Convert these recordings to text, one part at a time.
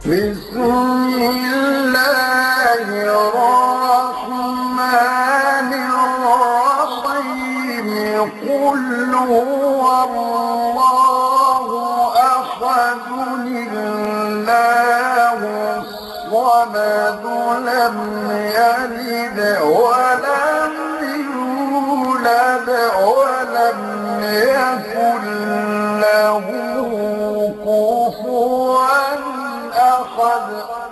بسم الله الرحمن الرحيم قل هو الله أحد الله الصمد لم يلد ولم يولد ولم يكن له كفوا أحد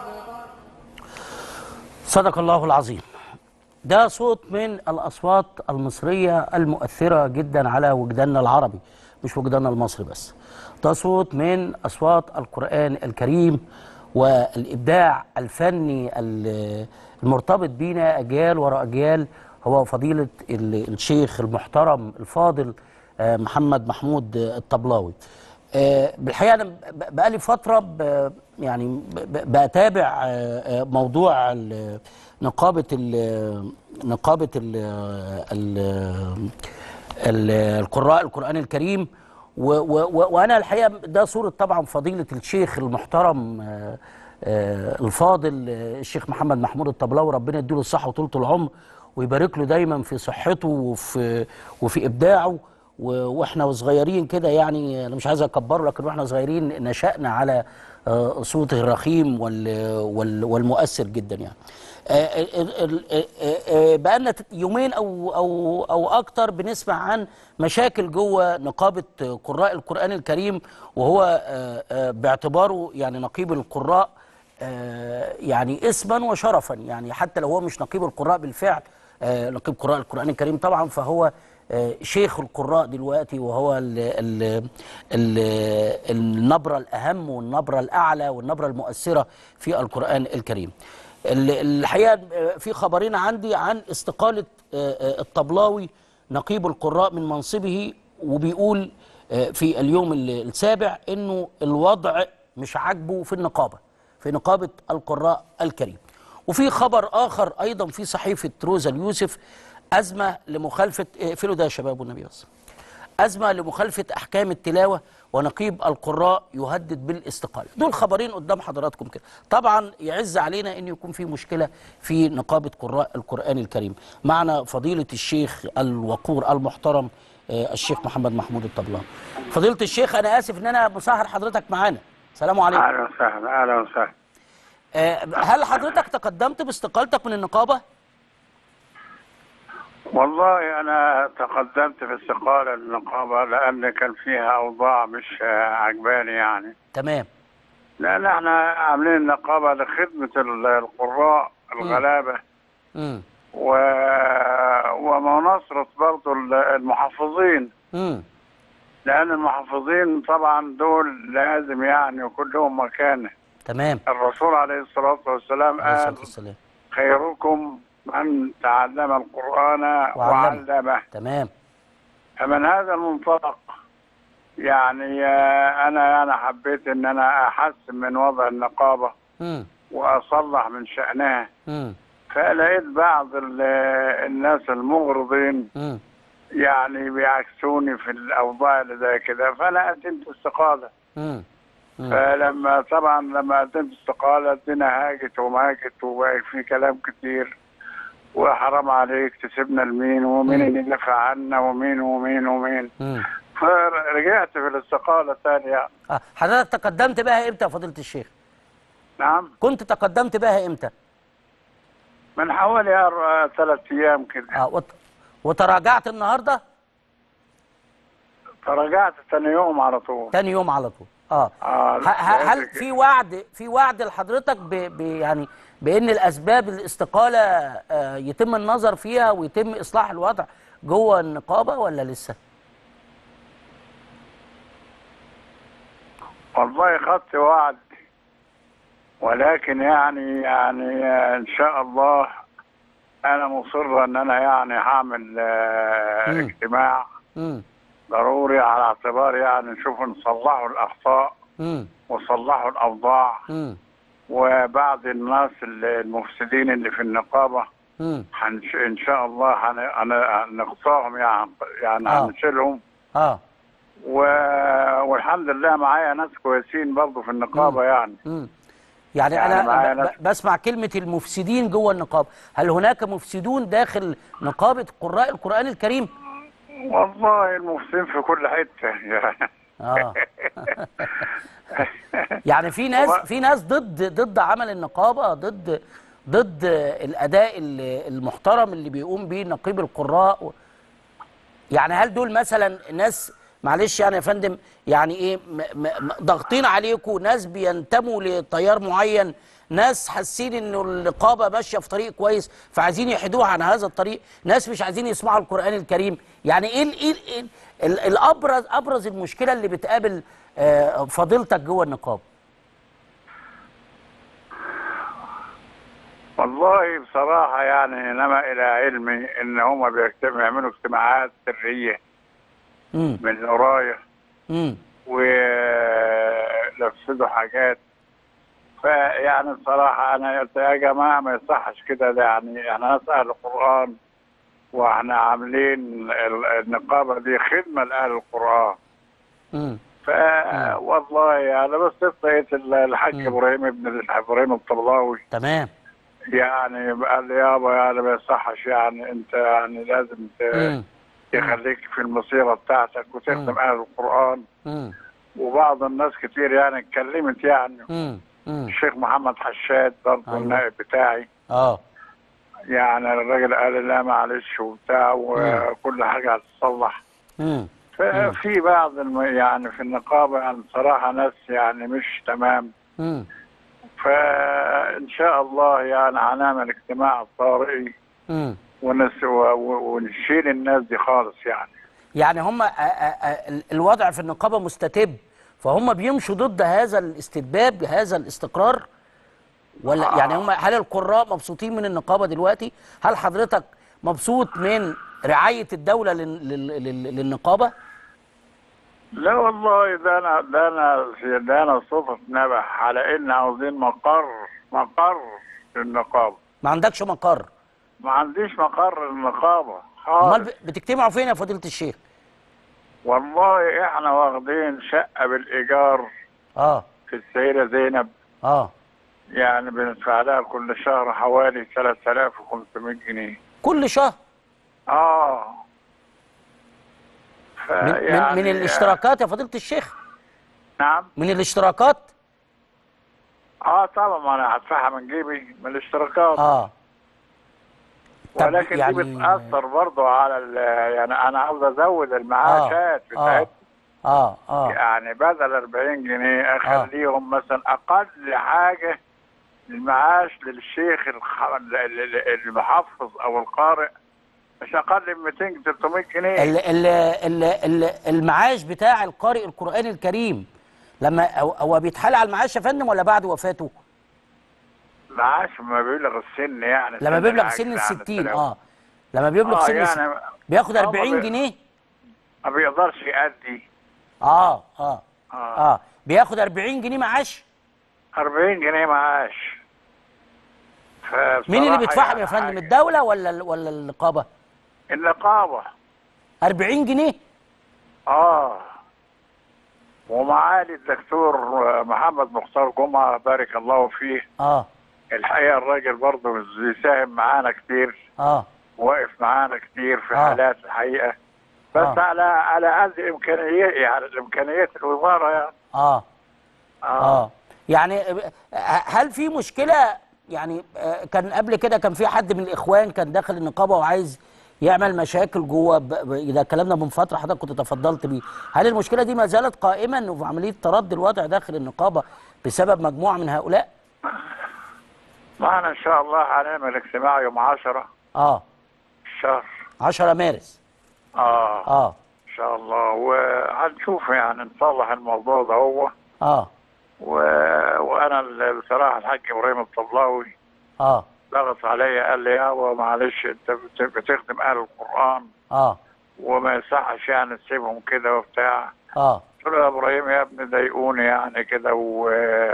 صدق الله العظيم ده صوت من الأصوات المصرية المؤثرة جدا على وجداننا العربي مش وجداننا المصري بس ده صوت من أصوات القرآن الكريم والإبداع الفني ال- المرتبط بينا أجيال وراء أجيال هو فضيلة ال- الشيخ المحترم الفاضل آه، محمد محمود آه، الطبلاوي آه، بالحقيقه انا ب- بقالي فتره ب- يعني ب- ب- بتابع آه، آه، موضوع ال- نقابه ال- نقابه ال- ال- ال- القراء القران الكريم و- و- و- وانا الحقيقه ده صوره طبعا فضيله الشيخ المحترم آه، آه، الفاضل آه، الشيخ محمد محمود الطبلاوي ربنا يديله الصحه وطولة العمر ويبارك له دايما في صحته وفي وفي ابداعه و- واحنا صغيرين كده يعني انا مش عايز اكبره لكن واحنا صغيرين نشأنا على آه، صوته الرخيم وال- وال- والمؤثر جدا يعني آه، ال- ال- ال- آه، آه، بقالنا ت- يومين او او او اكتر بنسمع عن مشاكل جوه نقابه قراء القران الكريم وهو آه، آه، باعتباره يعني نقيب القراء آه، يعني اسما وشرفا يعني حتى لو هو مش نقيب القراء بالفعل آه، نقيب قراء القرآن الكريم طبعا فهو آه، شيخ القراء دلوقتي وهو ال ال ال النبرة الأهم والنبرة الأعلى والنبرة المؤثرة في القرآن الكريم ال- الحقيقة آه، في خبرين عندي عن استقالة آه، آه، الطبلاوي نقيب القراء من منصبه وبيقول آه، في اليوم ال- السابع انه الوضع مش عاجبه في النقابه في نقابه القراء الكريم وفي خبر اخر ايضا في صحيفه روزا اليوسف ازمه لمخالفه اقفلوا ده يا شباب والنبي بس أزمة لمخالفة أحكام التلاوة ونقيب القراء يهدد بالاستقالة دول خبرين قدام حضراتكم كده طبعا يعز علينا أن يكون في مشكلة في نقابة قراء القرآن الكريم معنا فضيلة الشيخ الوقور المحترم آه، الشيخ محمد محمود الطبلان فضيلة الشيخ أنا آسف أن أنا مسهر حضرتك معانا السلام عليكم اهلا وسهلا اهلا وسهلا آه، هل حضرتك تقدمت باستقالتك من النقابة؟ والله انا تقدمت في استقاله النقابه لان كان فيها اوضاع مش آه، عجباني يعني تمام لان احنا عاملين النقابه لخدمه ال- القراء الغلابه مم. و... ومناصره برضه ال- المحافظين مم. لان المحافظين طبعا دول لازم يعني يكون لهم مكانه تمام الرسول عليه الصلاه والسلام عليه الصلاة قال والسلام خيركم من تعلم القران وعلمه. وعلمه تمام فمن هذا المنطلق يعني آه، انا انا حبيت ان انا احسن من وضع النقابه مم. واصلح من شانها مم. فلقيت بعض ال- الناس المغرضين مم. يعني بيعكسوني في الاوضاع اللي زي كده فانا قدمت استقاله مم. مم. فلما طبعا لما قدمت استقاله الدنيا هاجت وماجت وبقى في كلام كتير وحرام عليك تسيبنا لمين ومين مم. اللي دفع عنا ومين ومين ومين مم. فرجعت في الاستقالة ثانية آه، حضرتك تقدمت بها امتى يا فضيلة الشيخ؟ نعم كنت تقدمت بها امتى؟ من حوالي أر- ثلاث أيام كده اه وت... وتراجعت النهارده فرجعت ثاني يوم على طول تاني يوم على طول اه, آه، ه- ه- هل لقيت في وعد في وعد لحضرتك ب... ب... يعني بان الاسباب الاستقاله آه يتم النظر فيها ويتم اصلاح الوضع جوه النقابه ولا لسه؟ والله خدت وعد ولكن يعني يعني آه، إن شاء الله أنا مصر إن أنا يعني هعمل آه، مم. اجتماع امم ضروري على اعتبار يعني نشوف نصلحوا الأخطاء امم وصلحوا الأوضاع امم وبعض الناس المفسدين اللي في النقابة امم هنش... ان شاء الله هن... هن... هنقطعهم يعني يعني آه. هنشيلهم اه و... والحمد لله معايا ناس كويسين برضه في النقابه يعني امم يعني, يعني انا معايا ب- ناس- ب- بسمع كلمه المفسدين جوه النقابه هل هناك مفسدون داخل نقابه قراء القران الكريم والله المفسدين في كل حته يعني اه يعني في ناس والله- في ناس ضد ضد عمل النقابه ضد ضد الاداء ال- المحترم اللي بيقوم بيه نقيب القراء يعني هل دول مثلا ناس معلش يعني يا فندم يعني ايه م- م- م- ضاغطين عليكم ناس بينتموا لتيار معين ناس حاسين انه النقابه ماشيه في طريق كويس فعايزين يحيدوها عن هذا الطريق ناس مش عايزين يسمعوا القران الكريم يعني ايه ال- ايه ال- إيه ال- ال- الابرز ابرز المشكله اللي بتقابل آه، فضيلتك جوه النقابه والله بصراحة يعني نما إلى علمي إن هما بيجتمعوا يعملوا اجتماعات سرية امم من ورايا امم ولفسدوا حاجات فيعني بصراحة أنا قلت يا جماعة ما يصحش كده ده يعني احنا ناس أهل القرآن واحنا عاملين ال- النقابة دي خدمة لأهل القرآن امم ف والله انا بس لقيت ال- الحاج مم. ابراهيم ابن ابراهيم الطبلاوي تمام يعني قال لي يابا يعني ما يصحش يعني انت يعني لازم ت- امم تخليك في المسيره بتاعتك وتخدم مم. اهل القران امم وبعض الناس كتير يعني اتكلمت يعني امم امم الشيخ محمد حشاد برضه أيوة. النائب بتاعي اه يعني الراجل قال لي لا معلش وبتاع وكل حاجه هتتصلح امم ففي بعض الم... يعني في النقابه يعني بصراحه ناس يعني مش تمام امم فان شاء الله يعني هنعمل اجتماع طارئي امم ونس... و... و... ونشيل الناس دي خالص يعني يعني هم آه، آه، آه، ال- الوضع في النقابه مستتب فهم بيمشوا ضد هذا الاستتباب هذا الاستقرار ولا يعني هم هل القراء مبسوطين من النقابه دلوقتي هل حضرتك مبسوط من رعايه الدوله لل- لل- لل- للنقابه لا والله ده انا ده انا ده انا صوت نبح على ان عاوزين مقر مقر للنقابه ما عندكش مقر ما عنديش مقر للنقابه امال خالص ب- بتجتمعوا فين يا فضيله الشيخ والله احنا واخدين شقه بالايجار اه في السيده زينب اه يعني بندفع لها كل شهر حوالي 3500 جنيه كل شهر اه من, من, فيعني- من الاشتراكات يا فضيله الشيخ نعم من الاشتراكات اه طبعا ما انا هدفعها من جيبي من الاشتراكات اه طب ولكن يعني- دي بتاثر برضه على ال- يعني انا عاوز ازود المعاشات آه. بتاعتي اه اه يعني بدل 40 جنيه اخليهم مثلا اقل حاجه المعاش للشيخ الخ- ال- ال- ال- المحفظ او القارئ مش اقل من 200 300 جنيه ال ال ال ال المعاش بتاع القارئ القرآن الكريم لما هو- هو بيتحال على المعاش يا فندم ولا بعد وفاته؟ معاش ما بيبلغ السن يعني لما السن بيبلغ العاجز سن عن ال 60 التلاوة. اه لما بيبلغ آه سن الس- يعني بياخد آه، ما 40 بي- جنيه ما بيقدرش يأدي اه اه آه. اه بياخد 40 جنيه معاش 40 جنيه معاش مين اللي فبصراحة بيدفعهم يعني يا فندم حاجة. الدولة ولا ال- ولا النقابة؟ النقابة 40 جنيه اه ومعالي الدكتور محمد مختار جمعة بارك الله فيه اه الحقيقة الراجل برضه بيساهم معانا كتير اه واقف معانا كتير في آه. حالات الحقيقة بس آه. على على قد إمكانيات يعني الإمكانيات الوزارة يعني اه آه. اه يعني آه، هل في مشكله يعني آه، كان قبل كده كان في حد من الاخوان كان داخل النقابه وعايز يعمل مشاكل جوه ب- ب- ده كلامنا من فتره حضرتك كنت تفضلت بيه هل المشكله دي ما زالت قائمه انه في عمليه تردي الوضع داخل النقابه بسبب مجموعه من هؤلاء معنا إن شاء الله هنعمل اجتماع يوم 10 اه الشهر 10 مارس اه اه ان شاء الله وهنشوف يعني نصلح الموضوع ده هو اه و... وانا ال- بصراحه الحاج ابراهيم الطبلاوي اه ضغط عليا قال لي يابا معلش انت بت- بتخدم اهل القران اه وما يصحش يعني تسيبهم كده وبتاع اه قلت له يا ابراهيم يا ابني ضايقوني يعني كده و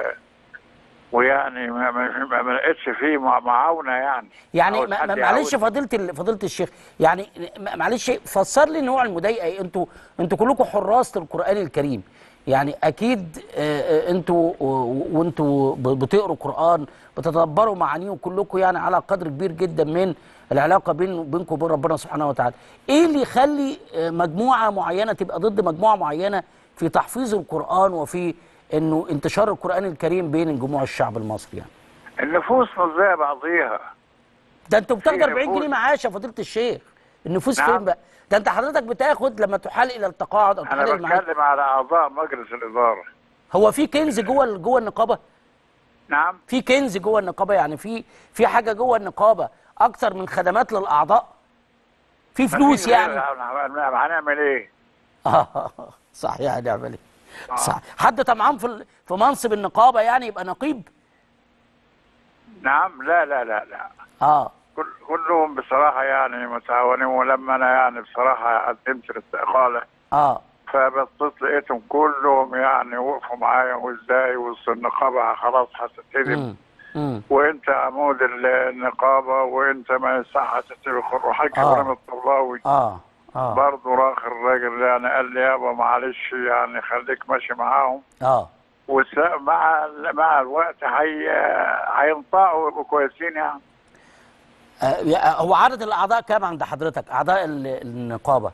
ويعني ما, ما, ما- ما لقيتش فيه مع- معاونه يعني يعني عاوز ما- حد ما- معلش يعاون. فضيله ال- فضيله الشيخ يعني م- معلش فسر لي نوع المضايقه ايه انتوا انتوا كلكم حراس القران الكريم يعني اكيد آه، آه، انتوا و- وانتوا ب- بتقروا قران بتتدبروا معانيه كلكم يعني على قدر كبير جدا من العلاقه بين بينكم وبين ربنا سبحانه وتعالى ايه اللي يخلي آه، مجموعه معينه تبقى ضد مجموعه معينه في تحفيظ القران وفي انه انتشار القران الكريم بين جموع الشعب المصري يعني النفوس مش زي بعضيها ده انتوا بتاخد في 40 نفوس. جنيه معاش يا فضيله الشيخ النفوس نعم. فين بقى ده انت حضرتك بتاخد لما تحال الى التقاعد او انا تحال المعاش بتكلم على اعضاء مجلس الاداره هو في كنز جوه جوه النقابه نعم في كنز جوه النقابه يعني في في حاجه جوه النقابه اكتر من خدمات للاعضاء في فلوس مفيش غير- يعني هنعمل ايه اه صح يعني نعمل ايه صح حد طمعان في ال- في منصب النقابه يعني يبقى نقيب نعم لا لا لا لا اه كل كلهم بصراحه يعني متعاونين ولما انا يعني بصراحه قدمت الاستقاله اه فبصيت لقيتهم كلهم يعني وقفوا معايا وازاي وسط النقابه خلاص هتتهدم امم امم وانت عمود ال- النقابه وانت ما يصح تتبع وحكي آه. ابراهيم الطباوي اه اه برضه راخ الراجل يعني قال لي يابا معلش يعني خليك ماشي معاهم اه وس- مع ال- مع الوقت هي هينطقوا ويبقوا كويسين يعني آه، يا- هو عدد الاعضاء كام عند حضرتك اعضاء ال- النقابه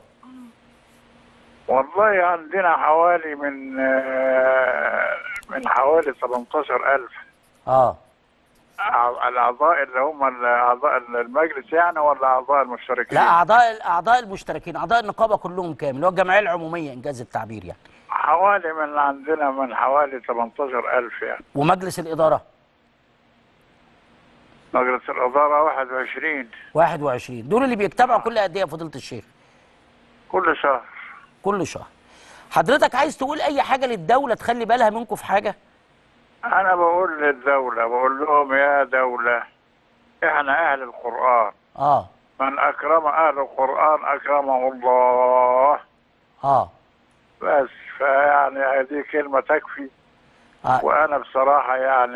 والله عندنا حوالي من آه، من حوالي 17000 اه أع- الاعضاء اللي هم ال- اعضاء المجلس يعني ولا اعضاء المشتركين؟ لا اعضاء اعضاء المشتركين اعضاء النقابه كلهم كام اللي هو الجمعيه العموميه انجاز التعبير يعني حوالي من عندنا من حوالي 18000 يعني ومجلس الاداره مجلس الاداره 21 21 دول اللي بيجتمعوا كل قد ايه يا فضيله الشيخ كل شهر كل شهر حضرتك عايز تقول اي حاجه للدوله تخلي بالها منكم في حاجه انا بقول للدوله بقول لهم يا دوله احنا اهل القران اه من اكرم اهل القران اكرمه الله اه بس فيعني هذه كلمه تكفي آه. وانا بصراحه يعني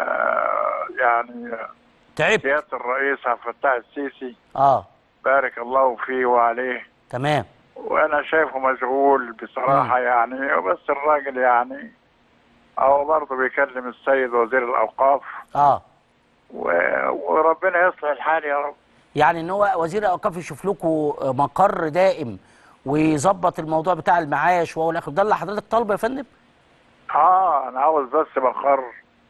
آه، يعني تعبت سياده الرئيس عبد الفتاح السيسي اه بارك الله فيه وعليه تمام وانا شايفه مشغول بصراحه يعني بس الراجل يعني هو برضه بيكلم السيد وزير الاوقاف اه و- وربنا يصلح الحال يا رب يعني ان هو وزير الاوقاف يشوف لكم مقر دائم ويظبط الموضوع بتاع المعاش وهو الاخر ده اللي حضرتك طالبه يا فندم اه انا عاوز بس مقر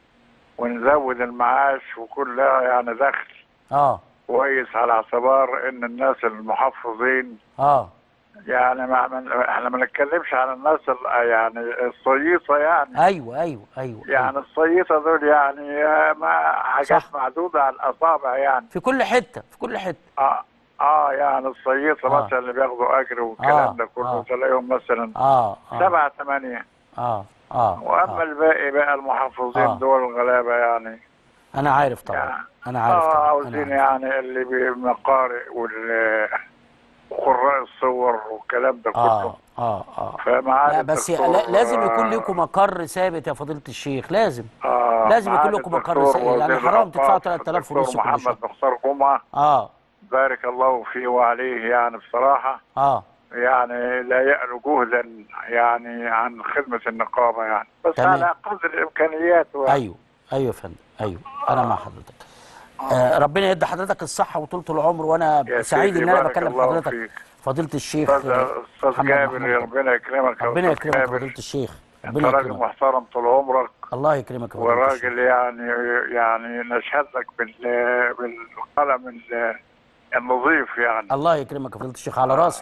ونزود المعاش وكلها يعني دخل اه كويس على اعتبار ان الناس المحفظين اه يعني ما من احنا ما نتكلمش عن الناس ال- يعني الصييطه يعني ايوه ايوه ايوه, يعني أيوة. الصييطه دول يعني آه، ما حاجات صح. معدوده على الاصابع يعني في كل حته في كل حته اه اه يعني الصييطه آه. مثلا اللي بياخدوا اجر والكلام آه، ده كله آه. تلاقيهم مثلا اه اه سبعة ثمانية اه اه, واما آه. الباقي بقى المحافظين آه. دول الغلابه يعني انا عارف طبعا يعني انا عارف اه طبعا أنا عاوزين عارف. يعني اللي بالمقارئ وال وقراء الصور والكلام ده كله اه اه اه فمعالي لا بس الدكتور- لا لازم يكون لكم مقر ثابت يا فضيله الشيخ لازم آه لازم يكون معالي لكم مقر الدكتور سيء، يعني وزير حرام تدفعوا الأوقاف 3000 الدكتور ونص كل محمد شهر. مختار جمعة اه بارك الله فيه وعليه يعني بصراحة اه يعني لا يألو جهدا يعني عن خدمة النقابة يعني بس تمام. على قدر الإمكانيات يعني. ايوه ايوه يا فندم ايوه انا مع حضرتك آه ربنا يدي حضرتك الصحه وطولة العمر وانا يا سعيد سيدي ان انا بارك بكلم الله حضرتك فيك. فضيله الشيخ أستاذ آه، أستاذ محمد جابر محمود. ربنا يكرمك يا ربنا أستاذ يكرمك يا جابر. فضيله الشيخ أنت ربنا راجل يكرمك محترم طول عمرك الله يكرمك يا فضيله الشيخ وراجل يعني يعني نشهد لك بال بالقلم ال- النظيف يعني الله يكرمك يا فضيله الشيخ على راسي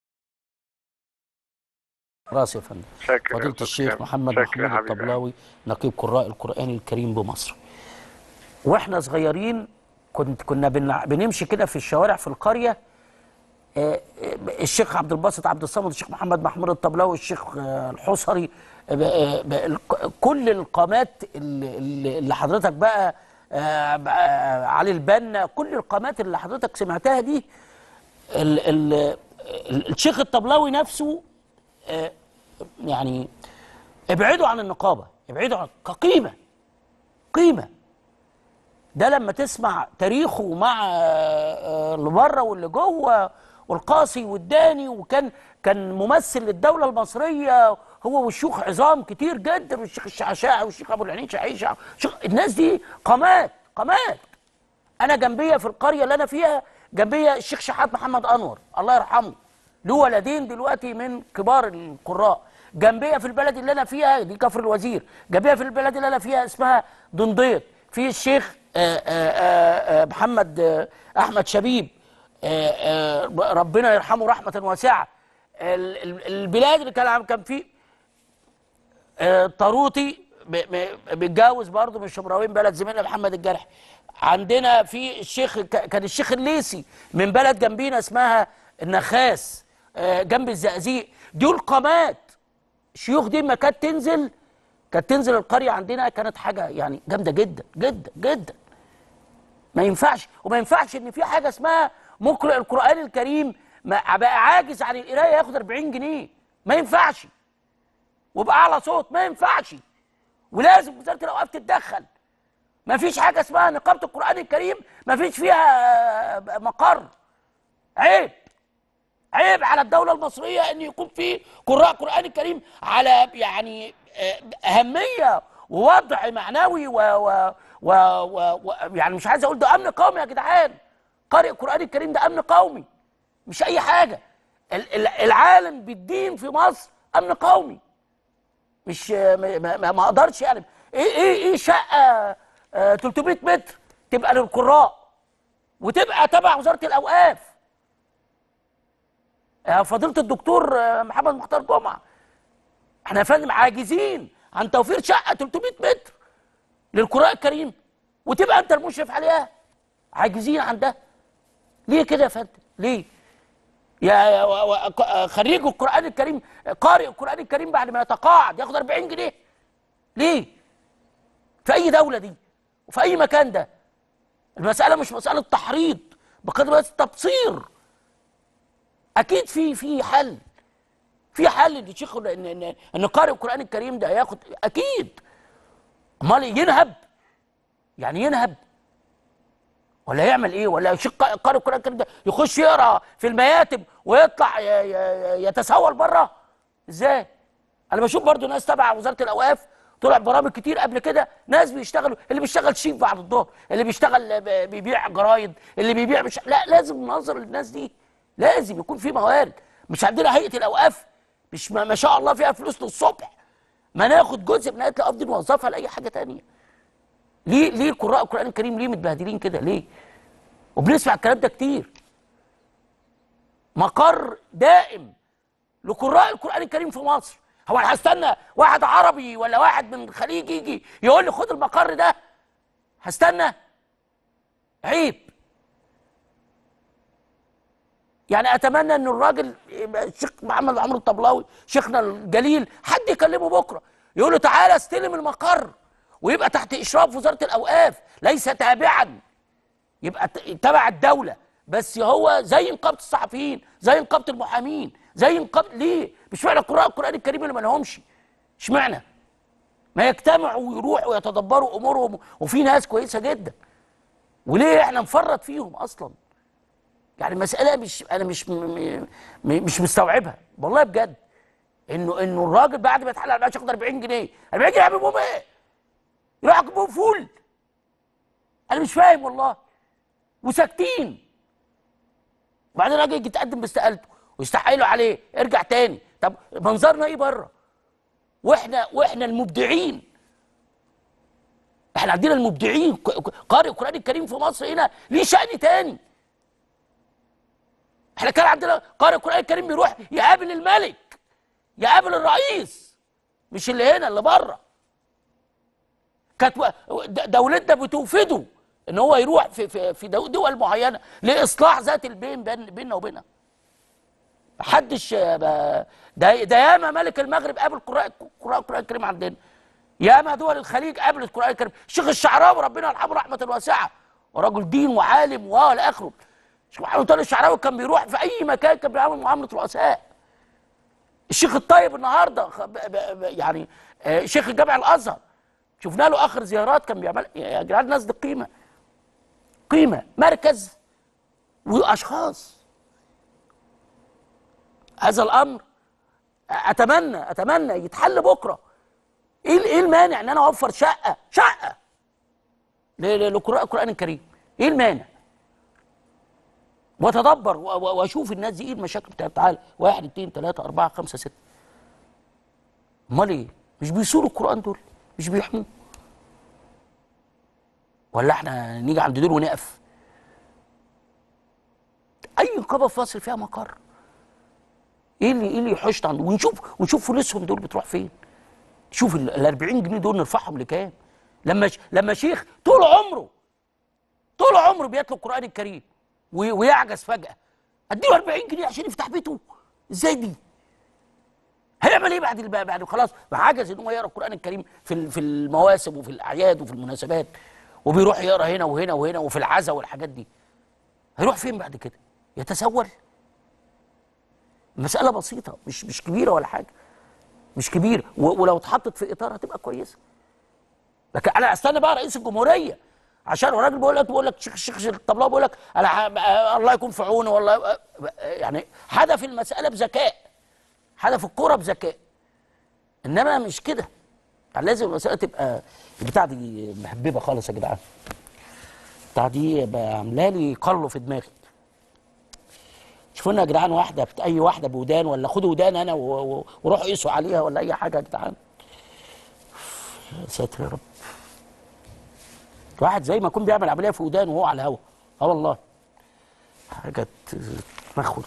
راسي يا فندم شكرا فضيله أستاذ الشيخ جابر. محمد شكرا محمود حبيبي. الطبلاوي نقيب قراء القران الكريم بمصر واحنا صغيرين كنت كنا بن- بنمشي كده في الشوارع في القريه آه، آه، الشيخ عبد الباسط عبد الصمد الشيخ محمد محمود الطبلاوي الشيخ آه، الحصري آه، آه، آه، الق- كل القامات اللي, اللي اللي حضرتك بقى آه، بقى علي البنا كل القامات اللي حضرتك سمعتها دي ال ال ال- الشيخ الطبلاوي نفسه آه، يعني ابعدوا عن النقابه ابعدوا عن كقيمه قيمه ده لما تسمع تاريخه مع آه، اللي بره واللي جوه والقاصي والداني وكان كان ممثل للدوله المصريه هو والشيوخ عظام كتير جدا والشيخ الشعشاعي والشيخ ابو العينين شعيشة شيخ- الناس دي قامات قامات انا جنبيه في القريه اللي انا فيها جنبيه الشيخ شحات محمد انور الله يرحمه له ولدين دلوقتي من كبار القراء جنبيه في البلد اللي انا فيها دي كفر الوزير جنبيه في البلد اللي انا فيها اسمها دنديط في الشيخ آه، آه، آه، آه، محمد آه، احمد شبيب آه، آه، ربنا يرحمه رحمه واسعه ال- ال- البلاد اللي كان عم- كان فيه آه، طاروطي ب- ب- بيتجوز برضه من شبراوين بلد زميلنا محمد الجرح عندنا في الشيخ ك- كان الشيخ الليسي من بلد جنبينا اسمها النخاس آه، جنب الزقازيق دول قامات الشيوخ دي ما كانت تنزل كانت تنزل القريه عندنا كانت حاجه يعني جامده جدا جدا جدا ما ينفعش وما ينفعش ان في حاجه اسمها مقرئ القران الكريم ما بقى عاجز عن القرايه ياخد 40 جنيه ما ينفعش وبأعلى صوت ما ينفعش ولازم وزارة الأوقاف تتدخل ما فيش حاجة اسمها نقابة القرآن الكريم ما فيش فيها آه، مقر عيب عيب على الدولة المصرية أن يكون في قراء قرآن الكريم على يعني آه، أهمية ووضع معنوي و, و, و, و, و يعني مش عايز أقول ده أمن قومي يا جدعان قارئ القرآن الكريم ده أمن قومي مش أي حاجة ال- ال- العالم بالدين في مصر أمن قومي مش ما, ما, ما اقدرش يعني ايه ايه ايه شقه آه 300 متر تبقى للقراء وتبقى تبع وزاره الاوقاف يا فضيله الدكتور آه، محمد مختار جمعه احنا يا فندم عاجزين عن توفير شقه 300 متر للقراء الكريم وتبقى انت المشرف عليها عاجزين عن ده ليه كده يا فندم ليه يا يا- و- و- ق- خريج القرآن الكريم قارئ القرآن الكريم بعد ما يتقاعد ياخد 40 جنيه ليه؟ في أي دولة دي وفي أي مكان ده المسألة مش مسألة تحريض بقدر بس تبصير أكيد في في حل في حل ان الشيخ ان ان ان قارئ القرآن الكريم ده ياخد أكيد أمال ينهب يعني ينهب ولا يعمل ايه ولا يشق قارئ القران الكريم ده يخش يقرا في المياتم ويطلع ي- ي- يتسول بره ازاي انا بشوف برضو ناس تبع وزاره الاوقاف طلع برامج كتير قبل كده ناس بيشتغلوا اللي بيشتغل شيف بعد الظهر اللي بيشتغل ب- بيبيع جرايد اللي بيبيع مش لا لازم ننظر للناس دي لازم يكون في موارد مش عندنا هيئه الاوقاف مش ما, ما شاء الله فيها فلوس للصبح ما ناخد جزء من هيئه الاوقاف دي نوظفها لاي حاجه تانية ليه ليه قراء القران الكريم ليه متبهدلين كده ليه وبنسمع الكلام ده كتير مقر دائم لقراء القرآن الكريم في مصر هو انا هستنى واحد عربي ولا واحد من الخليج يجي يقول لي خد المقر ده هستنى عيب يعني اتمنى ان الراجل يبقى الشيخ محمد عمرو الطبلاوي شيخنا الجليل حد يكلمه بكره يقول له تعالى استلم المقر ويبقى تحت اشراف وزاره الاوقاف ليس تابعا يبقى ت- تبع الدولة بس هو زي نقابة الصحفيين زي نقابة المحامين زي نقابة ليه؟ مش معنى قراء القرآن الكريم اللي ما لهمش اشمعنى؟ ما يجتمعوا ويروحوا ويتدبروا امورهم وفي ناس كويسة جدا وليه احنا نفرط فيهم اصلا؟ يعني المسألة مش انا مش م... م... م... مش مستوعبها والله بجد انه انه الراجل بعد ما يتحلل على المعاش ياخد 40 جنيه 40 جنيه يعمل بهم ايه؟ يروح يجيبهم فول انا مش فاهم والله وساكتين وبعدين الراجل يجي يتقدم باستقالته ويستحيلوا عليه ارجع تاني طب منظرنا ايه بره واحنا واحنا المبدعين احنا عندنا المبدعين ق- ق- قارئ القران الكريم في مصر هنا ليه شأن تاني احنا كان عندنا قارئ القران الكريم بيروح يقابل الملك يقابل الرئيس مش اللي هنا اللي بره كانت و- د- دولتنا بتوفده ان هو يروح في في في دو- دول معينه لاصلاح ذات البين بين بيننا وبينها محدش آه، ب- ده ده ياما ملك المغرب قابل قراء قراء القران الكريم عندنا ياما دول الخليج قابلت القران الكريم الشيخ الشعراوي ربنا يرحمه رحمه واسعه ورجل دين وعالم والى اخره الشيخ محمد طارق الشعراوي كان بيروح في اي مكان كان بيعمل معامله رؤساء الشيخ الطيب النهارده خ- ب- ب- ب- يعني آه، شيخ الجامع الازهر شفنا له اخر زيارات كان بيعمل يا جدعان الناس دي قيمه قيمه مركز واشخاص هذا الامر اتمنى اتمنى يتحل بكره ايه ايه المانع ان انا اوفر شقه شقه ل- ل- لقراء القران الكريم ايه المانع واتدبر و- و- واشوف الناس دي ايه المشاكل بتاعت تعالى واحد اتنين تلاته اربعه خمسه سته امال ايه مش بيسوروا القران دول مش بيحموه ولا احنا نيجي عند دول ونقف اي نقابه في مصر فيها مقر ايه اللي ايه اللي يحوشنا عنده ونشوف ونشوف فلوسهم دول بتروح فين شوف ال 40 جنيه دول نرفعهم لكام لما ش... لما شيخ طول عمره طول عمره بيتلو القران الكريم وي... ويعجز فجاه اديله 40 جنيه عشان يفتح بيته ازاي دي هيعمل ايه بعد الب- بعد خلاص عجز ان هو يقرا القران الكريم في ال- في المواسم وفي الاعياد وفي المناسبات وبيروح يقرا هنا وهنا وهنا وفي العزا والحاجات دي هيروح فين بعد كده يتسول المساله بسيطه مش مش كبيره ولا حاجه مش كبيره و- ولو اتحطت في اطار هتبقى كويسه لكن انا استنى بقى رئيس الجمهوريه عشان الراجل بيقول لك بيقول لك شيخ الشيخ الطبلاء بيقول لك انا ح- الله يكون في عونه والله يعني حدف المساله بذكاء حدف الكوره بذكاء انما مش كده يعني لازم المساله تبقى البتاع دي محببه خالص يا جدعان البتاع دي بقى عامله لي قلو في دماغي شوفوا لنا يا جدعان واحده بت- اي واحده بودان ولا خدوا ودان انا و- و- وروحوا قيسوا عليها ولا اي حاجه يا جدعان يا ساتر يا رب واحد زي ما يكون بيعمل عمليه في ودانه وهو على الهوا اه والله حاجه ت- تمخل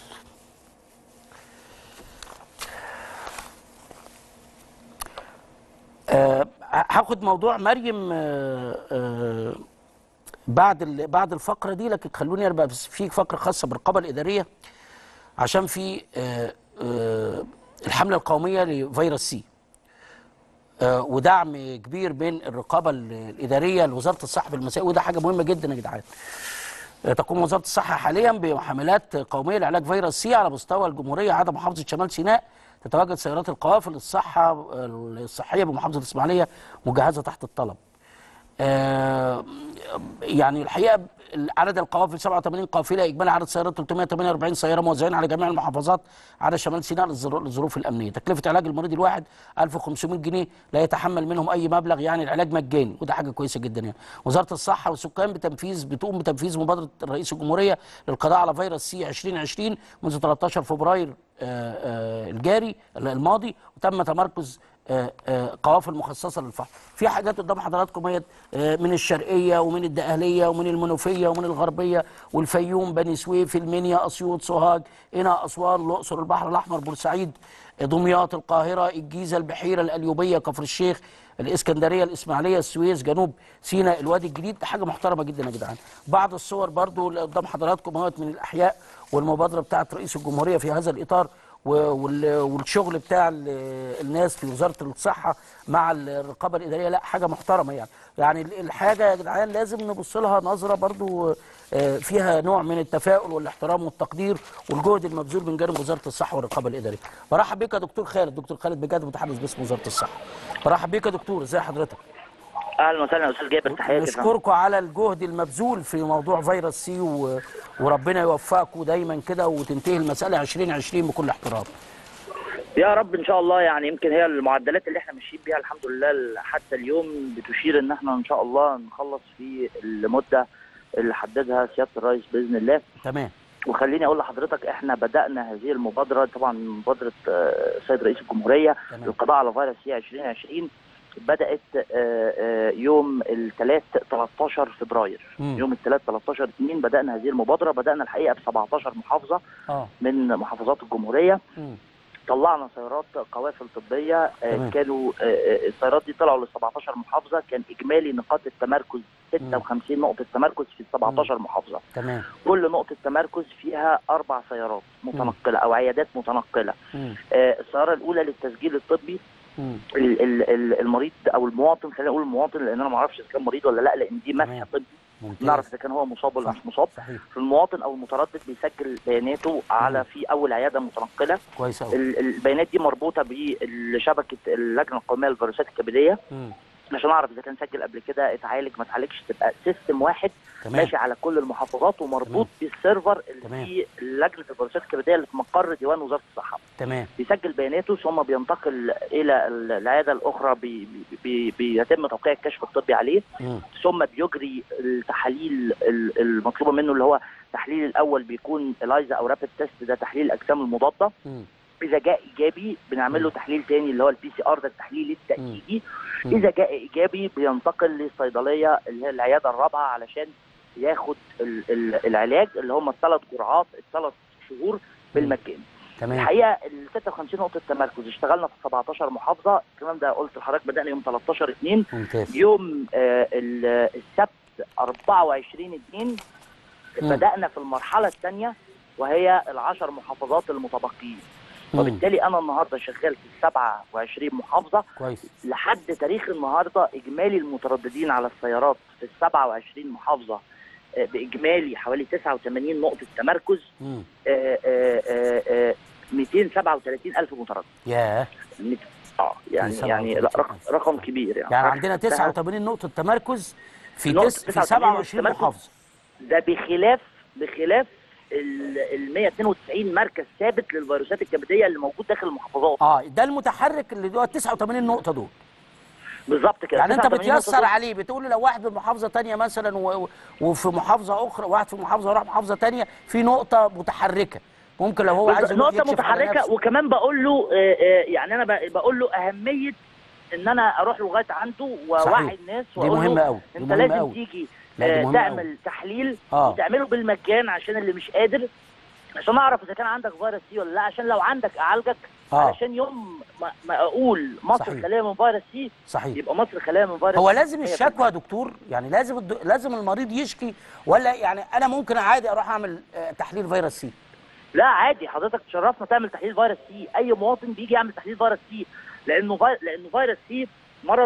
آه، هاخد موضوع مريم آه، آه، بعد ال- بعد الفقره دي لكن خلوني ابقى بس في فقره خاصه بالرقابه الاداريه عشان في آه، آه، الحمله القوميه لفيروس سي آه، ودعم كبير من الرقابه ال- الاداريه لوزاره الصحه في المسائل وده حاجه مهمه جدا يا جدعان آه، تقوم وزاره الصحه حاليا بحملات قوميه لعلاج فيروس سي على مستوى الجمهوريه عدا محافظه شمال سيناء تتواجد سيارات القوافل الصحه الصحيه بمحافظه الاسماعيليه مجهزه تحت الطلب آه، يعني الحقيقه عدد القوافل 87 قافله اجمالي عدد سيارات 348 سياره موزعين على جميع المحافظات على شمال سيناء للظرو- للظروف الامنيه تكلفه علاج المريض الواحد 1500 جنيه لا يتحمل منهم اي مبلغ يعني العلاج مجاني وده حاجه كويسه جدا يعني وزاره الصحه والسكان بتنفيذ بتقوم بتنفيذ مبادره رئيس الجمهوريه للقضاء على فيروس سي 2020 منذ 13 فبراير آه، آه، الجاري الماضي وتم تمركز آه، آه، قوافل مخصصه للفحص في حاجات قدام حضراتكم هي آه، من الشرقيه ومن الدقهليه ومن المنوفيه ومن الغربيه والفيوم بني سويف المنيا اسيوط سوهاج قنا اسوان الاقصر البحر الاحمر بورسعيد آه، دمياط القاهره الجيزه البحيره القليوبيه كفر الشيخ الاسكندريه الاسماعيليه السويس جنوب سيناء الوادي الجديد ده حاجه محترمه جدا يا جدعان بعض الصور برضو اللي قدام حضراتكم اهوت من الاحياء والمبادره بتاعت رئيس الجمهوريه في هذا الاطار و- وال- والشغل بتاع ال- الناس في وزاره الصحه مع الرقابه الاداريه لا حاجه محترمه يعني يعني ال- الحاجه يا جدعان لازم نبص لها نظره برضو آه، فيها نوع من التفاؤل والاحترام والتقدير والجهد المبذول من جانب وزاره الصحه والرقابه الاداريه برحب بك يا دكتور خالد دكتور خالد بجد متحدث باسم وزاره الصحه برحب بك يا دكتور ازي حضرتك اهلا وسهلا يا استاذ جابر تحياتي يا فندم. نشكركم على الجهد المبذول في موضوع فيروس سي و... وربنا يوفقكم دايما كده وتنتهي المساله 2020 بكل احترام يا رب ان شاء الله يعني يمكن هي المعدلات اللي احنا ماشيين بيها الحمد لله حتى اليوم بتشير ان احنا ان شاء الله نخلص في المده اللي حددها سياده الرئيس باذن الله تمام وخليني اقول لحضرتك احنا بدانا هذه المبادره طبعا مبادره آه، السيد رئيس الجمهوريه تمام. للقضاء على فيروس سي 2020 بدات آه، آه، يوم الثلاث 13 فبراير مم. يوم الثلاث 13 2 بدانا هذه المبادره بدانا الحقيقه ب 17 محافظه اه من محافظات الجمهوريه مم. طلعنا سيارات قوافل طبيه تمام. آه، كانوا آه، آه، السيارات دي طلعوا ل 17 محافظه كان اجمالي نقاط التمركز 56 نقطه تمركز في 17 محافظه تمام كل نقطه تمركز فيها اربع سيارات متنقله او عيادات متنقله مم. آه، السياره الاولى للتسجيل الطبي مم. ال- ال- ال- المريض او المواطن خلينا نقول المواطن لان انا ما اعرفش اذا كان مريض ولا لا لان دي مسح تمام. طبي ممتاز نعرف اذا كان هو مصاب ولا صح. مش مصاب صحيح فالمواطن او المتردد بيسجل بياناته على في اول عياده متنقله كويس قوي ال- البيانات دي مربوطه بشبكه اللجنه القوميه للفيروسات الكبديه عشان اعرف اذا كان سجل قبل كده اتعالج ما اتعالجش تبقى سيستم واحد تمام. ماشي على كل المحافظات ومربوط بالسيرفر اللي تمام. فيه لجنه الفيروسات الكبديه اللي في مقر ديوان وزاره الصحه تمام بيسجل بياناته ثم بينتقل الى العياده الاخرى بي بي بيتم توقيع الكشف الطبي عليه مم. ثم بيجري التحاليل ال- المطلوبه منه اللي هو التحليل الاول بيكون الايزا او رابid تيست ده تحليل الاجسام المضاده مم. اذا جاء ايجابي بنعمل له تحليل تاني اللي هو البي سي ار ده التحليل التاكيدي مم. اذا جاء ايجابي بينتقل للصيدليه اللي هي العياده الرابعه علشان ياخد ال- ال- العلاج اللي هم الثلاث جرعات الثلاث شهور بالمجان تمام الحقيقه ال 56 نقطه تمركز اشتغلنا في 17 محافظه الكلام ده قلت لحضرتك بدانا يوم 13 2 ممتاز يوم آه، ال- السبت 24 2 مم. بدانا في المرحله الثانيه وهي العشر محافظات المتبقيين مم. وبالتالي انا النهارده شغال في 27 محافظه كويس لحد تاريخ النهارده اجمالي المترددين على السيارات في ال 27 محافظه آه، باجمالي حوالي 89 نقطه تمركز مم. آه، آه، آه، آه، 237 الف متردد ياه مت- اه يعني يعني 237 رقم, رقم كبير يعني, يعني رقم عندنا ده- 89 نقطة تمركز في نقطة تس... في 89 27 تمركز. محافظة ده بخلاف بخلاف ال ال 192 مركز ثابت للفيروسات الكبديه اللي موجود داخل المحافظات اه ده المتحرك اللي هو 89 نقطة دول بالظبط كده يعني انت 89 نقطة بتيسر دول. عليه بتقول له لو واحد من محافظة تانية مثلا و... وفي محافظة أخرى واحد في محافظة وراح محافظة تانية في نقطة متحركة ممكن لو هو عايز بالظبط، يروح نقطه يكشف على متحركه نفسه. وكمان بقول له آه، آه، يعني انا ب- بقول له اهميه ان انا اروح لغايه عنده واوعي صحيح. الناس دي واقول مهمة له أوي دي انت مهمة لازم أوي تيجي لا، دي آه، مهمة تعمل تحليل آه. وتعمله بالمجان عشان اللي مش قادر عشان اعرف اذا كان عندك فيروس سي ولا لا عشان لو عندك اعالجك آه. علشان يوم ما, ما اقول مصر صحيح. خاليه من فيروس سي صحيح يبقى مصر خاليه من فيروس هو سي. لازم هي الشكوى يا دكتور يعني لازم الد... لازم المريض يشكي ولا يعني انا ممكن عادي اروح اعمل آه، تحليل فيروس سي لا عادي حضرتك تشرفنا تعمل تحليل فيروس سي اي مواطن بيجي يعمل تحليل فيروس سي لانه في... لانه فيروس سي مرض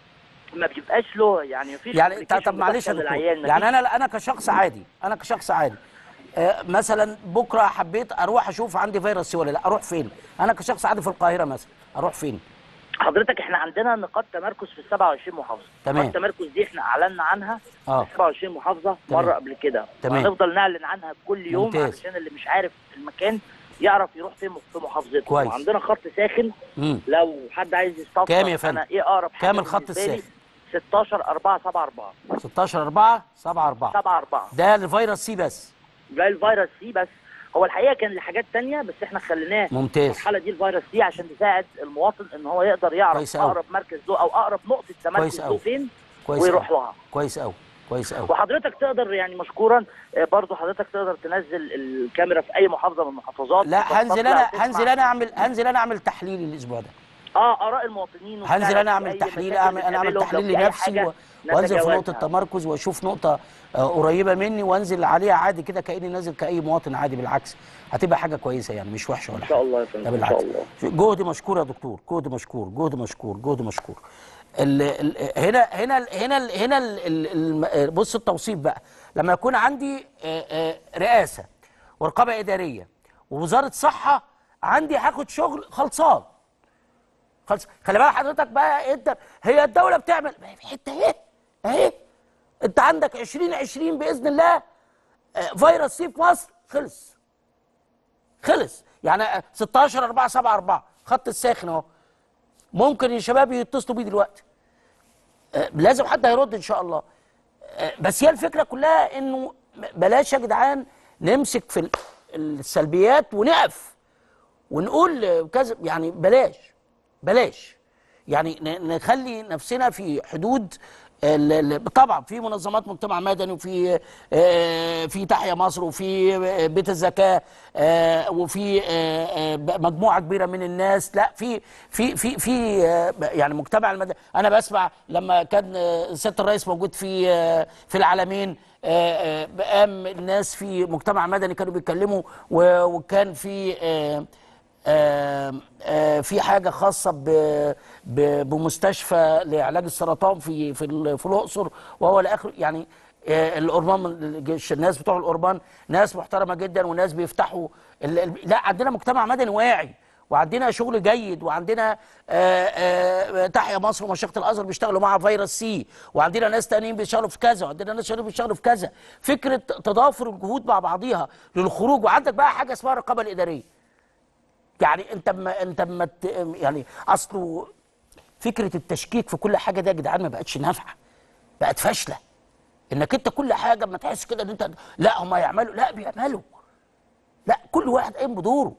ما بيبقاش له يعني مفيش يعني طب- complication طب معلش يا بتحصل دكتور للعيان، يعني مفيش- انا انا كشخص عادي انا كشخص عادي آه، مثلا بكره حبيت اروح اشوف عندي فيروس سي ولا لا اروح فين انا كشخص عادي في القاهره مثلا اروح فين حضرتك احنا عندنا نقاط تمركز في ال 27 محافظه تمام. نقاط التمركز دي احنا اعلنا عنها اه في 27 محافظه تمام. مره قبل كده تمام. وهنفضل نعلن عنها كل يوم ممتاز. علشان اللي مش عارف المكان يعرف يروح فين في محافظته كويس. وعندنا خط ساخن امم لو حد عايز يستفسر كام يا فندم؟ انا ايه اقرب حاجه كام الخط بالنسبة لي؟ الساخن؟ 16 4 7 4 16 4 7 4 7 4 ده الفيروس سي بس ده الفيروس سي بس هو الحقيقه كان لحاجات تانية بس احنا خليناه ممتاز المرحله دي الفيروس سي عشان تساعد المواطن ان هو يقدر يعرف كويس أوي. اقرب مركز له او اقرب نقطه كويس تمركز أوي. له فين كويس ويروح أوي. لها كويس قوي كويس قوي وحضرتك تقدر يعني مشكورا آه، برضو حضرتك تقدر تنزل الكاميرا في اي محافظه من المحافظات لا هنزل تتفضل انا أو تسمع. هنزل انا اعمل هنزل انا اعمل تحليل الاسبوع ده اه اراء المواطنين هنزل وفعلاً انا في اعمل أي تحليل مشاكل اعمل انا اعمل بتقابلهم، تحليل لو في أي لنفسي حاجة و... وانزل في نتجاوزها. نقطه تمركز واشوف نقطه آه، قريبه مني وانزل عليها عادي كده كاني نازل كاي مواطن عادي بالعكس هتبقى حاجه كويسه يعني مش وحشه ولا ان شاء حاجه الله يا ده فندم ان بالعكس شاء الله جهد مشكور يا دكتور جهد مشكور جهد مشكور جهد مشكور ال ال هنا هنا ال هنا ال هنا ال ال ال بص التوصيف بقى لما يكون عندي آه، آه، رئاسه ورقابه اداريه ووزاره صحه عندي هاخد شغل خلصان خلص خلي بالك حضرتك بقى انت هي الدوله بتعمل ما هي في حته اهي اهي انت عندك 2020 باذن الله آه، فيروس سي في مصر خلص خلص يعني 16 4 7 4 خط الساخن اهو ممكن الشباب يتصلوا بيه دلوقتي آه، لازم حد هيرد ان شاء الله آه، بس هي الفكره كلها انه بلاش يا جدعان نمسك في ال- السلبيات ونقف ونقول آه، كذا يعني بلاش بلاش يعني ن- نخلي نفسنا في حدود ال- ال- طبعا في منظمات مجتمع مدني وفي آه، في تحيا مصر وفي آه، بيت الزكاه آه، وفي آه، آه، مجموعه كبيره من الناس لا في في في في آه، يعني مجتمع المدني انا بسمع لما كان آه، سياده الرئيس موجود في آه، في العالمين آه، آه، قام الناس في مجتمع مدني كانوا بيتكلموا و- وكان في آه، آه، آه، في حاجه خاصه ب- ب- بمستشفى لعلاج السرطان في في ال- في الاقصر وهو الاخر يعني آه، الأوربان الجيش- الناس بتوع الأوربان ناس محترمة جدا وناس بيفتحوا ال- ال- لا عندنا مجتمع مدني واعي وعندنا شغل جيد وعندنا آه، آه، تحيا مصر ومشيخه الازهر بيشتغلوا مع فيروس سي وعندنا ناس تانيين بيشتغلوا في كذا وعندنا ناس تانيين بيشتغلوا في كذا فكره تضافر الجهود مع بعضيها للخروج وعندك بقى حاجه اسمها الرقابه الاداريه يعني انت ما انت ما ت- يعني اصله فكره التشكيك في كل حاجه ده يا جدعان ما بقتش نافعه بقت فاشله انك انت كل حاجه اما تحس كده ان انت لا هم يعملوا لا بيعملوا لا كل واحد قايم بدوره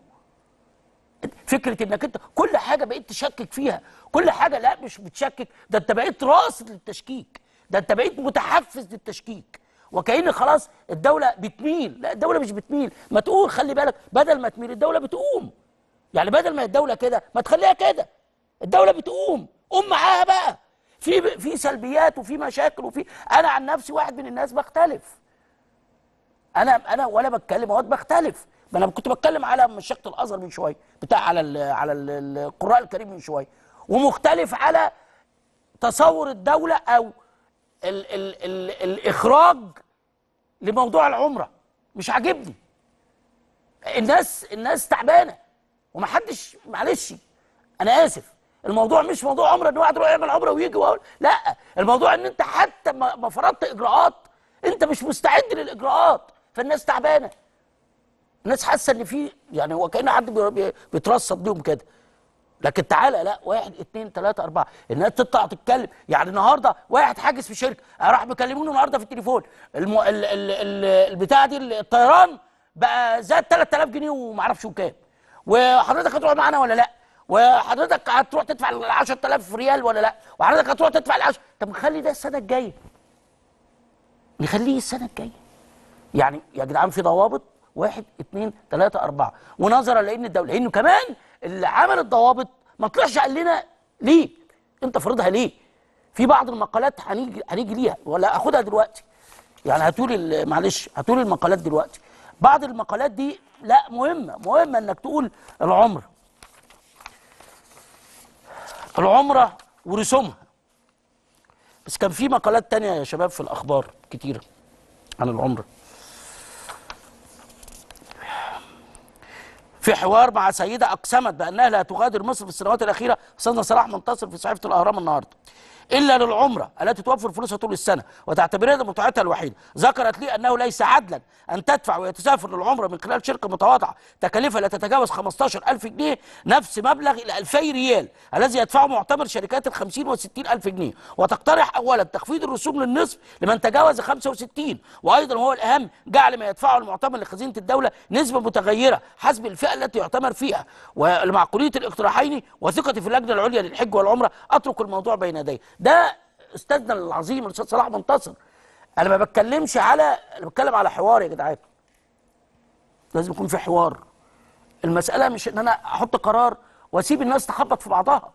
فكره انك انت كل حاجه بقيت تشكك فيها كل حاجه لا مش بتشكك ده انت بقيت راصد للتشكيك ده انت بقيت متحفز للتشكيك وكأن خلاص الدوله بتميل لا الدوله مش بتميل ما تقول خلي بالك بدل ما تميل الدوله بتقوم يعني بدل ما الدوله كده ما تخليها كده الدوله بتقوم قوم معاها بقى في في سلبيات وفي مشاكل وفي انا عن نفسي واحد من الناس بختلف انا انا ولا بتكلم اهوت بختلف ما انا كنت بتكلم على مشيخه الازهر من شويه بتاع على ال على ال القراء الكريم من شويه ومختلف على تصور الدوله او ال ال ال الاخراج لموضوع العمره مش عاجبني الناس الناس تعبانه ومحدش معلش انا اسف الموضوع مش موضوع عمره ان واحد يروح يعمل عمره ويجي ويقول لا الموضوع ان انت حتى ما ما فرضت اجراءات انت مش مستعد للاجراءات فالناس تعبانه الناس حاسه ان في يعني هو كان حد بي- بي- بيترصد ليهم كده لكن تعالى لا واحد اتنين تلاته اربعه الناس تطلع تتكلم يعني النهارده واحد حاجز في شركه راح مكلموني النهارده في التليفون الم... ال... ال... ال... البتاع دي الطيران بقى زاد 3000 جنيه ومعرفش وكام وحضرتك هتروح معانا ولا لا وحضرتك هتروح تدفع ال 10000 ريال ولا لا وحضرتك هتروح تدفع ال 10 طب نخلي ده السنه الجايه نخليه السنه الجايه يعني يا جدعان في ضوابط واحد اثنين ثلاثة أربعة ونظرا لأن الدولة لأنه كمان اللي عمل الضوابط ما طلعش قال لنا ليه؟ أنت فرضها ليه؟ في بعض المقالات هنيجي هنيجي ليها ولا أخدها دلوقتي يعني هاتولي ال- معلش هاتولي المقالات دلوقتي بعض المقالات دي لا مهمة مهمة إنك تقول العمر العمرة ورسومها بس كان في مقالات تانية يا شباب في الأخبار كتيرة عن العمرة في حوار مع سيدة أقسمت بأنها لا تغادر مصر في السنوات الأخيرة أستاذنا صلاح منتصر في صحيفة الأهرام النهاردة إلا للعمرة التي توفر فلوسها طول السنة وتعتبرها متعتها الوحيدة ذكرت لي أنه ليس عدلا أن تدفع ويتسافر للعمرة من خلال شركة متواضعة تكاليفها لا تتجاوز 15000 جنيه نفس مبلغ ال 2000 ريال الذي يدفعه معتمر شركات ال 50 وال 60 ألف جنيه وتقترح أولا تخفيض الرسوم للنصف لمن تجاوز 65 وأيضا وهو الأهم جعل ما يدفعه المعتمر لخزينة الدولة نسبة متغيرة حسب الفئة التي يعتمر فيها ولمعقولية الاقتراحين وثقتي في اللجنة العليا للحج والعمرة أترك الموضوع بين يدي ده أستاذنا العظيم الأستاذ صلاح منتصر أنا ما بتكلمش على أنا بتكلم على حوار يا جدعان لازم يكون في حوار المسألة مش إن أنا أحط قرار وأسيب الناس تخبط في بعضها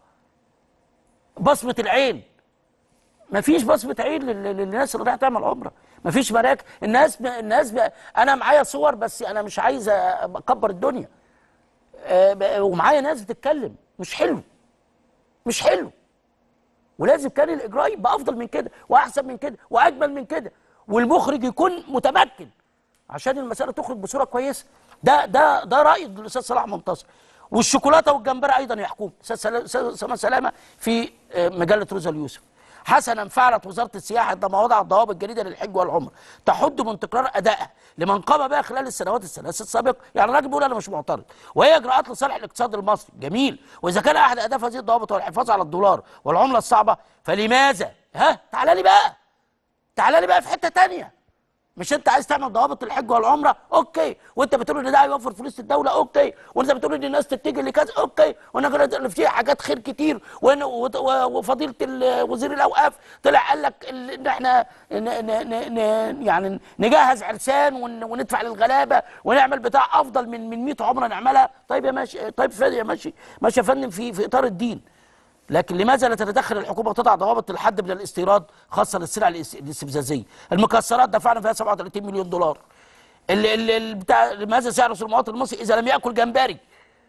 بصمة العين مفيش بصمة عين لل- لل- للناس اللي رايحة تعمل عمرة مفيش مراكز الناس ب... الناس ب... أنا معايا صور بس أنا مش عايز أكبر الدنيا آه، ب- ومعايا ناس بتتكلم مش حلو مش حلو ولازم كان الاجراء يبقى افضل من كده واحسن من كده واجمل من كده والمخرج يكون متمكن عشان المساله تخرج بصوره كويسه ده ده ده راي الاستاذ صلاح منتصر والشوكولاته والجمبري ايضا يحكم استاذ سلا- أستاذ اسامه سلامه في آه، مجله روزا اليوسف حسنا فعلت وزاره السياحه عندما وضعت ضوابط جديده للحج والعمره تحد من تكرار ادائها لمن قام بها خلال السنوات الثلاث السابقه يعني الراجل بيقول انا مش معترض وهي اجراءات لصالح الاقتصاد المصري جميل واذا كان احد اهداف هذه الضوابط هو الحفاظ على الدولار والعمله الصعبه فلماذا ها تعالى لي بقى تعالى لي بقى في حته تانية مش انت عايز تعمل ضوابط الحج والعمره اوكي وانت بتقول ان ده هيوفر فلوس الدوله اوكي وانت بتقول ان الناس تتجه لكذا اوكي وانا قلت ان في حاجات خير كتير وإن- وت- و- وفضيله ال- وزير الاوقاف طلع قال لك ال- ان احنا ن ن ن ن يعني نجهز عرسان ون- وندفع للغلابه ونعمل بتاع افضل من من 100 عمره نعملها طيب يا ماشي طيب فادي يا ماشي ماشي يا فندم في في اطار الدين لكن لماذا لا تتدخل الحكومه وتضع ضوابط للحد من الاستيراد خاصه للسلع الاس- الاستفزازيه المكسرات دفعنا فيها 37 مليون دولار ال ال ال بتاع لماذا سعر رسوم المواطن المصري اذا لم ياكل جمبري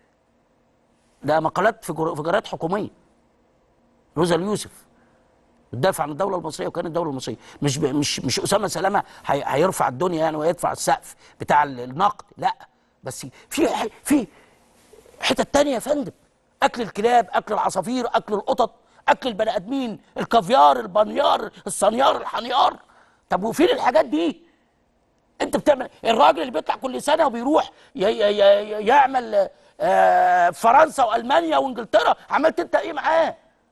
ده مقالات في جر- في جرائد حكوميه روزا اليوسف بتدافع عن الدوله المصريه وكان الدوله المصريه مش ب... مش مش اسامه سلامه هي... هيرفع الدنيا يعني ويدفع السقف بتاع ال- النقد لا بس في في حتت تانية يا فندم اكل الكلاب اكل العصافير اكل القطط اكل البني ادمين الكافيار البنيار الصنيار الحنيار طب وفين الحاجات دي انت بتعمل الراجل اللي بيطلع كل سنه وبيروح ي... ي... ي... يعمل آه فرنسا والمانيا وانجلترا عملت انت ايه معاه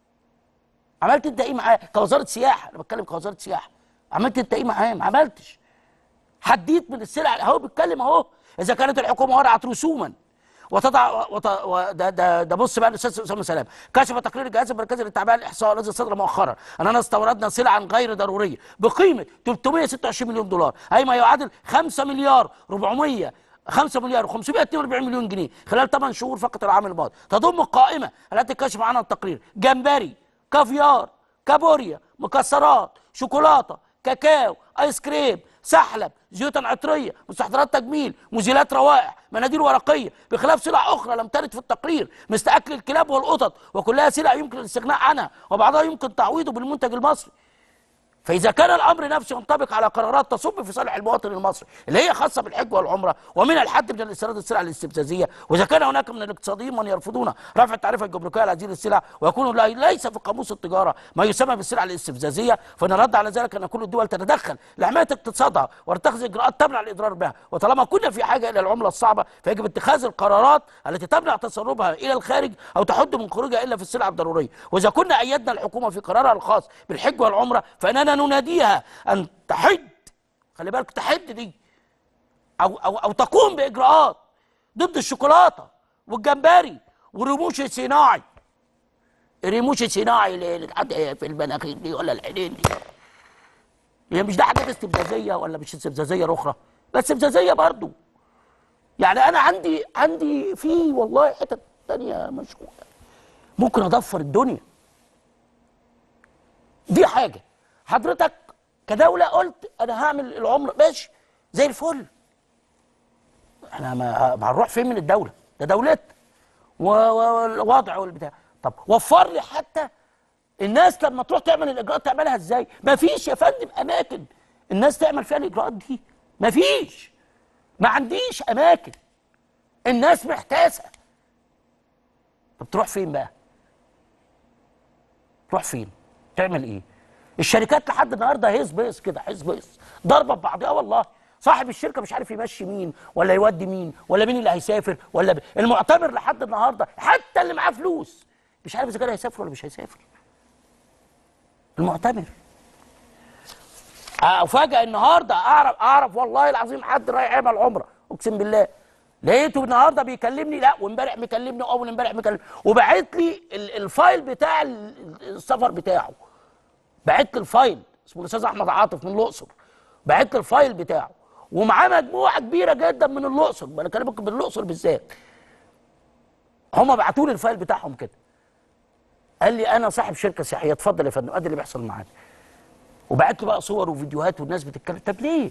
عملت انت ايه معاه كوزاره سياحه انا بتكلم كوزاره سياحه عملت انت ايه معاه ما عملتش حديت من السلع اهو بيتكلم اهو اذا كانت الحكومه وضعت رسوما وتضع وت... و... ده ده ده بص بقى الاستاذ اسامه سلام كشف تقرير الجهاز المركزي للتعبئه الاحصاء الذي صدر مؤخرا اننا استوردنا سلعا غير ضروريه بقيمه 326 مليون دولار اي ما يعادل 5 مليار 400 5 مليار و542 مليون جنيه خلال 8 شهور فقط العام الماضي تضم القائمه التي كشف عنها التقرير جمبري كافيار كابوريا مكسرات شوكولاته كاكاو ايس كريم سحلب زيوت عطريه مستحضرات تجميل مزيلات روائح مناديل ورقيه بخلاف سلع اخرى لم ترد في التقرير مثل اكل الكلاب والقطط وكلها سلع يمكن الاستغناء عنها وبعضها يمكن تعويضه بالمنتج المصري فاذا كان الامر نفسه ينطبق على قرارات تصب في صالح المواطن المصري اللي هي خاصه بالحج والعمره ومن الحد من الاستيراد السلع الاستفزازيه واذا كان هناك من الاقتصاديين من يرفضون رفع التعرفه الجمركيه على هذه السلع ويكون لا- ليس في قاموس التجاره ما يسمى بالسلع الاستفزازيه فنرد على ذلك ان كل الدول تتدخل لحمايه اقتصادها وتتخذ اجراءات تمنع الاضرار بها وطالما كنا في حاجه الى العمله الصعبه فيجب اتخاذ القرارات التي تمنع تسربها الى الخارج او تحد من خروجها الا في السلع الضروريه واذا كنا ايدنا الحكومه في قرارها الخاص بالحج والعمره فاننا نناديها ان تحد خلي بالك تحد دي او او او تقوم باجراءات ضد الشوكولاته والجمبري والرموش الصناعي الرموش الصناعي اللي اللي اتحط في المناخير دي ولا العينين دي هي مش ده حاجات استفزازيه ولا مش استفزازيه اخرى بس استفزازيه برضو يعني انا عندي عندي في والله حتت تانية مشغوله ممكن اضفر الدنيا دي حاجه حضرتك كدوله قلت انا هعمل العمره ماشي زي الفل احنا ما ما هنروح فين من الدوله ده دولتنا و- و- والوضع والبتاع طب وفر لي حتى الناس لما تروح تعمل الاجراءات تعملها ازاي ما فيش يا فندم اماكن الناس تعمل فيها الاجراءات دي ما فيش ما عنديش اماكن الناس محتاسه طب تروح فين بقى تروح فين تعمل ايه الشركات لحد النهارده هيص بيص كده هيص بيص ضربه ببعضها والله صاحب الشركه مش عارف يمشي مين ولا يودي مين ولا مين اللي هيسافر ولا ب... المعتمر لحد النهارده حتى اللي معاه فلوس مش عارف اذا كان هيسافر ولا مش هيسافر المعتمر افاجئ النهارده اعرف اعرف والله العظيم حد رايح يعمل عمره اقسم بالله لقيته النهارده بيكلمني لا وامبارح مكلمني واول امبارح مكلمني وبعت لي ال- الفايل بتاع ال- السفر بتاعه بعت لي الفايل اسمه الاستاذ احمد عاطف من الاقصر بعت لي الفايل بتاعه ومعاه مجموعه كبيره جدا من الاقصر انا كلامك من الاقصر بالذات هم بعتوا لي الفايل بتاعهم كده قال لي انا صاحب شركه سياحيه اتفضل يا فندم ادي اللي بيحصل معانا وبعت لي بقى صور وفيديوهات والناس بتتكلم طب ليه؟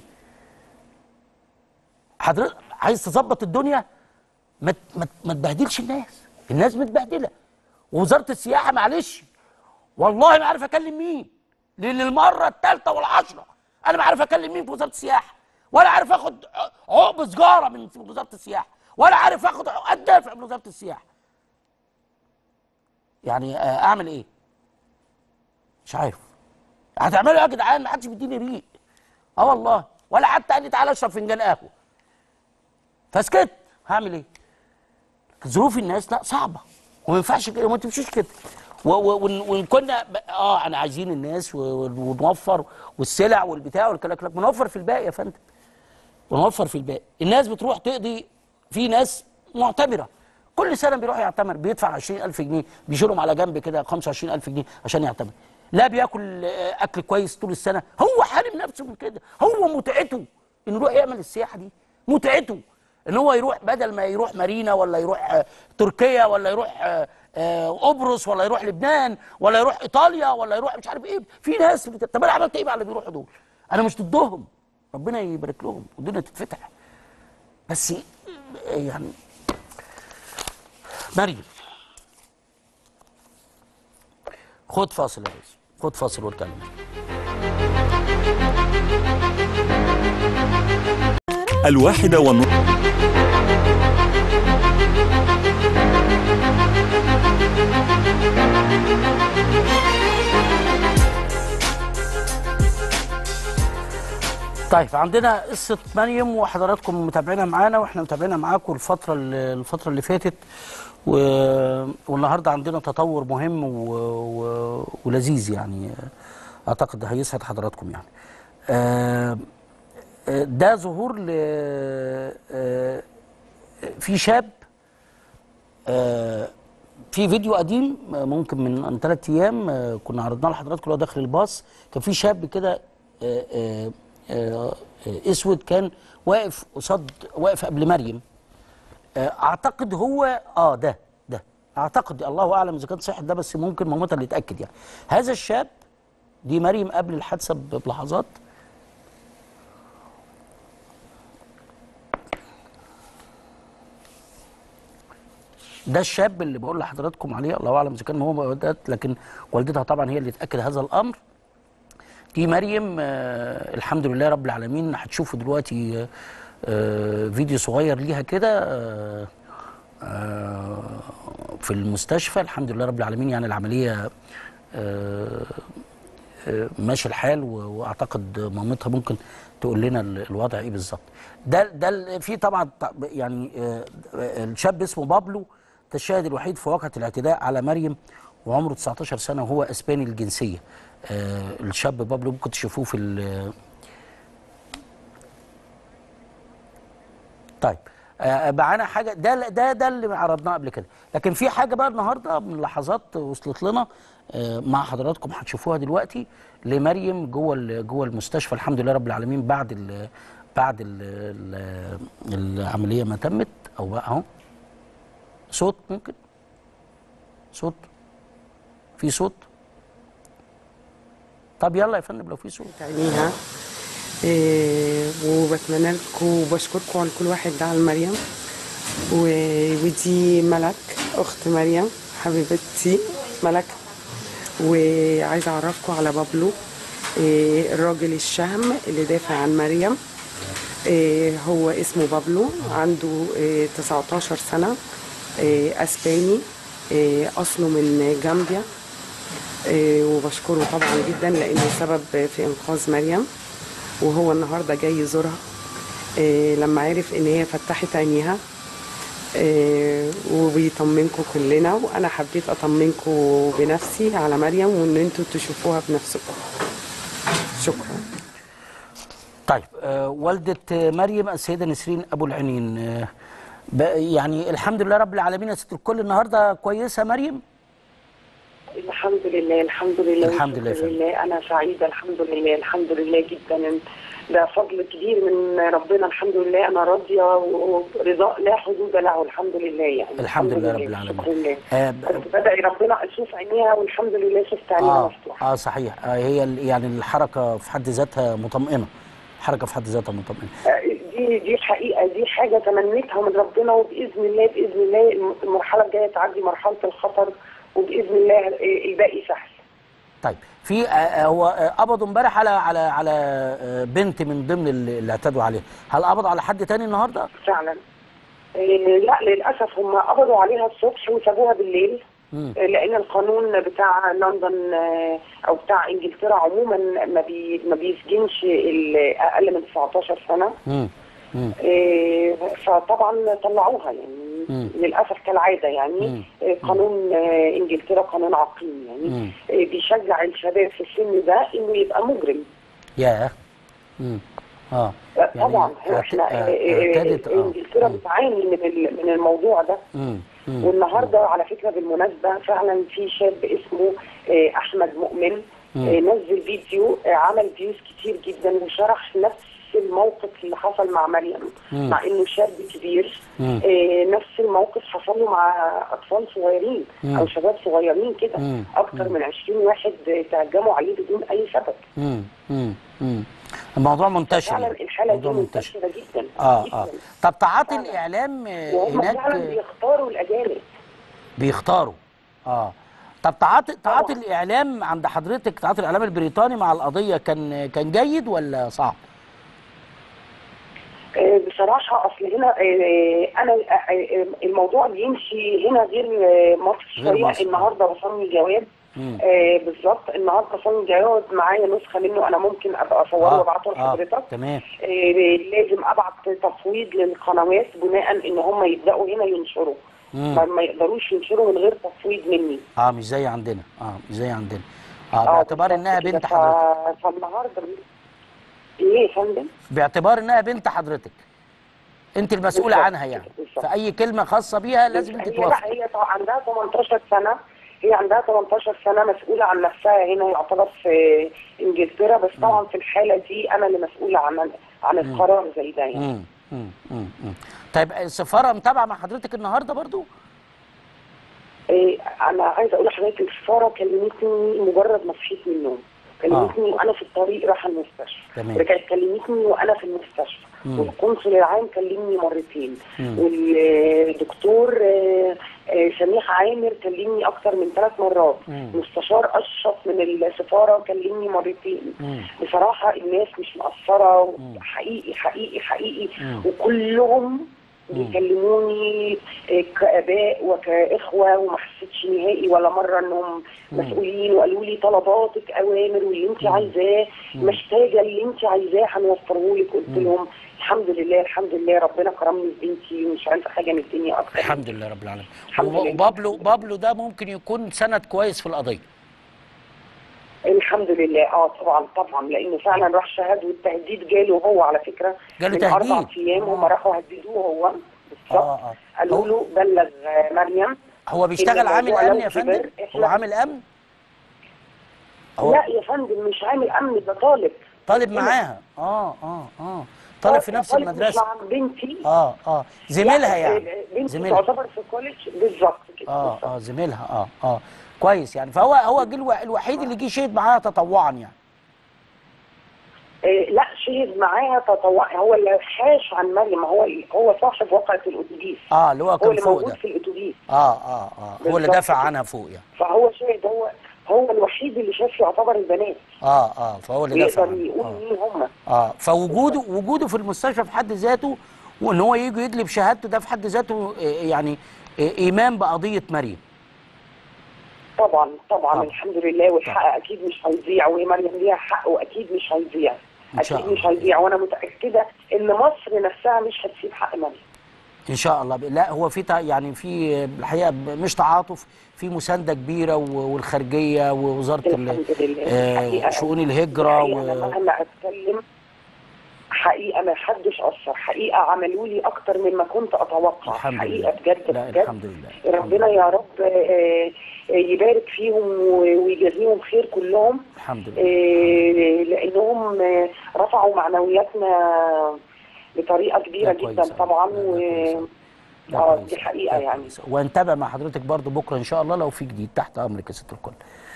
حضرتك عايز تظبط الدنيا ما ت- ما ت- ما تبهدلش الناس الناس متبهدله ووزاره السياحه معلش والله ما عارف اكلم مين لان المره الثالثه والعشره انا ما عارف اكلم مين في وزاره السياحه ولا عارف اخد ع- عقب سجاره من وزاره السياحه ولا عارف اخد عقد دافع من وزاره السياحه يعني آه، اعمل ايه مش عارف هتعملوا ايه يا جدعان ما حدش بيديني ريق اه والله ولا حتى قال لي تعالى اشرب فنجان قهوه فسكت هعمل ايه ظروف الناس لا صعبه وما ينفعش كده وما تمشيش كده و- و- وإن وإن كنا ب- اه انا عايزين الناس و- و- ونوفر والسلع والبتاع والكلام لك بنوفر في الباقي يا فندم ونوفر في الباقي الناس بتروح تقضي في ناس معتبره كل سنه بيروح يعتمر بيدفع 20000 جنيه بيشيلهم على جنب كده 25000 جنيه عشان يعتمر لا بياكل آه، اكل كويس طول السنه هو حارم نفسه من كده هو متعته انه يروح يعمل السياحه دي متعته ان هو يروح بدل ما يروح مارينا ولا يروح آه، تركيا ولا يروح آه، آه، قبرص ولا يروح لبنان ولا يروح ايطاليا ولا يروح مش عارف ايه في ناس بت... طب انا عملت ايه بقى اللي بيروحوا دول انا مش ضدهم ربنا يبارك لهم والدنيا تتفتح بس آه، يعني مريم خد فاصل يا ريس خد فاصل واتكلم الواحدة والنصف طيب عندنا قصه مريم وحضراتكم متابعينها معانا واحنا متابعينها معاكم الفتره اللي الفتره اللي فاتت و... والنهارده عندنا تطور مهم و... و... ولذيذ يعني اعتقد هيسعد حضراتكم يعني آه، آه، ده ظهور ل آه، في شاب آه، في فيديو قديم آه، ممكن من من ثلاث ايام آه، كنا عرضناه لحضراتكم اللي هو داخل الباص كان في شاب كده آه، آه، آه، آه، اسود كان واقف قصاد واقف قبل مريم آه، اعتقد هو اه ده ده اعتقد الله اعلم اذا كان صح ده بس ممكن مامتها اللي تاكد يعني هذا الشاب دي مريم قبل الحادثه ب- بلحظات ده الشاب اللي بقول لحضراتكم عليه الله اعلم اذا كان هو والدت لكن والدتها طبعا هي اللي تاكد هذا الامر دي مريم آه الحمد لله رب العالمين هتشوفوا دلوقتي آه آه فيديو صغير ليها كده آه آه في المستشفى الحمد لله رب العالمين يعني العمليه آه آه، ماشي الحال و- واعتقد مامتها ممكن تقول لنا ال- الوضع ايه بالظبط ده ده ال- في طبعا ط- يعني آه، آه، الشاب اسمه بابلو ده الشاهد الوحيد في واقعه الاعتداء على مريم وعمره 19 سنه وهو اسباني الجنسيه آه، الشاب بابلو ممكن تشوفوه في ال- طيب آه، معانا حاجه ده ده ده اللي عرضناه قبل كده لكن في حاجه بقى النهارده من لحظات وصلت لنا آه، مع حضراتكم هتشوفوها دلوقتي لمريم جوه ال- جوه المستشفى الحمد لله رب العالمين بعد ال بعد ال ال العمليه ما تمت او بقى اهو صوت ممكن صوت في صوت طب يلا يا فندم لو في صوت عينيها إيه وبتمنى لكم وبشكركم على كل واحد دعا لمريم و- ودي ملك اخت مريم حبيبتي ملك وعايزه اعرفكم على بابلو إيه الراجل الشهم اللي دافع عن مريم إيه هو اسمه بابلو عنده إيه 19 سنه إيه اسباني إيه اصله من جامبيا إيه، وبشكره طبعا جدا لانه سبب في انقاذ مريم وهو النهارده جاي يزورها إيه، لما عرف ان هي فتحت عينيها إيه، وبيطمنكم كلنا وانا حبيت اطمنكم بنفسي على مريم وان انتوا تشوفوها بنفسكم شكرا طيب آه والدة آه، مريم السيدة نسرين أبو العنين آه ب- يعني الحمد لله رب العالمين يا ست الكل النهاردة كويسة مريم الحمد لله الحمد لله الحمد لله يا الحمد فندم. لله انا سعيده الحمد لله الحمد لله جدا ده فضل كبير من ربنا الحمد لله انا راضيه ورضاء لا حدود له الحمد لله يعني الحمد لله رب العالمين. شكرا لله آه ب- كنت بدعي ربنا اشوف عينيها والحمد لله شفت عينيها آه, مفتوحه آه صحيح آه هي ال- يعني الحركة في حد ذاتها مطمئنة الحركة في حد ذاتها مطمئنة آه، دي دي حقيقه دي حاجه تمنيتها من ربنا وباذن الله باذن الله المرحله الجايه تعدي مرحله الخطر وباذن الله آه، الباقي سهل طيب في آه آه، هو آه قبضوا امبارح على على على آه بنت من ضمن اللي اللي اعتدوا عليها هل قبضوا على حد تاني النهارده؟ فعلا إيه، لا للاسف هم قبضوا عليها الصبح وسابوها بالليل مم. إيه، لان القانون بتاع لندن آه، او بتاع انجلترا عموما ما بي ما بيسجنش ال- اقل من 19 سنه مم. مم. إيه، فطبعا طلعوها يعني مم. للاسف كالعاده مم. يعني إيه، قانون آه، انجلترا قانون عقيم يعني مم. إيه، بيشجع الشباب في السن ده انه يبقى مجرم ياه مم. اه طبعا هو اعت- احنا آه، آه، اعتدت اه انجلترا مم. بتعاني من ال- من الموضوع ده مم. مم. والنهارده على فكره بالمناسبه فعلا في شاب اسمه آه، احمد مؤمن مم. آه، نزل فيديو آه، عمل فيوز كتير جدا وشرح نفس الموقف اللي حصل مع مريم مم. مع انه شاب كبير مم. آه، نفس الموقف حصل له مع اطفال صغيرين مم. او شباب صغيرين كده مم. اكتر من 20 واحد آه، تهجموا عليه بدون اي سبب مم. مم. مم. الموضوع منتشر فعلا يعني. الحاله دي الموضوع منتشر منتشره جدا اه جداً. اه طب تعاطي فعلا. الاعلام آه، وهم هناك فعلا آه، بيختاروا الاجانب بيختاروا اه طب تعاطي تعاطي طبعاً. الاعلام عند حضرتك تعاطي الاعلام البريطاني مع القضيه كان كان جيد ولا صعب؟ آه، بصراحة أصل هنا آه، أنا آه، آه، الموضوع بيمشي هنا غير آه، مصر غير شوية مصر. النهاردة وصلني جواب آه بالظبط النهارده فندم جايب معايا نسخه منه انا ممكن ابقى اصوره وابعته لحضرتك تمام آه لازم ابعت تفويض للقنوات بناء ان هم يبداوا هنا ينشروا مم. ما ما يقدروش ينشروا من غير تفويض مني اه مش زي عندنا اه مش زي عندنا اه باعتبار انها بالظبط بنت كده. حضرتك ف- فالنهارده ايه يا فندم؟ باعتبار انها بنت حضرتك انت المسؤوله بالظبط عنها يعني بالظبط. فاي كلمه خاصه بيها لازم انت هي توافقي لا هي طبعا عندها 18 سنه هي عندها 18 سنه مسؤوله عن نفسها هنا يعتبر في انجلترا بس طبعا في الحاله دي انا اللي مسؤوله عن عن القرار زي ده يعني مم. مم. مم. مم. طيب السفاره متابعه مع حضرتك النهارده برضو إيه انا عايزه اقول لحضرتك السفاره كلمتني مجرد ما صحيت من النوم كلمتني وانا في الطريق رايحه المستشفى تمام. رجعت كلمتني وانا في المستشفى مم. والقنصل العام كلمني مرتين مم. والدكتور آه، آه، سميح عامر كلمني اكتر من ثلاث مرات مم. مستشار اشرف من السفاره كلمني مرتين مم. بصراحه الناس مش مقصره حقيقي حقيقي حقيقي مم. وكلهم بيكلموني آه، كاباء وكاخوه وما حسيتش نهائي ولا مره انهم مسؤولين وقالوا لي طلباتك اوامر واللي انت عايزاه محتاجه اللي انت عايزاه هنوفره لك قلت لهم الحمد لله الحمد لله ربنا كرمني ببنتي ومش عايزه حاجه من الدنيا اكتر الحمد لله رب العالمين الحمد لله. وبابلو بابلو ده ممكن يكون سند كويس في القضيه الحمد لله اه طبعا طبعا لانه فعلا راح شهد والتهديد جاله هو على فكره جاله من تهديد؟ اربع ايام هم آه. راحوا هددوه هو بالظبط آه، آه. قالوا هو- له بلغ آه، مريم هو بيشتغل إن عامل الموضوع امن لو يا فندم كبر هو إحنا- عامل امن هو لا يا فندم مش عامل امن ده طالب طالب هنا. معاها اه اه اه طالب في نفس طالب المدرسه مش مع بنتي اه اه زميلها لا، يعني آه، بنتي زميلها تعتبر في كوليدج بالظبط كده اه بالظبط. اه زميلها اه اه كويس يعني فهو هو جه الو- الوحيد اللي جه شهد معاها تطوعا يعني آه، لا شهد معاها تطوع هو اللي حاش عن مريم هو هو صاحب واقعة الاتوبيس اه اللي هو هو كان اللي فوق موجود ده في الاتوبيس اه اه اه هو اللي بالظبط دافع كده. عنها فوق يعني فهو شاهد هو هو الوحيد اللي شاف يعتبر البنات اه اه فهو اللي دافع ويقدر عنها يقول آه. مين هم اه فوجوده وجوده في المستشفى في حد ذاته وان هو يجي يدلي بشهادته ده في حد ذاته آه، يعني آه، ايمان بقضيه مريم طبعا طبعا طبعا. الحمد لله والحق اكيد مش هيضيع وهي مريم ليها حق واكيد مش هيضيع إن شاء اكيد مش الله. هيضيع وانا متاكده ان مصر نفسها مش هتسيب حق مريم ان شاء الله لا هو في تع- يعني في الحقيقه ب- مش تعاطف في مسانده كبيره و- والخارجيه ووزاره ال- الحمد لله آه، الحقيقة- شؤون الهجره الحقيقة انا و... مهما اتكلم حقيقه ما حدش اثر حقيقه عملوا لي اكتر مما كنت اتوقع الحمد حقيقه لله بجد لا بجد الحمد لله ربنا يا رب آه، آه، يبارك فيهم و- ويجازيهم خير كلهم الحمد لله آه، لانهم آه، رفعوا معنوياتنا بطريقه كبيره ده كويس جدا أوي. طبعا ده- ده و كويس أوي. ده اه كويس دي أوي. حقيقه ده يعني كويس أوي. وهنتابع مع حضرتك برضو بكره ان شاء الله لو في جديد تحت امرك يا ست الكل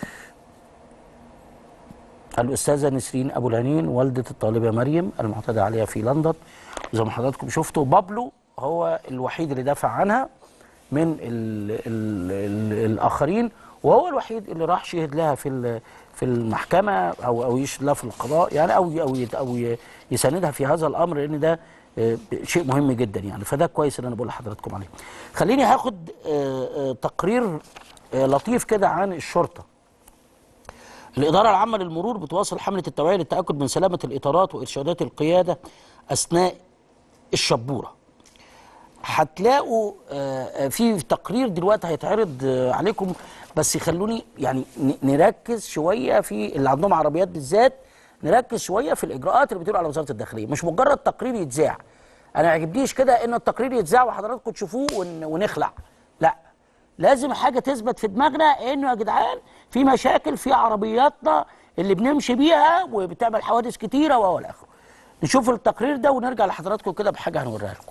الأستاذة نسرين أبو الهنين والدة الطالبة مريم المعتدى عليها في لندن وزي ما حضراتكم شفتوا بابلو هو الوحيد اللي دافع عنها من ال ال ال الآخرين وهو الوحيد اللي راح شهد لها في ال- في المحكمة أو أو يشهد لها في القضاء يعني أو ي- أو ي- أو ي- يساندها في هذا الأمر لأن ده آه، شيء مهم جدا يعني فده كويس اللي أنا بقول لحضراتكم عليه. خليني هاخد آه، آه، تقرير آه، لطيف كده عن الشرطة. الإدارة العامة للمرور بتواصل حملة التوعية للتأكد من سلامة الإطارات وإرشادات القيادة أثناء الشبورة. هتلاقوا آه، آه، في تقرير دلوقتي هيتعرض آه، عليكم بس خلوني يعني ن- نركز شوية في اللي عندهم عربيات بالذات نركز شوية في الإجراءات اللي بتقول على وزارة الداخلية مش مجرد تقرير يتذاع أنا ما يعجبنيش كده إن التقرير يتذاع وحضراتكم تشوفوه ون- ونخلع لا لازم حاجه تثبت في دماغنا انه يا جدعان في مشاكل في عربياتنا اللي بنمشي بيها وبتعمل حوادث كتيره وهو اخره. نشوف التقرير ده ونرجع لحضراتكم كده بحاجه هنوريها لكم.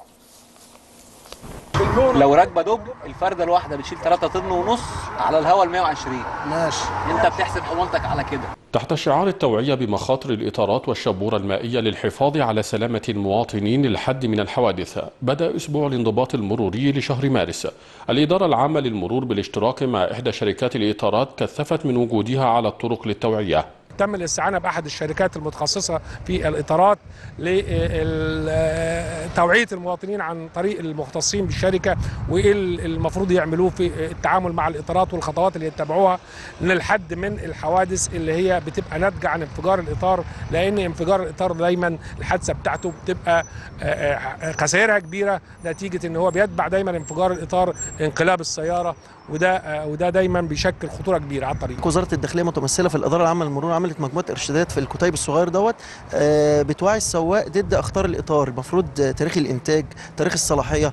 لو راكبه دب الفرده الواحده بتشيل 3 طن ونص على الهوا ال 120 ماشي انت بتحسب حمولتك على كده تحت شعار التوعية بمخاطر الإطارات والشبورة المائية للحفاظ على سلامة المواطنين للحد من الحوادث بدأ أسبوع الانضباط المروري لشهر مارس الإدارة العامة للمرور بالاشتراك مع إحدى شركات الإطارات كثفت من وجودها على الطرق للتوعية تم الاستعانه باحد الشركات المتخصصه في الاطارات لتوعيه المواطنين عن طريق المختصين بالشركه وايه المفروض يعملوه في التعامل مع الاطارات والخطوات اللي يتبعوها للحد من الحوادث اللي هي بتبقى ناتجه عن انفجار الاطار لان انفجار الاطار دايما الحادثه بتاعته بتبقى آه، آه، خسائرها كبيره نتيجه ان هو بيتبع دايما انفجار الاطار انقلاب السياره وده آه، وده دايما بيشكل خطوره كبيره على الطريق وزاره الداخليه متمثله في الاداره العامه للمرور عملت مجموعه ارشادات في الكتيب الصغير دوت آه، بتوعي السواق ضد اخطار الاطار المفروض آه، تاريخ الانتاج تاريخ الصلاحيه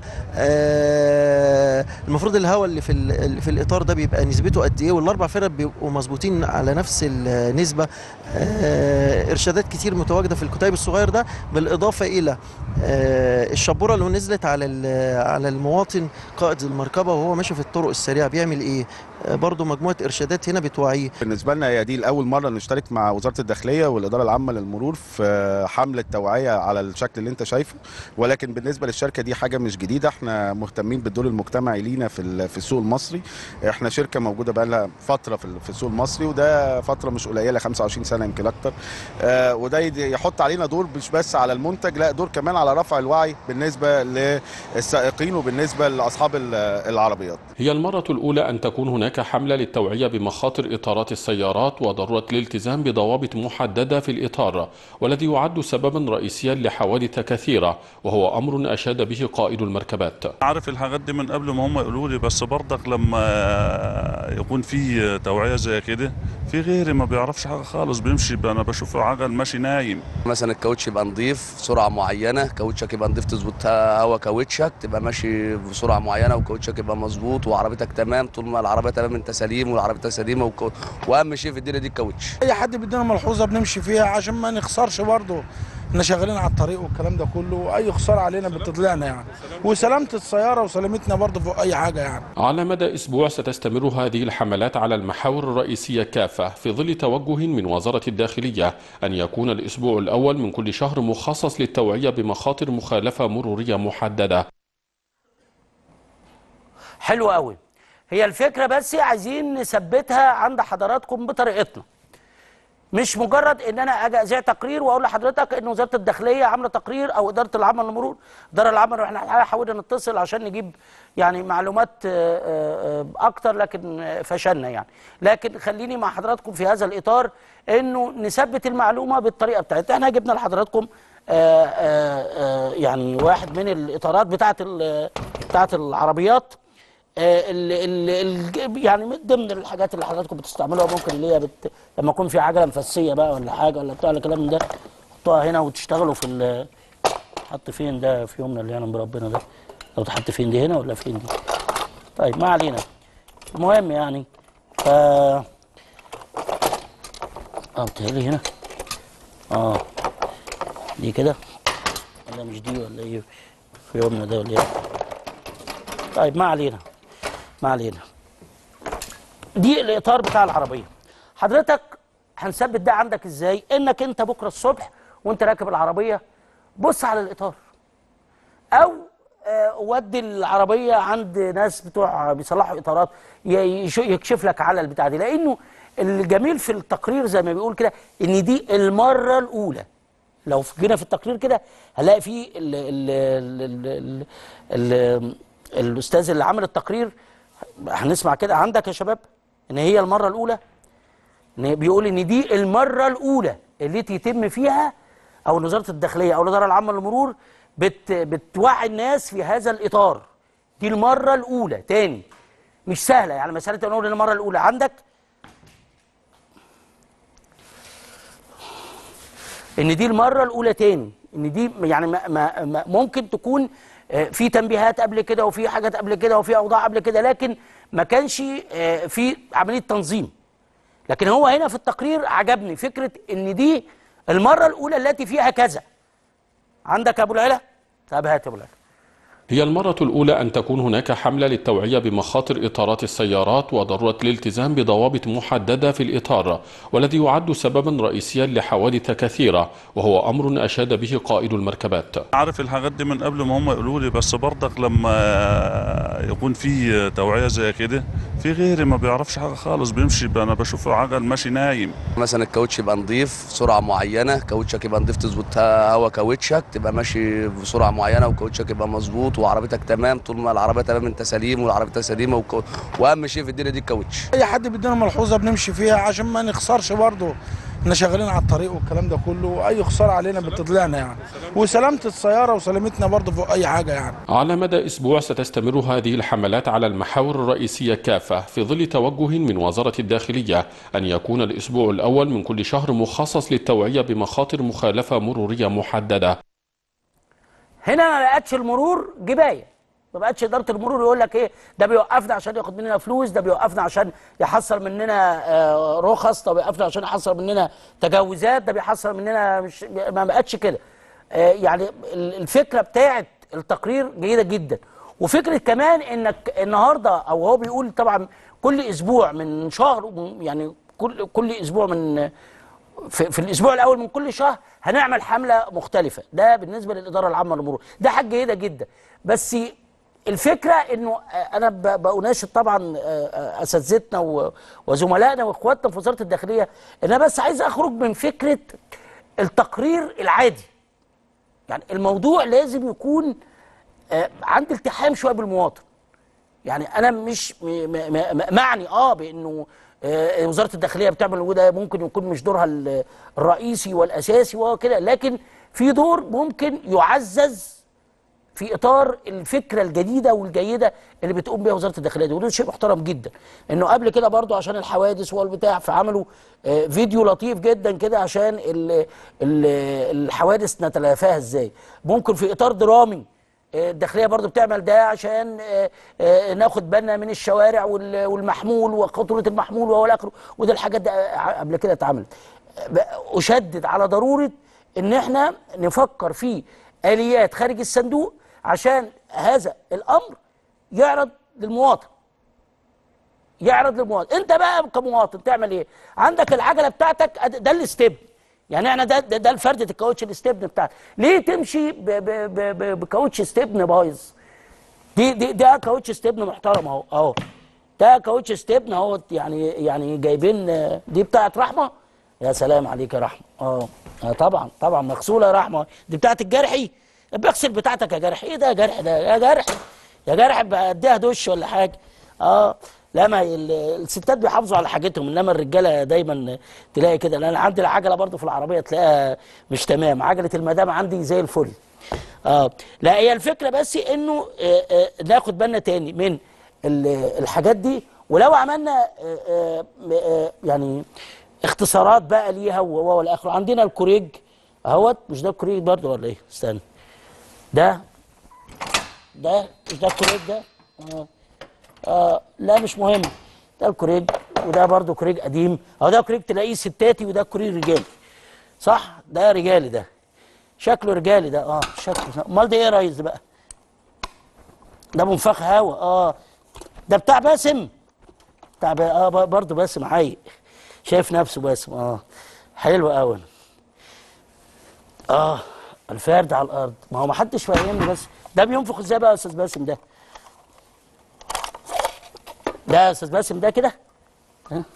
آه، المفروض الهواء اللي في ال- اللي في الاطار ده بيبقى نسبته قد ايه والاربع فرق بيبقوا مظبوطين على نفس النسبه آه، ارشادات كتير متواجده في الكتيب الصغير ده بالاضافه الى آه، الشبوره اللي نزلت على ال- على المواطن قائد المركبه وهو ماشي في الطرق السريعه بيعمل ايه آه، برضو مجموعه ارشادات هنا بتوعيه بالنسبة لنا هي دي الأول مرة نشترك مع وزارة الداخلية والإدارة العامة للمرور في حملة توعية على الشكل اللي أنت شايفه ولكن بالنسبة للشركة دي حاجة مش جديدة احنا مهتمين بالدور المجتمعي لينا في ال- في السوق المصري احنا شركة موجودة بقى لها فترة في ال- في السوق المصري وده فترة مش قليلة 25 سنة يمكن أكتر آه، وده يد- يحط علينا دور مش بس على المنتج لا دور كمان على رفع الوعي بالنسبة للسائقين وبالنسبة لأصحاب ال- العربيات هي المرة الأولى أن تكون هناك حملة للتوعية بمخاطر إطارات السيارات وضرورة الالتزام بضوابط محددة في الإطار والذي يعد سببا رئيسيا لحوادث كثيرة وهو أمر أشاد به قائد المركبات عارف الحاجات دي من قبل ما هم يقولوا لي بس برضك لما يكون في توعية زي كده في غيري ما بيعرفش حاجة خالص بيمشي انا بشوف عجل ماشي نايم مثلا الكاوتش يبقى نظيف سرعه معينه كاوتشك يبقى نظيف تظبط هوا كاوتشك تبقى ماشي بسرعه معينه وكاوتشك يبقى مظبوط وعربيتك تمام طول ما العربيه تمام انت سليم والعربيه سليمه وكو... واهم شيء في الدنيا دي الكاوتش اي حد بيدينا ملحوظه بنمشي فيها عشان ما نخسرش برضه احنا شغالين على الطريق والكلام ده كله واي خساره علينا بتطلعنا يعني وسلامه السياره وسلامتنا برضه فوق اي حاجه يعني على مدى أسبوع ستستمر هذه الحملات على المحاور الرئيسية كافة في ظل توجه من وزارة الداخلية أن يكون الأسبوع الأول من كل شهر مخصص للتوعية بمخاطر مخالفة مرورية محددة حلو قوي هي الفكره بس عايزين نثبتها عند حضراتكم بطريقتنا مش مجرد ان انا اجي اذيع تقرير واقول لحضرتك ان وزاره الداخليه عامله تقرير او اداره العمل للمرور الاداره العامه احنا حاولنا نتصل عشان نجيب يعني معلومات آه، آه، اكتر لكن آه، فشلنا يعني لكن خليني مع حضراتكم في هذا الاطار انه نثبت المعلومه بالطريقه بتاعتنا احنا جبنا لحضراتكم آه، آه، آه، يعني واحد من الاطارات بتاعت ال- بتاعت العربيات آه، ال ال ال يعني من ضمن الحاجات اللي حضراتكم بتستعملوها ممكن اللي هي بت لما يكون في عجله مفسيه بقى ولا حاجه ولا بتاع الكلام من ده تحطوها هنا وتشتغلوا في ال تحط فين ده في يومنا اللي يعلم بربنا ده لو تحط فين دي هنا ولا فين دي طيب ما علينا المهم يعني ف اه بتهيألي هنا اه دي كده ولا مش دي ولا ايه في يومنا ده ولا ايه طيب ما علينا ما علينا دي الاطار بتاع العربيه حضرتك هنثبت ده عندك ازاي انك انت بكره الصبح وانت راكب العربيه بص على الاطار او آه، ودي العربيه عند ناس بتوع بيصلحوا اطارات ي- يش- يكشف لك على البتاع دي لانه الجميل في التقرير زي ما بيقول كده ان دي المره الاولى لو جينا في التقرير كده هنلاقي فيه ال ال ال ال ال الاستاذ اللي عمل التقرير هنسمع كده عندك يا شباب ان هي المره الاولى ان بيقول ان دي المره الاولى التي يتم فيها او وزاره الداخليه او الاداره العامه للمرور بت بتوعي الناس في هذا الاطار دي المره الاولى تاني مش سهله يعني مساله نقول المره الاولى عندك ان دي المره الاولى تاني ان دي يعني ما ما ما ممكن تكون آه، في تنبيهات قبل كده وفي حاجات قبل كده وفي اوضاع قبل كده لكن ما كانش آه، في عمليه تنظيم لكن هو هنا في التقرير عجبني فكره ان دي المره الاولى التي فيها كذا عندك يا ابو العلا طب هات يا ابو العلا هي المرة الأولى أن تكون هناك حملة للتوعية بمخاطر إطارات السيارات وضرورة الالتزام بضوابط محددة في الإطار والذي يعد سببا رئيسيا لحوادث كثيرة وهو أمر أشاد به قائد المركبات عارف الحاجات دي من قبل ما هم يقولوا لي بس برضك لما يكون في توعية زي كده في غيري ما بيعرفش حاجه خالص بيمشي ب- انا بشوفه عجل ماشي نايم مثلا الكاوتش يبقى نضيف سرعه معينه كاوتشك يبقى نضيف تظبط هوا كاوتشك تبقى ماشي بسرعه معينه وكاوتشك يبقى مظبوط وعربيتك تمام طول ما العربيه تمام انت سليم والعربيه سليمه وكو... واهم شيء في الدنيا دي الكاوتش اي حد بيدينا ملحوظه بنمشي فيها عشان ما نخسرش برضه احنا شغالين على الطريق والكلام ده كله اي خساره علينا بتطلعنا يعني وسلامه السياره وسلامتنا برضه فوق اي حاجه يعني على مدى أسبوع ستستمر هذه الحملات على المحاور الرئيسية كافة في ظل توجه من وزارة الداخلية أن يكون الأسبوع الأول من كل شهر مخصص للتوعية بمخاطر مخالفة مرورية محددة هنا ما بقتش المرور جبايه ما بقتش اداره المرور يقول لك ايه ده بيوقفنا عشان ياخد مننا فلوس ده بيوقفنا عشان يحصل مننا آه، رخص ده بيوقفنا عشان يحصل مننا تجاوزات ده بيحصل مننا مش ما بقتش كده آه، يعني ال- الفكره بتاعت التقرير جيده جدا وفكره كمان انك النهارده او هو بيقول طبعا كل اسبوع من شهر يعني كل كل اسبوع من في, في الاسبوع الاول من كل شهر هنعمل حمله مختلفه ده بالنسبه للاداره العامه للمرور ده حاجه جيده جدا بس الفكره انه انا ب- بناشد طبعا اساتذتنا و- وزملائنا واخواتنا في وزاره الداخليه ان انا بس عايز اخرج من فكره التقرير العادي يعني الموضوع لازم يكون آه، عندي التحام شويه بالمواطن يعني انا مش م- م- م- معني اه بانه آه، وزاره الداخليه بتعمل وده ممكن يكون مش دورها ال- الرئيسي والاساسي وكده لكن في دور ممكن يعزز في اطار الفكره الجديده والجيده اللي بتقوم بها وزاره الداخليه دي وده شيء محترم جدا انه قبل كده برضو عشان الحوادث والبتاع فعملوا آه، فيديو لطيف جدا كده عشان ال ال الحوادث نتلافاها ازاي ممكن في اطار درامي آه، الداخليه برضو بتعمل ده عشان آه، آه، ناخد بالنا من الشوارع وال- والمحمول وخطوره المحمول والى اخره وده الحاجات دي آه، قبل كده اتعملت آه، اشدد على ضروره ان احنا نفكر في اليات خارج الصندوق عشان هذا الامر يعرض للمواطن يعرض للمواطن انت بقى كمواطن تعمل ايه عندك العجله بتاعتك أد- ده الاستبن يعني احنا ده ده, ده الفردة الكاوتش الاستبن بتاعك ليه تمشي ب- ب- ب- ب- بكاوتش استبن بايظ دي دي ده كاوتش استبن محترم اهو اهو ده كاوتش استبن اهو يعني يعني جايبين آه، دي بتاعت رحمه يا سلام عليك يا رحمه اه آه، طبعا طبعا مغسوله يا رحمه دي بتاعت الجرحي بغسل بتاعتك يا جرحي ايه ده يا جرح ده يا جرح يا جرح بقى اديها دش ولا حاجه اه لا ما ال- الستات بيحافظوا على حاجتهم انما الرجاله دايما تلاقي كده لان عندي العجله برضو في العربيه تلاقيها مش تمام عجله المدام عندي زي الفل اه لا هي الفكره بس انه آه آه ناخد بالنا تاني من ال- الحاجات دي ولو عملنا آه آه آه يعني اختصارات بقى ليها و- والى اخره عندنا الكوريج اهوت مش ده الكوريج برضه ولا ايه استنى ده ده مش ده الكوريج ده آه. آه لا مش مهم ده الكوريج وده برضه كوريج قديم اهو ده كوريج تلاقيه ستاتي وده كوريج رجالي صح ده رجالي ده شكله رجالي ده اه شكله امال ده ايه يا ريس بقى ده منفخ هوا اه ده بتاع باسم بتاع ب... اه ب- برضه باسم حي شايف نفسه باسم اه حلو قوي اه الفرد على الارض ما هو ما حدش فاهمني بس ده بينفخ ازاي بقى يا استاذ باسم ده ده يا استاذ باسم ده كده ها؟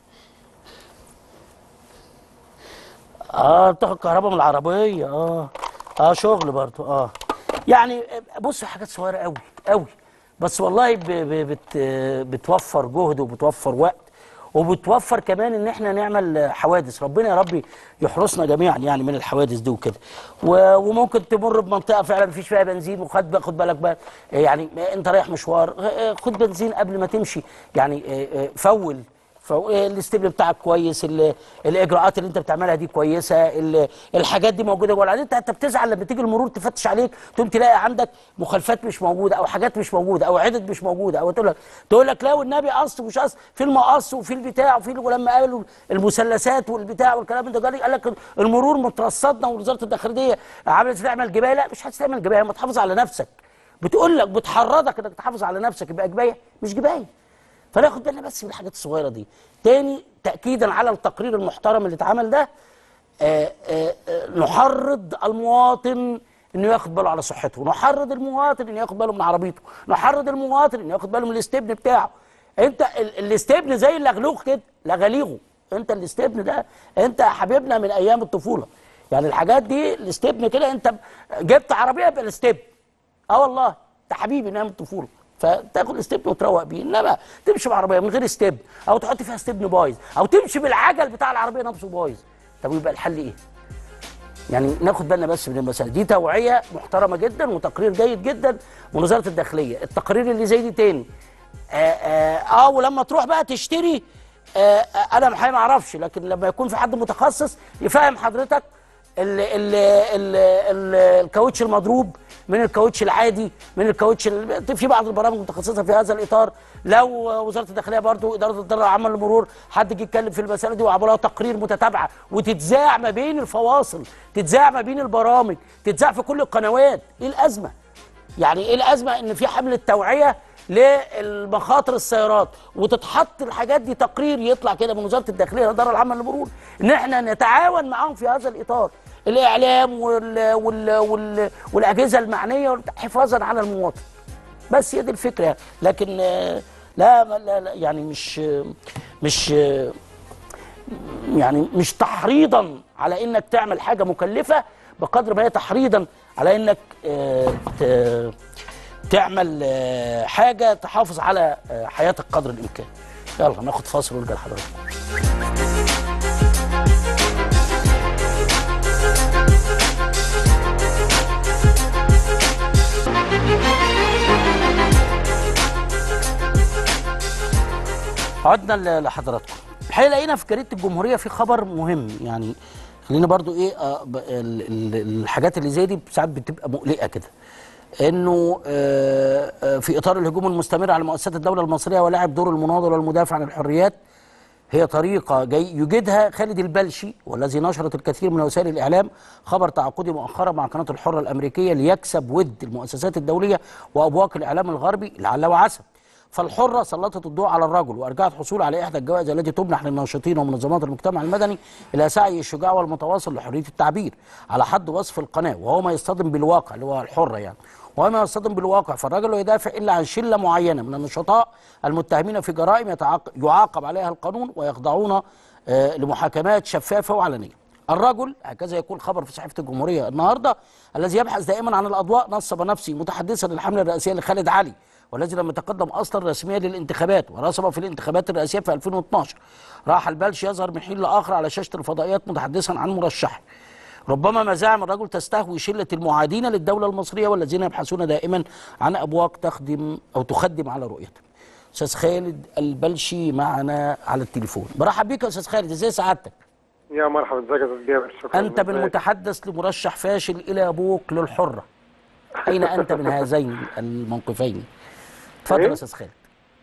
اه بتاخد كهرباء من العربيه اه اه شغل برضو اه يعني بص حاجات صغيره قوي قوي بس والله ب ب بت بتوفر جهد وبتوفر وقت وبتوفر كمان ان احنا نعمل حوادث ربنا يا رب يحرسنا جميعا يعني من الحوادث دي وكده و- وممكن تمر بمنطقه فعلا مفيش فيها بنزين وخد خد بالك بقى يعني انت رايح مشوار خد بنزين قبل ما تمشي يعني فول فالاستبن بتاعك كويس ال- الاجراءات اللي انت بتعملها دي كويسه ال- الحاجات دي موجوده جوه العدد. انت انت بتزعل لما تيجي المرور تفتش عليك تقوم تلاقي عندك مخالفات مش موجوده او حاجات مش موجوده او عدد مش موجوده او تقول لك تقول لك لا والنبي قص ومش قص في المقص وفي البتاع وفي ولما قالوا المثلثات والبتاع والكلام ده قال قال لك المرور مترصدنا ووزاره الداخليه عملت تعمل جبايه لا مش هتعمل جبايه ما تحافظ على نفسك بتقول لك بتحرضك انك تحافظ على نفسك يبقى جبايه مش جبايه فناخد بالنا بس من الحاجات الصغيره دي تاني تاكيدا على التقرير المحترم اللي اتعمل ده آه، آه، آه، نحرض المواطن انه ياخد باله على صحته نحرض المواطن انه ياخد باله من عربيته نحرض المواطن انه ياخد باله من الاستبن بتاعه انت ال- الاستبن زي اللغلوغ كده لغليغه انت الاستبن ده انت حبيبنا من ايام الطفوله يعني الحاجات دي الاستبن كده انت جبت عربيه بالاستبن اه والله انت حبيبي من ايام الطفوله فتاخد استبن وتروق بيه انما تمشي بعربيه من غير استبن او تحط فيها استبن بايظ او تمشي بالعجل بتاع العربيه نفسه بايظ طب يبقى الحل ايه؟ يعني ناخد بالنا بس من المسألة دي توعية محترمة جدا وتقرير جيد جدا من وزارة الداخلية التقارير اللي زي دي تاني آه, آه, اه ولما تروح بقى تشتري آه آه انا الحقيقة ما اعرفش لكن لما يكون في حد متخصص يفهم حضرتك ال ال ال ال الكاوتش المضروب من الكاوتش العادي من الكاوتش ال- في بعض البرامج متخصصه في هذا الاطار لو وزاره الداخليه برضو اداره الدار العامه للمرور حد جه يتكلم في المساله دي وعملوا لها تقرير متتابعه وتتذاع ما بين الفواصل تتذاع ما بين البرامج تتذاع في كل القنوات ايه الازمه يعني ايه الازمه ان في حمله توعيه للمخاطر السيارات وتتحط الحاجات دي تقرير يطلع كده من وزاره الداخليه الاداره العامه للمرور ان احنا نتعاون معاهم في هذا الاطار الاعلام وال وال وال والاجهزه المعنيه حفاظا على المواطن بس هي دي الفكره لكن آه، لا لا, لا يعني مش مش يعني مش تحريضا على انك تعمل حاجه مكلفه بقدر ما هي تحريضا على انك آه، ت- تعمل آه، حاجه تحافظ على آه، حياتك قدر الامكان يلا ناخد فاصل ونرجع لحضراتكم عدنا ل- لحضراتكم الحقيقه لقينا في جريده الجمهوريه في خبر مهم يعني خلينا برضو ايه آه ب- ال- ال- الحاجات اللي زي دي ساعات بتبقى مقلقه كده انه آه، آه، في اطار الهجوم المستمر على مؤسسات الدوله المصريه ولعب دور المناضل والمدافع عن الحريات هي طريقة جاي يجدها خالد البلشي والذي نشرت الكثير من وسائل الإعلام خبر تعاقدي مؤخرا مع قناة الحرة الأمريكية ليكسب ود المؤسسات الدولية وأبواق الإعلام الغربي لعل وعسى فالحرة سلطت الضوء على الرجل وأرجعت حصول على إحدى الجوائز التي تمنح للناشطين ومنظمات المجتمع المدني إلى سعي الشجاع والمتواصل لحرية التعبير على حد وصف القناة وهو ما يصطدم بالواقع اللي هو الحرة يعني وما يصطدم بالواقع فالرجل لا يدافع الا عن شله معينه من النشطاء المتهمين في جرائم يتعاق- يعاقب عليها القانون ويخضعون آه، لمحاكمات شفافه وعلنيه. الرجل هكذا يقول خبر في صحيفه الجمهوريه النهارده الذي يبحث دائما عن الاضواء نصب نفسه متحدثا للحمله الرئاسيه لخالد علي والذي لم يتقدم اصلا رسميا للانتخابات ورسب في الانتخابات الرئاسيه في 2012 راح البلش يظهر من حين لاخر على شاشه الفضائيات متحدثا عن مرشحه ربما مزاعم الرجل تستهوي شلة المعادين للدولة المصرية والذين يبحثون دائما عن أبواق تخدم أو تخدم على رؤيتهم أستاذ خالد البلشي معنا على التليفون برحب بيك يا أستاذ خالد إزاي سعادتك يا مرحبا ازيك يا استاذ جابر شكرا أنت بالمتحدث لمرشح فاشل إلى بوق للحرة أين أنت من هذين الموقفين اتفضل إيه؟ يا أستاذ خالد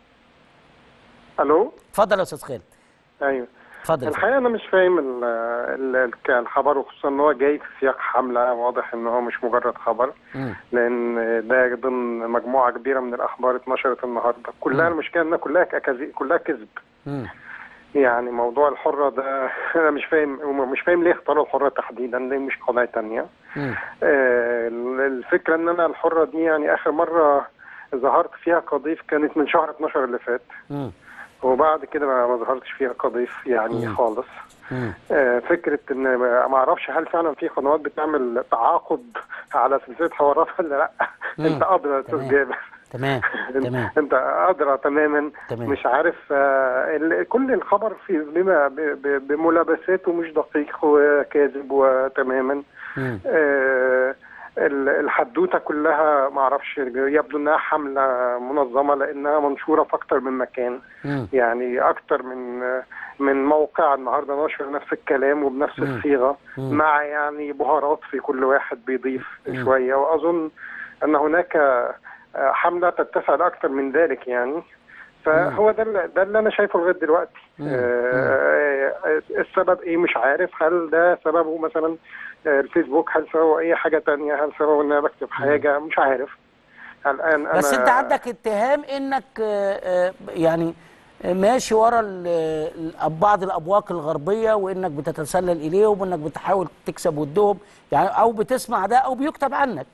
الو اتفضل يا أستاذ خالد ايوه اتفضل يا فندم. الحقيقه انا مش فاهم ال- ال- ال- الخبر وخصوصا ان هو جاي في سياق حمله واضح ان هو مش مجرد خبر مم. لان ده ضمن مجموعه كبيره من الاخبار اتنشرت النهارده كلها المشكله انها كلها أكاذيب كلها كذب مم. يعني موضوع الحره ده انا مش فاهم مش فاهم ليه اختاروا الحره تحديدا ليه مش قناه تانية مم. آه، الفكره ان انا الحره دي يعني اخر مره ظهرت فيها قضيف كانت من شهر 12 اللي فات مم. وبعد كده ما ما ظهرتش فيها قضيف يعني مم. خالص مم. آه، فكره ان ما اعرفش هل فعلا في قنوات بتعمل تعاقد على سلسله حوارات ولا لا مم. انت ادرى يا استاذ تمام. جابر تمام تمام انت ادرى تماما تمام. مش عارف آه، ال- كل الخبر في بما ب- ب- بملابساته مش دقيق وكاذب وتماما مم. آه، ال- الحدوته كلها ما اعرفش يبدو انها حمله منظمه لانها منشوره في اكتر من مكان مم. يعني اكتر من من موقع النهارده نشر نفس الكلام وبنفس مم. الصيغه مم. مع يعني بهارات في كل واحد بيضيف مم. شويه واظن ان هناك آه، حمله تتسع لاكثر من ذلك يعني فهو ده اللي- ده اللي انا شايفه لغايه دلوقتي مم. آه، آه، السبب ايه مش عارف هل ده سببه مثلا آه، الفيسبوك هل سببه اي حاجه تانية هل سببه ان انا بكتب حاجه مش عارف الان انا بس انت عندك اتهام انك آه، آه، يعني ماشي ورا ال- ال- بعض الابواق الغربيه وانك بتتسلل اليهم وانك بتحاول تكسب ودهم يعني او بتسمع ده او بيكتب عنك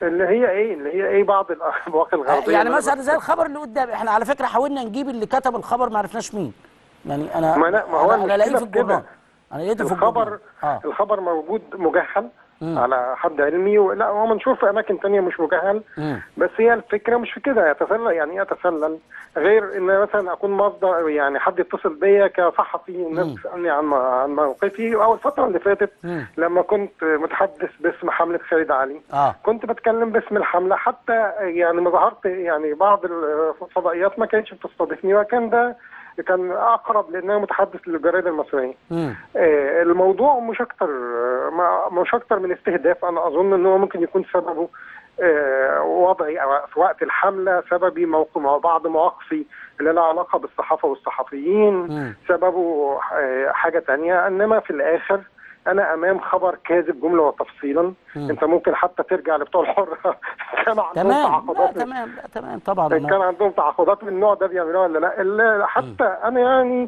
اللي هي ايه اللي هي ايه بعض الابواق الغربيه يعني اللي أنا مثلا زي الخبر اللي قدامي احنا على فكره حاولنا نجيب اللي كتب الخبر ما عرفناش مين يعني انا ما أنا- ما هو انا, أنا لاقيه في المشكلة في كده. الجورنال انا لقيته في الخبر الجورنال اه الخبر موجود مجهل مم. على حد علمي لا هو منشور في اماكن تانية مش مجهل مم. بس هي الفكره مش في كده يتسلل يعني ايه يتسلل غير ان مثلا اكون مصدر يعني حد يتصل بيا كصحفي الناس تسالني عن عن موقفي او الفتره اللي فاتت مم. لما كنت متحدث باسم حمله خالد علي اه كنت بتكلم باسم الحمله حتى يعني ما ظهرت يعني بعض الفضائيات ما كانتش بتستضيفني وكان ده كان اقرب لانها متحدث للجرائد المصريه مم. آه، الموضوع مش اكتر آه، ما- مش اكتر من استهداف انا اظن ان هو ممكن يكون سببه آه، وضعي او في وقت الحمله سببي موقف مع بعض مواقفي اللي لها علاقه بالصحافه والصحفيين مم. سببه آه، حاجه تانية انما في الاخر انا امام خبر كاذب جمله وتفصيلا مم. انت ممكن حتى ترجع لبتوع الحره كان عندهم تمام لا تعاقدات تمام لا تمام طبعا كان أنا عندهم تعاقدات من النوع ده بيعملوها ولا لا ال- حتى انا يعني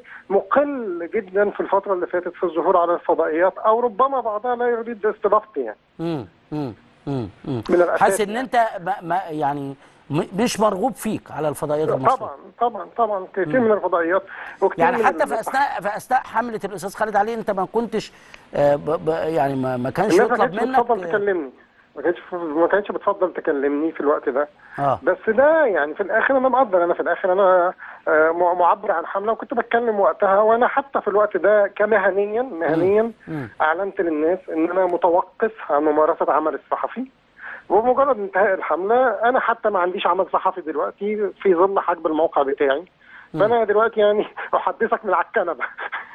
مقل جدا في الفتره اللي فاتت في الظهور على الفضائيات او ربما بعضها لا يريد استضافتي يعني مم. مم. مم. مم. من الأساس حاسس ان انت ما ما يعني م- مش مرغوب فيك على الفضائيات المصريه طبعا طبعا طبعا كثير من الفضائيات وكثير يعني من حتى ال- في اثناء في اثناء حمله الاستاذ خالد علي انت ما كنتش آه، ب ب يعني ما, ما كانش الناس ما يطلب كانتش منك بتفضل تكلمني ما كانتش ما كانتش بتفضل تكلمني في الوقت ده اه بس ده يعني في الاخر انا مقدر انا في الاخر انا آه، مع- معبر عن حمله وكنت بتكلم وقتها وانا حتى في الوقت ده كمهنيا مهنيا مم. اعلنت للناس ان انا متوقف عن ممارسه عمل الصحفي وبمجرد انتهاء الحمله انا حتى ما عنديش عمل صحفي دلوقتي في ظل حجب الموقع بتاعي فانا دلوقتي يعني احدثك من على الكنبه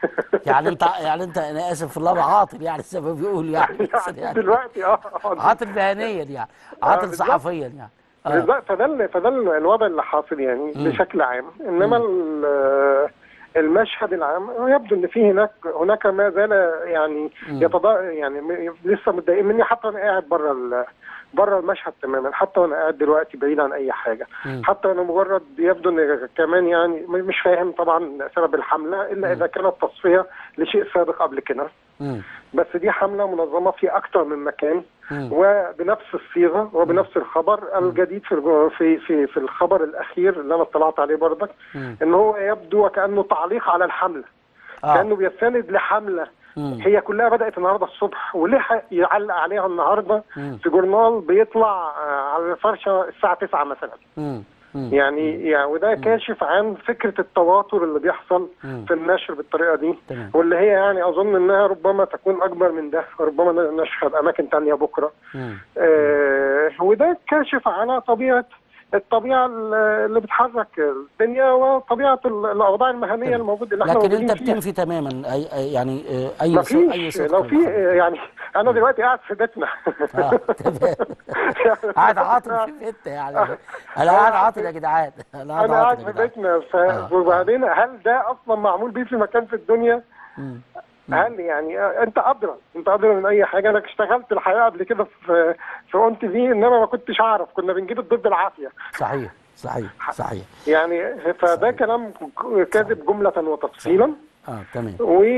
يعني انت يعني انت انا اسف في اللفظ عاطل يعني زي ما بيقول يعني يعني دلوقتي اه عاطل مهنيا يعني عاطل بالظبط. صحفيا يعني آه. بالظبط فده ال- فده ال- الوضع اللي حاصل يعني مم. بشكل عام انما ال- المشهد العام يبدو ان في هناك هناك ما زال يعني مم. يتضا يعني م- لسه متضايقين مني حتى وانا قاعد بره ال- بره المشهد تماما حتى وانا قاعد دلوقتي بعيد عن اي حاجه مم. حتى انا مجرد يبدو ان كمان يعني م- مش فاهم طبعا سبب الحمله الا اذا كانت تصفيه لشيء سابق قبل كده مم. بس دي حمله منظمه في اكتر من مكان مم. وبنفس الصيغه وبنفس الخبر الجديد في الج- في في في الخبر الاخير اللي انا اطلعت عليه برضك مم. ان هو يبدو وكانه تعليق على الحمله آه. كانه بيستند لحمله مم. هي كلها بدات النهارده الصبح ولحق يعلق عليها النهارده مم. في جورنال بيطلع آه، على الفرشه الساعه 9 مثلا مم. مم. يعني يعني وده كاشف عن فكره التواتر اللي بيحصل مم. في النشر بالطريقه دي تمام. واللي هي يعني اظن انها ربما تكون اكبر من ده ربما نشهد اماكن تانية بكره مم. آه وده كاشف على طبيعه الطبيعه اللي بتحرك الدنيا وطبيعه الاوضاع المهنيه الموجوده اللي احنا لكن موجودين انت فيها بتنفي تماما اي أي- يعني آه، اي ص- اي مفيش صدق لو في يعني انا دلوقتي قاعد في بيتنا اه تمام قاعد عاطل في بيتنا يعني انا قاعد عاطل يا جدعان انا قاعد انا قاعد عاطل في يا جدعان بيتنا ف... وبعدين هل ده اصلا معمول بيه في مكان في الدنيا؟ مم. هل يعني آه، انت ادرى انت ادرى من اي حاجه انا اشتغلت الحقيقه قبل كده في في اون تي في انما ما كنتش اعرف كنا بنجيب الضد بالعافيه صحيح صحيح صحيح يعني فده كلام كاذب جمله وتفصيلا اه تمام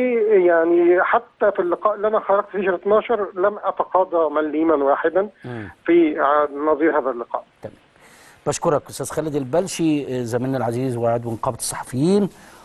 ويعني حتى في اللقاء اللي انا خرجت فيه شهر 12 لم اتقاضى مليما واحدا مم. في نظير هذا اللقاء بشكرك استاذ خالد البلشي آه، زميلنا العزيز وعضو نقابه الصحفيين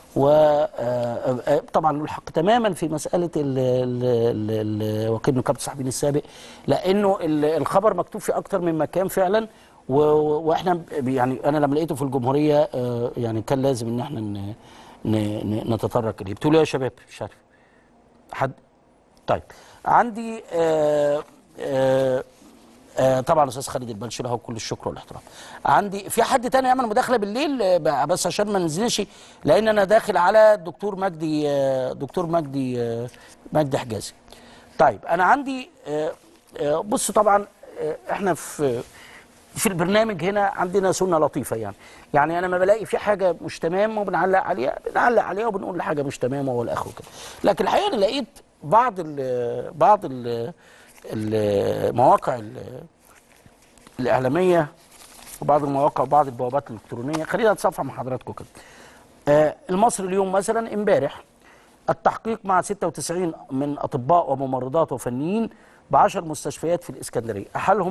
وطبعا له الحق تماما في مساله ال- ال- ال- وكيل نقابه الصحفيين السابق لانه ال- الخبر مكتوب في اكتر من مكان فعلا و- واحنا ب- يعني انا لما لقيته في الجمهوريه آه، يعني كان لازم ان احنا ن- ن- ن- نتطرق اليه بتقولوا إيه يا شباب مش عارف حد طيب عندي آه آه آه طبعا استاذ خالد البلشي له كل الشكر والاحترام عندي في حد تاني يعمل مداخله بالليل آه، ب- بس عشان ما ننزلش لان انا داخل على الدكتور مجدي آه دكتور مجدي آه مجدي حجازي طيب انا عندي آه آه بص طبعا آه احنا في في البرنامج هنا عندنا سنه لطيفه يعني يعني انا ما بلاقي في حاجه مش تمام وبنعلق عليها بنعلق عليها وبنقول حاجه مش تمام والى اخره كده لكن الحقيقه انا لقيت بعض ال بعض ال المواقع ال- الاعلاميه وبعض المواقع وبعض البوابات الالكترونيه خلينا نتصفح مع حضراتكم كده آه، المصري اليوم مثلا امبارح التحقيق مع 96 من اطباء وممرضات وفنيين ب 10 مستشفيات في الاسكندريه احالهم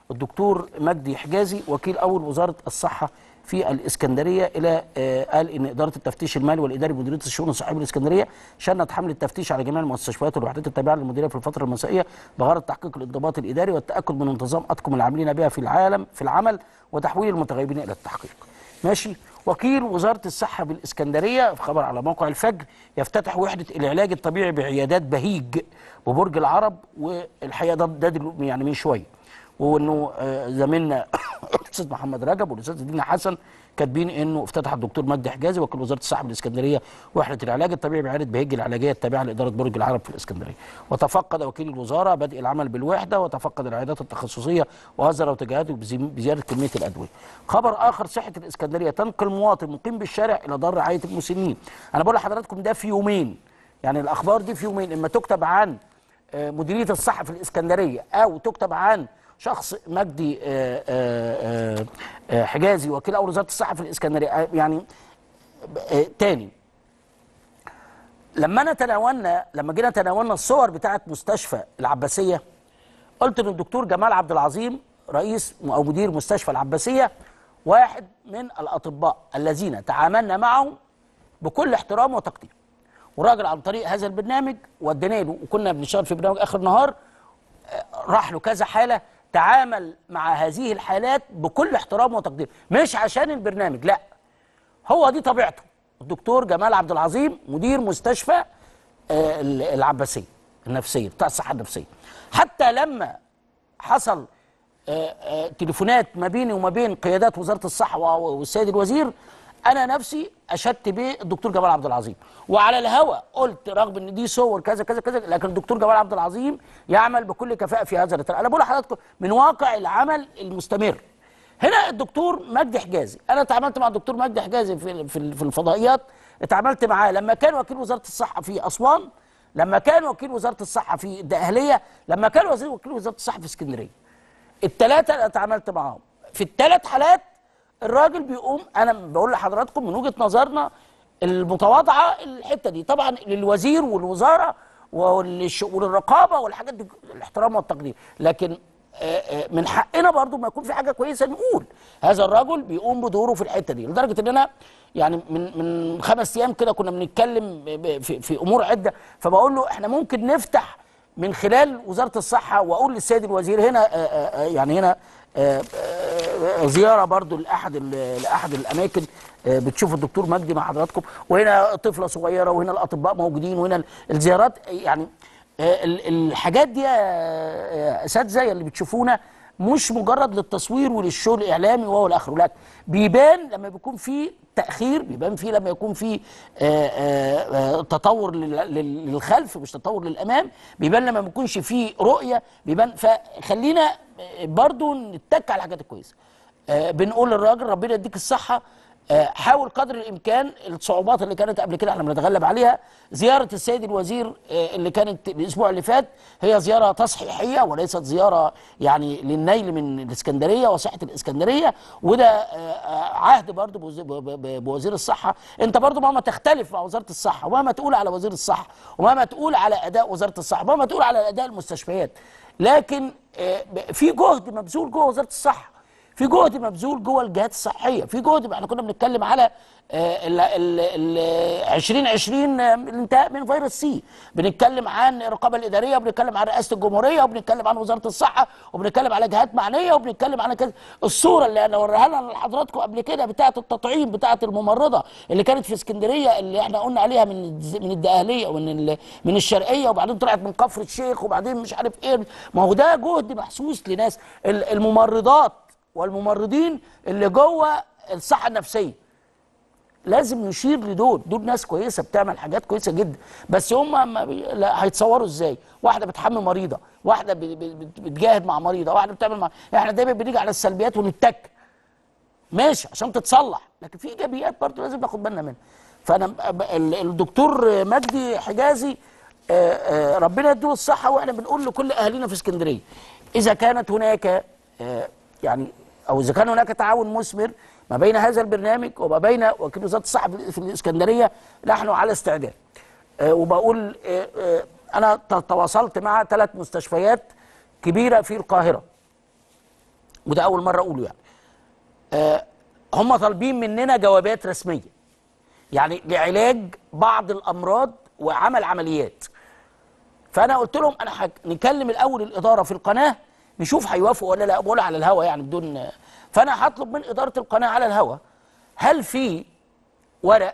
الدكتور مجدي حجازي وكيل اول وزاره الصحه في الاسكندريه الى آه، قال ان اداره التفتيش المالي والاداري بمديريه الشؤون الصحيه بالاسكندريه شنت حمله تفتيش على جميع المستشفيات والوحدات التابعه للمديريه في الفتره المسائيه بغرض تحقيق الانضباط الاداري والتاكد من انتظام اطقم العاملين بها في العالم في العمل وتحويل المتغيبين الى التحقيق. ماشي وكيل وزاره الصحه بالاسكندريه في خبر على موقع الفجر يفتتح وحده العلاج الطبيعي بعيادات بهيج وبرج العرب والحقيقه ده ده دلو- يعني من شويه وانه آه، زميلنا الاستاذ محمد رجب والاستاذ دينا حسن كاتبين انه افتتح الدكتور مجدي حجازي وكيل وزاره الصحه بالاسكندريه وحده العلاج الطبيعي بعياده بهيج العلاجيه التابعه لاداره برج العرب في الاسكندريه وتفقد وكيل الوزاره بدء العمل بالوحده وتفقد العيادات التخصصيه وهذا توجيهاته بزي- بزياده كميه الادويه خبر اخر صحه الاسكندريه تنقل مواطن مقيم بالشارع الى دار رعايه المسنين انا بقول لحضراتكم ده في يومين يعني الاخبار دي في يومين اما تكتب عن آه، مديريه الصحه في الاسكندريه او تكتب عن شخص مجدي آه، آه، آه، آه، حجازي وكيل اول وزاره الصحه في الاسكندريه آه، يعني آه، تاني لما انا تناولنا لما جينا تناولنا الصور بتاعه مستشفى العباسيه قلت ان الدكتور جمال عبد العظيم رئيس او مدير مستشفى العباسيه واحد من الاطباء الذين تعاملنا معهم بكل احترام وتقدير وراجل عن طريق هذا البرنامج ودينا له وكنا بنشتغل في برنامج اخر النهار آه، راح له كذا حاله تعامل مع هذه الحالات بكل احترام وتقدير مش عشان البرنامج لا هو دي طبيعته الدكتور جمال عبد العظيم مدير مستشفى آه، ال- العباسيه النفسيه بتاع الصحه النفسيه حتى لما حصل آه، آه، تليفونات ما بيني وما بين قيادات وزاره الصحه و- والسيد الوزير انا نفسي اشدت بالدكتور جمال عبد العظيم وعلى الهوى قلت رغم ان دي صور كذا كذا كذا لكن الدكتور جمال عبد العظيم يعمل بكل كفاءه في هذا الاطار انا بقول لحضراتكم من واقع العمل المستمر هنا الدكتور مجدي حجازي انا اتعاملت مع الدكتور مجدي حجازي في في في الفضائيات اتعاملت معاه لما كان وكيل وزاره الصحه في اسوان لما كان وكيل وزاره الصحه في الدقهليه لما كان وزير وكيل وزاره الصحه في اسكندريه الثلاثه انا اتعاملت معاهم في الثلاث حالات الراجل بيقوم انا بقول لحضراتكم من وجهه نظرنا المتواضعه الحته دي طبعا للوزير والوزاره والش- وللرقابه والحاجات دي الاحترام والتقدير لكن آه، آه، من حقنا برضو ما يكون في حاجه كويسه نقول هذا الرجل بيقوم بدوره في الحته دي لدرجه ان انا يعني من من خمس ايام كده كنا بنتكلم ب- ب- في, في امور عده فبقول له احنا ممكن نفتح من خلال وزاره الصحه واقول للسيد الوزير هنا آه، آه، آه، يعني هنا آه، آه، زياره برضو لاحد ال- لاحد الاماكن آه، بتشوف الدكتور مجدي مع حضراتكم وهنا طفله صغيره وهنا الاطباء موجودين وهنا الزيارات يعني آه، ال- الحاجات دي يا يا اساتذه اللي بتشوفونا مش مجرد للتصوير وللشغل الاعلامي وهو الاخر لا بيبان لما بيكون في تاخير بيبان فيه لما يكون في آه، آه، آه، تطور لل- لل- للخلف مش تطور للامام بيبان لما ما بيكونش فيه رؤيه بيبان فخلينا آه، برضو نتك على الحاجات الكويسه آه، بنقول للراجل ربنا يديك الصحه آه، حاول قدر الامكان الصعوبات اللي كانت قبل كده احنا بنتغلب عليها زياره السيد الوزير آه، اللي كانت الاسبوع اللي فات هي زياره تصحيحيه وليست زياره يعني للنيل من الاسكندريه وصحه الاسكندريه وده آه، آه، عهد برضه بوز- ب- ب- بوزير الصحه انت برضه مهما تختلف مع وزاره الصحه ومهما تقول على وزير الصحه ومهما تقول على اداء وزاره الصحه ومهما تقول على اداء المستشفيات لكن آه، ب- في جهد مبذول جوه وزاره الصحه في جهد مبذول جوه الجهات الصحيه في جهد احنا كنا بنتكلم على آه، ال ال ال 2020 آه، الانتهاء من فيروس سي بنتكلم عن الرقابه الاداريه وبنتكلم عن رئاسه الجمهوريه وبنتكلم عن وزاره الصحه وبنتكلم على جهات معنيه وبنتكلم عن كذا الصوره اللي انا وريها لها لحضراتكم قبل كده بتاعه التطعيم بتاعه الممرضه اللي كانت في اسكندريه اللي احنا قلنا عليها من الز- من الدقهليه ومن ال- من الشرقيه وبعدين طلعت من كفر الشيخ وبعدين مش عارف ايه ما هو ده جهد محسوس لناس ال- الممرضات والممرضين اللي جوه الصحه النفسيه لازم نشير لدول دول ناس كويسه بتعمل حاجات كويسه جدا بس هم ما بي... لا هيتصوروا ازاي واحده بتحمي مريضه واحده ب... ب... بت- بتجاهد مع مريضه واحده بتعمل مع احنا دايما بنيجي على السلبيات ونتك ماشي عشان تتصلح لكن في ايجابيات برضه لازم ناخد بالنا منها فانا ب- ب- ال- الدكتور مجدي حجازي آه، آه، ربنا يديله الصحه واحنا بنقول لكل اهالينا في اسكندريه اذا كانت هناك آه، يعني او اذا كان هناك تعاون مثمر ما بين هذا البرنامج وما بين وكيل وزاره الصحه في في الاسكندريه نحن على استعداد آه، وبقول آه، آه، انا ت- تواصلت مع ثلاث مستشفيات كبيره في القاهره وده اول مره اقوله يعني آه هم طالبين مننا جوابات رسميه يعني لعلاج بعض الامراض وعمل عمليات فانا قلت لهم انا حك... نكلم الاول الاداره في القناه نشوف هيوافقوا ولا لا بقول على الهوا يعني بدون فانا هطلب من اداره القناه على الهوا هل في ورق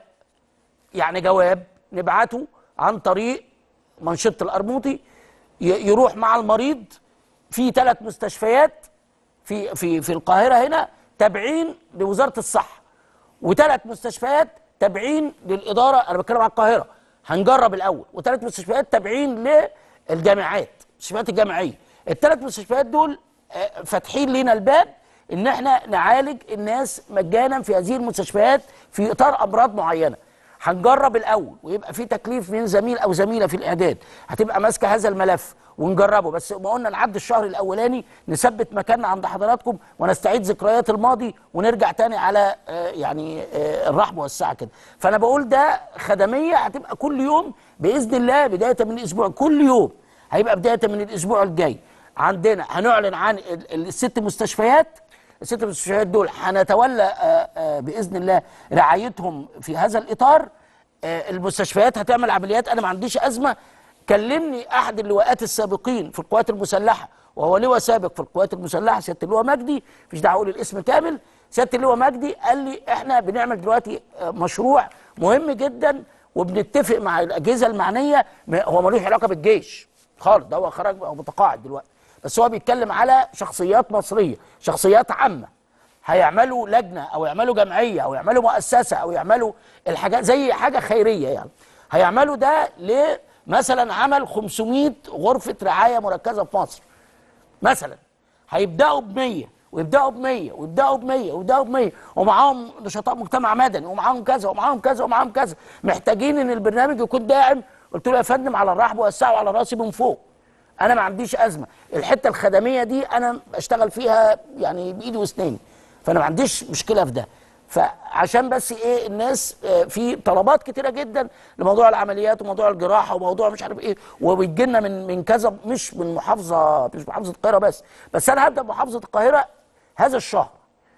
يعني جواب نبعته عن طريق منشطه القرموطي ي- يروح مع المريض في ثلاث مستشفيات في في في القاهره هنا تابعين لوزاره الصحه وثلاث مستشفيات تابعين للاداره انا بتكلم على القاهره هنجرب الاول وثلاث مستشفيات تابعين للجامعات المستشفيات الجامعيه الثلاث مستشفيات دول آه، فاتحين لنا الباب ان احنا نعالج الناس مجانا في هذه المستشفيات في اطار امراض معينه هنجرب الاول ويبقى في تكليف من زميل او زميله في الاعداد هتبقى ماسكه هذا الملف ونجربه بس ما قلنا نعدي الشهر الاولاني نثبت مكاننا عند حضراتكم ونستعيد ذكريات الماضي ونرجع تاني على آه، يعني آه، الرحب والسعه كده فانا بقول ده خدميه هتبقى كل يوم باذن الله بدايه من الاسبوع كل يوم هيبقى بدايه من الاسبوع الجاي عندنا هنعلن عن ال- ال- الست مستشفيات الست مستشفيات دول هنتولى آه، آه، باذن الله رعايتهم في هذا الاطار آه، المستشفيات هتعمل عمليات انا ما عنديش ازمه كلمني احد اللواءات السابقين في القوات المسلحه وهو لواء سابق في القوات المسلحه سياده اللواء مجدي مفيش دعوه اقول الاسم كامل سياده اللواء مجدي قال لي احنا بنعمل دلوقتي آه، مشروع مهم جدا وبنتفق مع الاجهزه المعنيه م- هو ملوش علاقه بالجيش خالص ده هو خرج هو متقاعد دلوقتي بس هو بيتكلم على شخصيات مصريه شخصيات عامه هيعملوا لجنه او يعملوا جمعيه او يعملوا مؤسسه او يعملوا الحاجات زي حاجه خيريه يعني هيعملوا ده لمثلا عمل 500 غرفه رعايه مركزه في مصر مثلا هيبداوا ب 100 ويبداوا ب 100 ويبداوا ب 100 ويبداوا ب 100 ومعاهم نشطاء مجتمع مدني ومعاهم كذا ومعاهم كذا ومعاهم كذا محتاجين ان البرنامج يكون داعم قلت له يا فندم على الرحب والسعه وعلى راسي من فوق انا ما عنديش ازمه الحته الخدميه دي انا بشتغل فيها يعني بايدي واسناني فانا ما عنديش مشكله في ده فعشان بس ايه الناس آه، في طلبات كتيره جدا لموضوع العمليات وموضوع الجراحه وموضوع مش عارف ايه وبيجي لنا من من كذا مش من محافظه مش محافظه القاهره بس بس انا هبدا بمحافظه القاهره هذا الشهر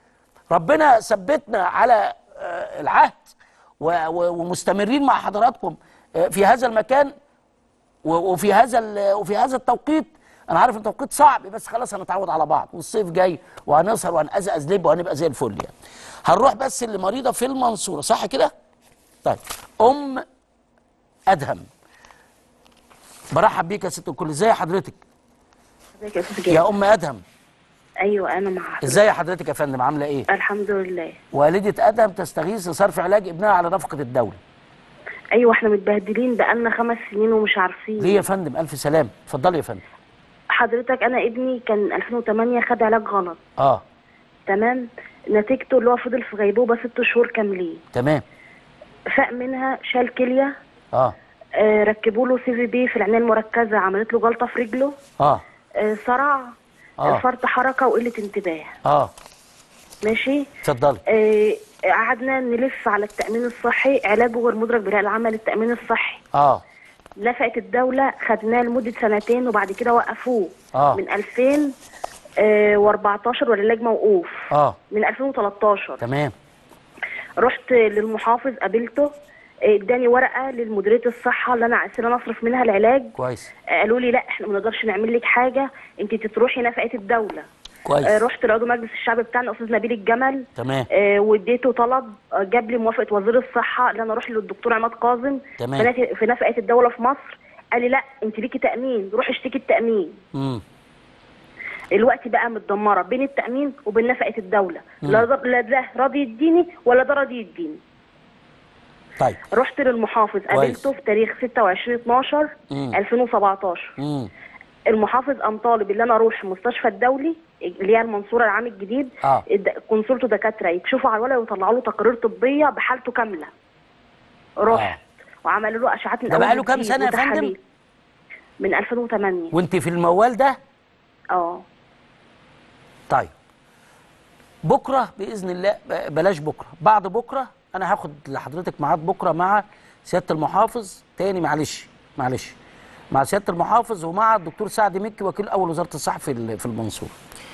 ربنا ثبتنا على آه، العهد و- و- ومستمرين مع حضراتكم آه، في هذا المكان و- وفي هذا ال- وفي هذا التوقيت انا عارف التوقيت صعب بس خلاص هنتعود على بعض والصيف جاي وهنسهر وهنقزقز لب وهنبقى زي الفل يعني هنروح بس اللي مريضه في المنصوره صح كده طيب ام ادهم برحب بيك يا ست الكل ازاي حضرتك ازيك يا استاذ يا جابر ام ادهم ايوه انا مع حضرتك. ازاي حضرتك يا فندم عامله ايه الحمد لله والده ادهم تستغيث لصرف علاج ابنها على نفقه الدوله ايوه احنا متبهدلين بقالنا خمس سنين ومش عارفين ليه يا فندم الف سلام اتفضلي يا فندم حضرتك انا ابني كان 2008 خد علاج غلط اه تمام نتيجته اللي هو فضل في غيبوبه ست شهور كاملين تمام فاق منها شال كليه اه آه ركبوا له سي في بي في العنايه المركزه عملت له جلطه في رجله اه آه صرع آه. فرط حركه وقله انتباه اه ماشي اتفضلي آه قعدنا نلف على التامين الصحي علاجه غير مدرك بناء العمل التامين الصحي اه نفقت الدولة خدناه لمدة سنتين وبعد كده وقفوه آه. من 2014 والعلاج موقوف اه من 2013 تمام رحت للمحافظ قابلته آه، اداني ورقة للمديرية الصحة اللي انا عايزة انا اصرف منها العلاج كويس آه، قالوا لي لا احنا ما نقدرش نعمل لك حاجة انت تروحي نفقة الدولة كويس. آه، رحت لعضو مجلس الشعب بتاعنا استاذ نبيل الجمل تمام آه، واديته طلب آه، جاب لي موافقه وزير الصحه ان انا اروح للدكتور عماد كاظم تمام. في نف- في نفقه الدوله في مصر قال لي لا انت ليكي تامين روحي اشتكي التامين امم الوقت بقى متدمره بين التامين وبين نفقه الدوله مم. لا ده- لا ده راضي يديني ولا ده راضي يديني طيب رحت للمحافظ قابلته في تاريخ 26 12 مم. 2017 امم المحافظ قام طالب ان انا اروح المستشفى الدولي اللي هي المنصوره العام الجديد اه الد- كونسولته دكاتره يكشفوا على الولد ويطلعوا له تقارير طبيه بحالته كامله رحت وعملوا له اشعات من ده أول بقاله كام وجديد سنة يا فندم؟ وتحاليل. من 2008 وانت في الموال ده اه طيب بكره باذن الله ب- بلاش بكره بعد بكره انا هاخد لحضرتك ميعاد بكره مع سياده المحافظ تاني معلش معلش مع سياده المحافظ ومع الدكتور سعد مكي وكيل اول وزاره الصحه في ال- في المنصوره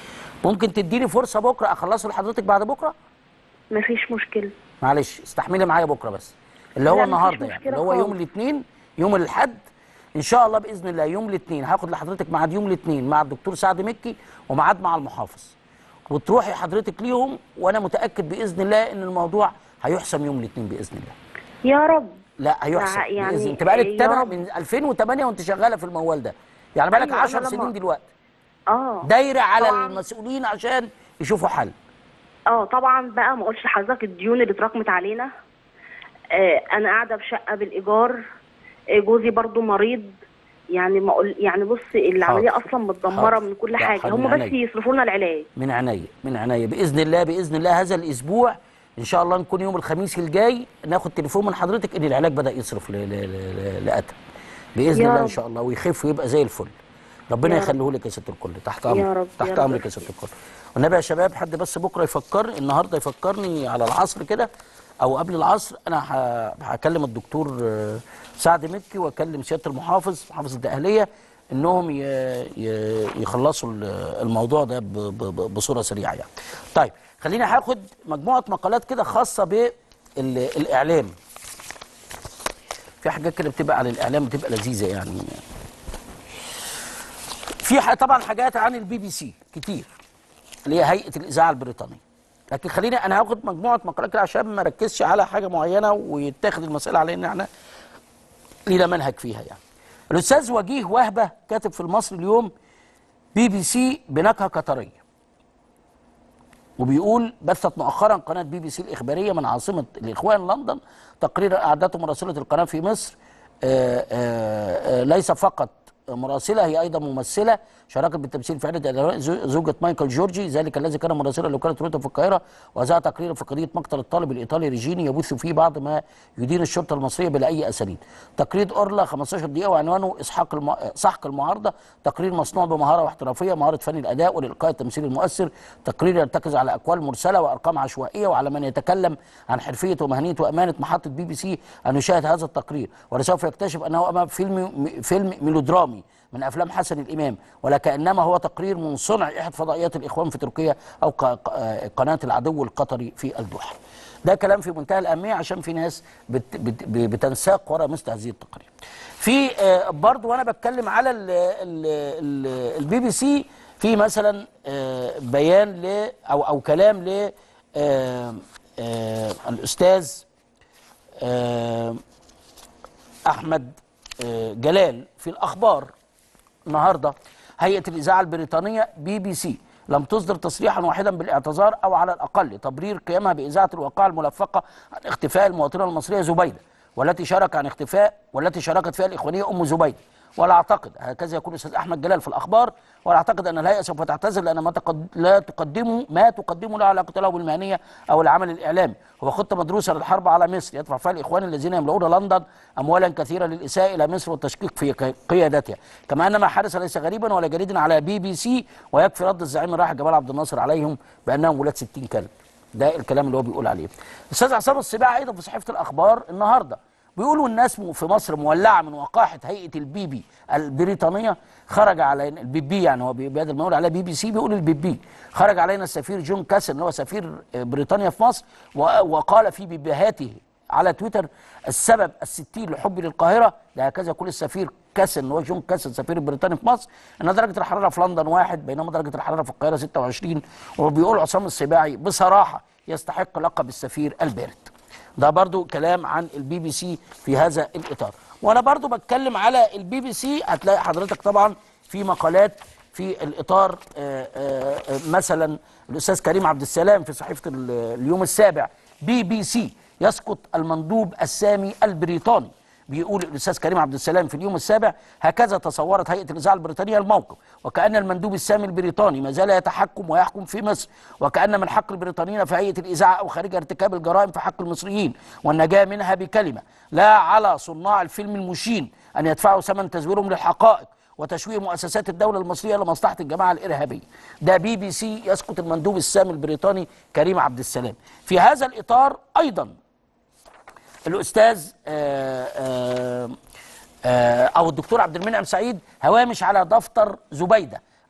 ممكن تديني فرصه بكره اخلصه لحضرتك بعد بكره مفيش مشكله معلش استحملي معايا بكره بس اللي هو لا، مفيش النهارده يعني مشكلة اللي هو يوم خالص. الاثنين يوم الاحد ان شاء الله باذن الله يوم الاثنين هاخد لحضرتك ميعاد يوم الاثنين مع الدكتور سعد مكي وميعاد مع المحافظ وتروحي حضرتك ليهم وانا متاكد باذن الله ان الموضوع هيحسم يوم الاثنين باذن الله يا رب لا هيحسم مع- يعني باذن انت بقالك يا تمن رب. من 2008 وانت شغاله في الموال ده يعني بقالك أيوة، 10 أنا لما- سنين دلوقتي اه دايره على طبعاً. المسؤولين عشان يشوفوا حل اه طبعا بقى ما اقولش لحضرتك الديون اللي اتراكمت علينا آه انا قاعده في شقه بالايجار آه جوزي برضو مريض يعني ما اقول يعني بص العمليه حاضر. اصلا متدمره حاضر. من كل لا، حاجه حاضر، هم من بس عينيا. يصرفوا لنا العلاج من عينيا من عينيا باذن الله باذن الله هذا الاسبوع ان شاء الله نكون يوم الخميس الجاي ناخد تليفون من حضرتك ان العلاج بدا يصرف ل- ل- ل- لاتم باذن يا الله ان رب. شاء الله ويخف ويبقى زي الفل ربنا يا رب. يخليه لك يا ست الكل تحت يا امرك رب، تحت يا رب. امرك يا ست الكل والنبي يا شباب حد بس بكره يفكر النهارده يفكرني على العصر كده او قبل العصر انا ه- هكلم الدكتور آه، سعد مكي واكلم سياده المحافظ محافظ الدقهليه انهم ي- ي- يخلصوا ال- الموضوع ده ب- ب- ب- بصوره سريعه يعني. طيب خليني هاخد مجموعه مقالات كده خاصه بالاعلام. في حاجات كده بتبقى على الاعلام بتبقى لذيذه يعني. في ح- طبعا حاجات عن البي بي سي كتير اللي هي هيئه الاذاعه البريطانيه. لكن خليني انا هاخد مجموعه مقالات كده عشان ما اركزش على حاجه معينه ويتاخد المساله على ان احنا لينا منهج فيها يعني. الاستاذ وجيه وهبه كاتب في المصري اليوم بي بي سي بنكهه قطريه. وبيقول بثت مؤخرا قناه بي بي سي الاخباريه من عاصمه الاخوان لندن تقرير اعدته مراسله القناه في مصر آآ آآ ليس فقط مراسله هي ايضا ممثله شاركت بالتمثيل في عده ادوار زو- زوجة مايكل جورجي ذلك الذي كان مراسلا لوكاله رويتر في القاهره وذاع تقرير في قضيه مقتل الطالب الايطالي ريجيني يبث فيه بعض ما يدير الشرطه المصريه بلا اي اساليب. تقرير اورلا 15 دقيقه وعنوانه اسحاق الم... سحق المعارضه تقرير مصنوع بمهاره واحترافيه مهاره فن الاداء والالقاء التمثيل المؤثر تقرير يرتكز على اقوال مرسله وارقام عشوائيه وعلى من يتكلم عن حرفيه ومهنيه وامانه محطه بي بي سي ان يشاهد هذا التقرير ولسوف يكتشف انه امام فيلم فيلم ميلودرامي من افلام حسن الامام ولكانما هو تقرير من صنع احد فضائيات الاخوان في تركيا او ق- ق- قناه العدو القطري في الدوحه. ده كلام في منتهى الاهميه عشان في ناس بت بت بتنساق وراء مثل هذه التقارير. في آه، برضو وانا بتكلم على ال- ال- ال- البي بي سي في مثلا آه، بيان ل او او كلام ل آه، آه، الاستاذ آه، احمد آه، جلال في الاخبار النهارده هيئه الاذاعه البريطانيه بي بي سي لم تصدر تصريحا واحدا بالاعتذار او على الاقل تبرير قيامها باذاعه الواقعه الملفقه عن اختفاء المواطنه المصريه زبيده والتي شارك عن اختفاء والتي شاركت فيها الاخوانيه ام زبيده ولا اعتقد هكذا يقول الاستاذ احمد جلال في الاخبار ولا اعتقد ان الهيئه سوف تعتذر لان ما تقد... لا تقدمه ما تقدمه له علاقه له بالمهنيه او العمل الاعلامي هو خطه مدروسه للحرب على مصر يدفع فيها الاخوان الذين يملؤون لندن اموالا كثيره للاساءه الى مصر والتشكيك في قي- قيادتها كما ان ما حدث ليس غريبا ولا جديدا على بي بي سي ويكفي رد الزعيم الراحل جمال عبد الناصر عليهم بانهم ولاد 60 كلب ده الكلام اللي هو بيقول عليه الاستاذ عصام السباع ايضا في صحيفه الاخبار النهارده بيقولوا الناس م- في مصر مولعه من وقاحه هيئه البيبي البريطانيه خرج على البي بي يعني هو بي- بدل ما يقول عليها بي بي سي بيقول البي بي خرج علينا السفير جون كاسن اللي هو سفير آه، بريطانيا في مصر و- وقال في بيبيهاته على تويتر السبب الستين لحبي للقاهره ده هكذا يقول السفير كاسن هو جون كاسن سفير بريطانيا في مصر ان درجه الحراره في لندن واحد بينما درجه الحراره في القاهره 26 وبيقول عصام السباعي بصراحه يستحق لقب السفير البارد ده برضو كلام عن البي بي سي في هذا الاطار وانا برضو بتكلم على البي بي سي هتلاقي حضرتك طبعا في مقالات في الاطار آه، آه، آه، مثلا الاستاذ كريم عبد السلام في صحيفه ال- اليوم السابع بي بي سي يسقط المندوب السامي البريطاني بيقول الاستاذ كريم عبد السلام في اليوم السابع هكذا تصورت هيئه الاذاعه البريطانيه الموقف وكان المندوب السامي البريطاني ما زال يتحكم ويحكم في مصر وكان من حق البريطانيين في هيئه الاذاعه او خارجها ارتكاب الجرائم في حق المصريين والنجاه منها بكلمه لا على صناع الفيلم المشين ان يدفعوا ثمن تزويرهم للحقائق وتشويه مؤسسات الدوله المصريه لمصلحه الجماعه الارهابيه ده بي بي سي يسقط المندوب السامي البريطاني كريم عبد السلام في هذا الاطار ايضا الاستاذ آه، آه، آه، او الدكتور عبد المنعم سعيد هوامش على دفتر زبيده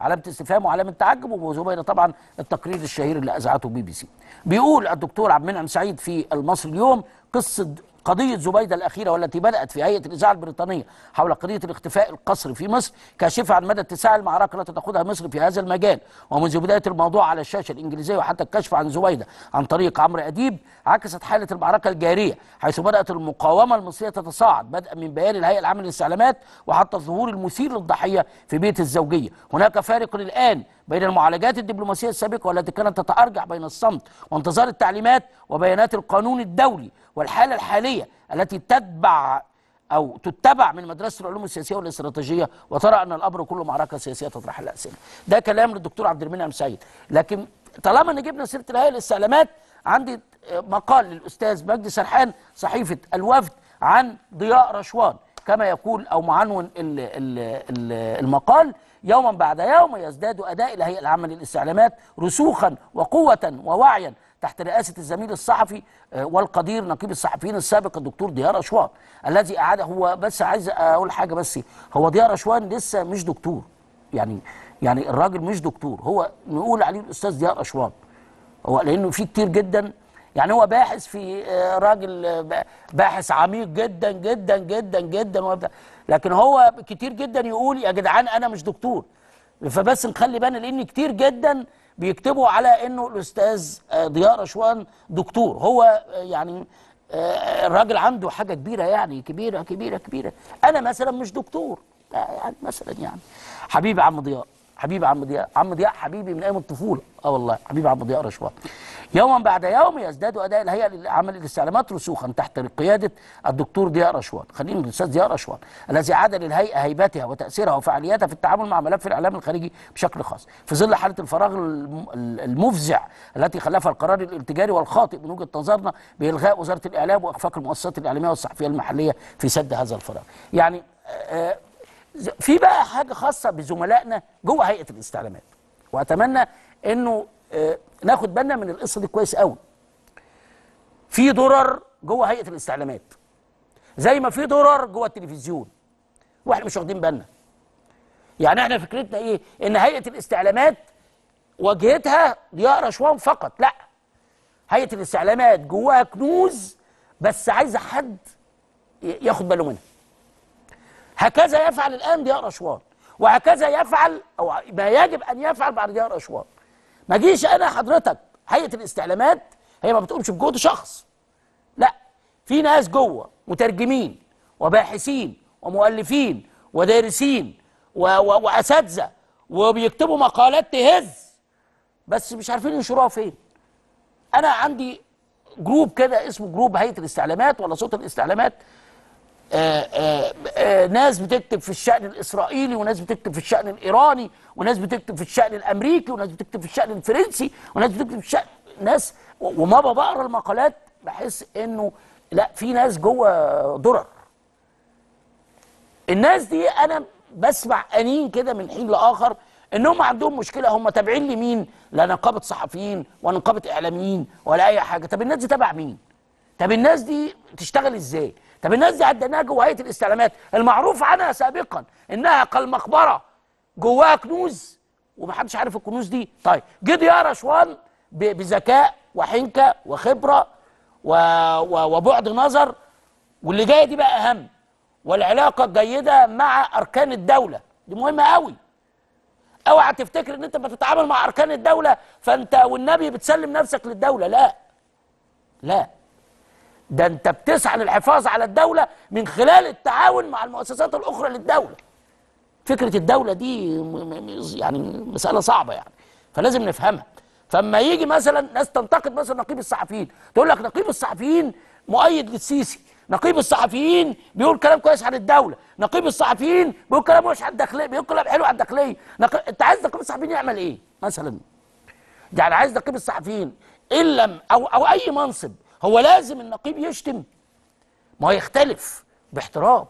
علامه استفهام وعلامه تعجب وزبيده طبعا التقرير الشهير اللي اذاعته بي بي سي بيقول الدكتور عبد المنعم سعيد في المصري اليوم قصه قضية زبيدة الأخيرة والتي بدأت في هيئة الإذاعة البريطانية حول قضية الاختفاء القسري في مصر كاشفة عن مدى اتساع المعركة التي تخوضها مصر في هذا المجال ومنذ بداية الموضوع على الشاشة الإنجليزية وحتى الكشف عن زبيدة عن طريق عمرو أديب عكست حالة المعركة الجارية حيث بدأت المقاومة المصرية تتصاعد بدءا من بيان الهيئة العامة للاستعلامات وحتى الظهور المثير للضحية في بيت الزوجية هناك فارق الآن بين المعالجات الدبلوماسية السابقة والتي كانت تتأرجح بين الصمت وانتظار التعليمات وبيانات القانون الدولي والحالة الحالية التي تتبع أو تتبع من مدرسة العلوم السياسية والاستراتيجية وترى أن الأمر كله معركة سياسية تطرح الأسئلة ده كلام للدكتور عبد المنعم سعيد لكن طالما ان جبنا سيره الهيئه للاستعلامات عندي مقال للاستاذ مجدي سرحان صحيفه الوفد عن ضياء رشوان كما يقول او معنون ال- ال- ال- المقال يوما بعد يوم يزداد اداء الهيئه العامه للاستعلامات رسوخا وقوه ووعيا تحت رئاسه الزميل الصحفي آه، والقدير نقيب الصحفيين السابق الدكتور ضياء رشوان الذي اعاد هو بس عايز اقول حاجه بس هو ضياء رشوان لسه مش دكتور يعني يعني الراجل مش دكتور هو نقول عليه الاستاذ ضياء رشوان هو لانه في كتير جدا يعني هو باحث في آه، راجل آه، با- باحث عميق جدا جدا جدا جدا وبتاع. لكن هو كتير جدا يقول يا جدعان انا مش دكتور فبس نخلي بالنا لان كتير جدا بيكتبوا على انه الاستاذ آه، ضياء رشوان دكتور هو آه، يعني آه، الراجل عنده حاجه كبيره يعني كبيره كبيره كبيره انا مثلا مش دكتور آه، يعني مثلا يعني حبيبي عم ضياء حبيبي عم ضياء عم ضياء حبيبي من ايام الطفوله اه والله حبيبي عم ضياء رشوان يوما بعد يوم يزداد اداء الهيئه لعمل الاستعلامات رسوخا تحت قياده الدكتور ضياء رشوان خلينا الاستاذ ضياء رشوان الذي عاد للهيئه هيبتها وتاثيرها وفعالياتها في التعامل مع ملف الاعلام الخارجي بشكل خاص في ظل حاله الفراغ الم- المفزع التي خلفها القرار الاتجاري والخاطئ من وجهه نظرنا بالغاء وزاره الاعلام واخفاق المؤسسات الاعلاميه والصحفيه المحليه في سد هذا الفراغ يعني آه، ز- في بقى حاجه خاصه بزملائنا جوه هيئه الاستعلامات واتمنى انه آه، ناخد بالنا من القصه دي كويس قوي في ضرر جوه هيئه الاستعلامات زي ما في ضرر جوه التلفزيون واحنا مش واخدين بالنا يعني احنا فكرتنا ايه ان هيئه الاستعلامات واجهتها ضياء رشوان فقط لا هيئه الاستعلامات جواها كنوز بس عايزه حد ي- ياخد باله منها هكذا يفعل الان ضياء رشوان وهكذا يفعل او ما يجب ان يفعل بعد ضياء رشوان ما جيش انا حضرتك هيئه الاستعلامات هي ما بتقومش بجهد شخص لا في ناس جوه مترجمين وباحثين ومؤلفين ودارسين و- و- واساتذه وبيكتبوا مقالات تهز بس مش عارفين ينشروها فين انا عندي جروب كده اسمه جروب هيئه الاستعلامات ولا صوت الاستعلامات آه آه آه ناس بتكتب في الشأن الإسرائيلي وناس بتكتب في الشأن الإيراني وناس بتكتب في الشأن الأمريكي وناس بتكتب في الشأن الفرنسي وناس بتكتب في الشأن ناس و- وما بقرا المقالات بحس إنه لا في ناس جوه درر الناس دي أنا بسمع أنين كده من حين لآخر إنهم عندهم مشكلة هم تابعين لمين؟ لا نقابة صحفيين ولا نقابة إعلاميين ولا أي حاجة طب الناس دي تبع مين؟ طب الناس دي تشتغل ازاي؟ طب الناس دي عدناها جوه هيئه الاستعلامات المعروف عنها سابقا انها كالمقبره جواها كنوز ومحدش عارف الكنوز دي طيب جه ضياء رشوان ب- بذكاء وحنكه وخبره و... و... وبعد نظر واللي جايه دي بقى اهم والعلاقه الجيده مع اركان الدوله دي مهمه قوي اوعى تفتكر ان انت بتتعامل مع اركان الدوله فانت والنبي بتسلم نفسك للدوله لا لا ده انت بتسعى للحفاظ على الدولة من خلال التعاون مع المؤسسات الأخرى للدولة فكرة الدولة دي م- م- م- يعني مسألة صعبة يعني فلازم نفهمها فما يجي مثلا ناس تنتقد مثلا نقيب الصحفيين تقول لك نقيب الصحفيين مؤيد للسيسي نقيب الصحفيين بيقول كلام كويس عن الدولة نقيب الصحفيين بيقول كلام وحش عن الداخلية بيقول كلام حلو عن الداخلية نق... انت عايز نقيب الصحفيين يعمل ايه مثلا يعني عايز نقيب الصحفيين ان لم او او اي منصب هو لازم النقيب يشتم ما هو يختلف باحترام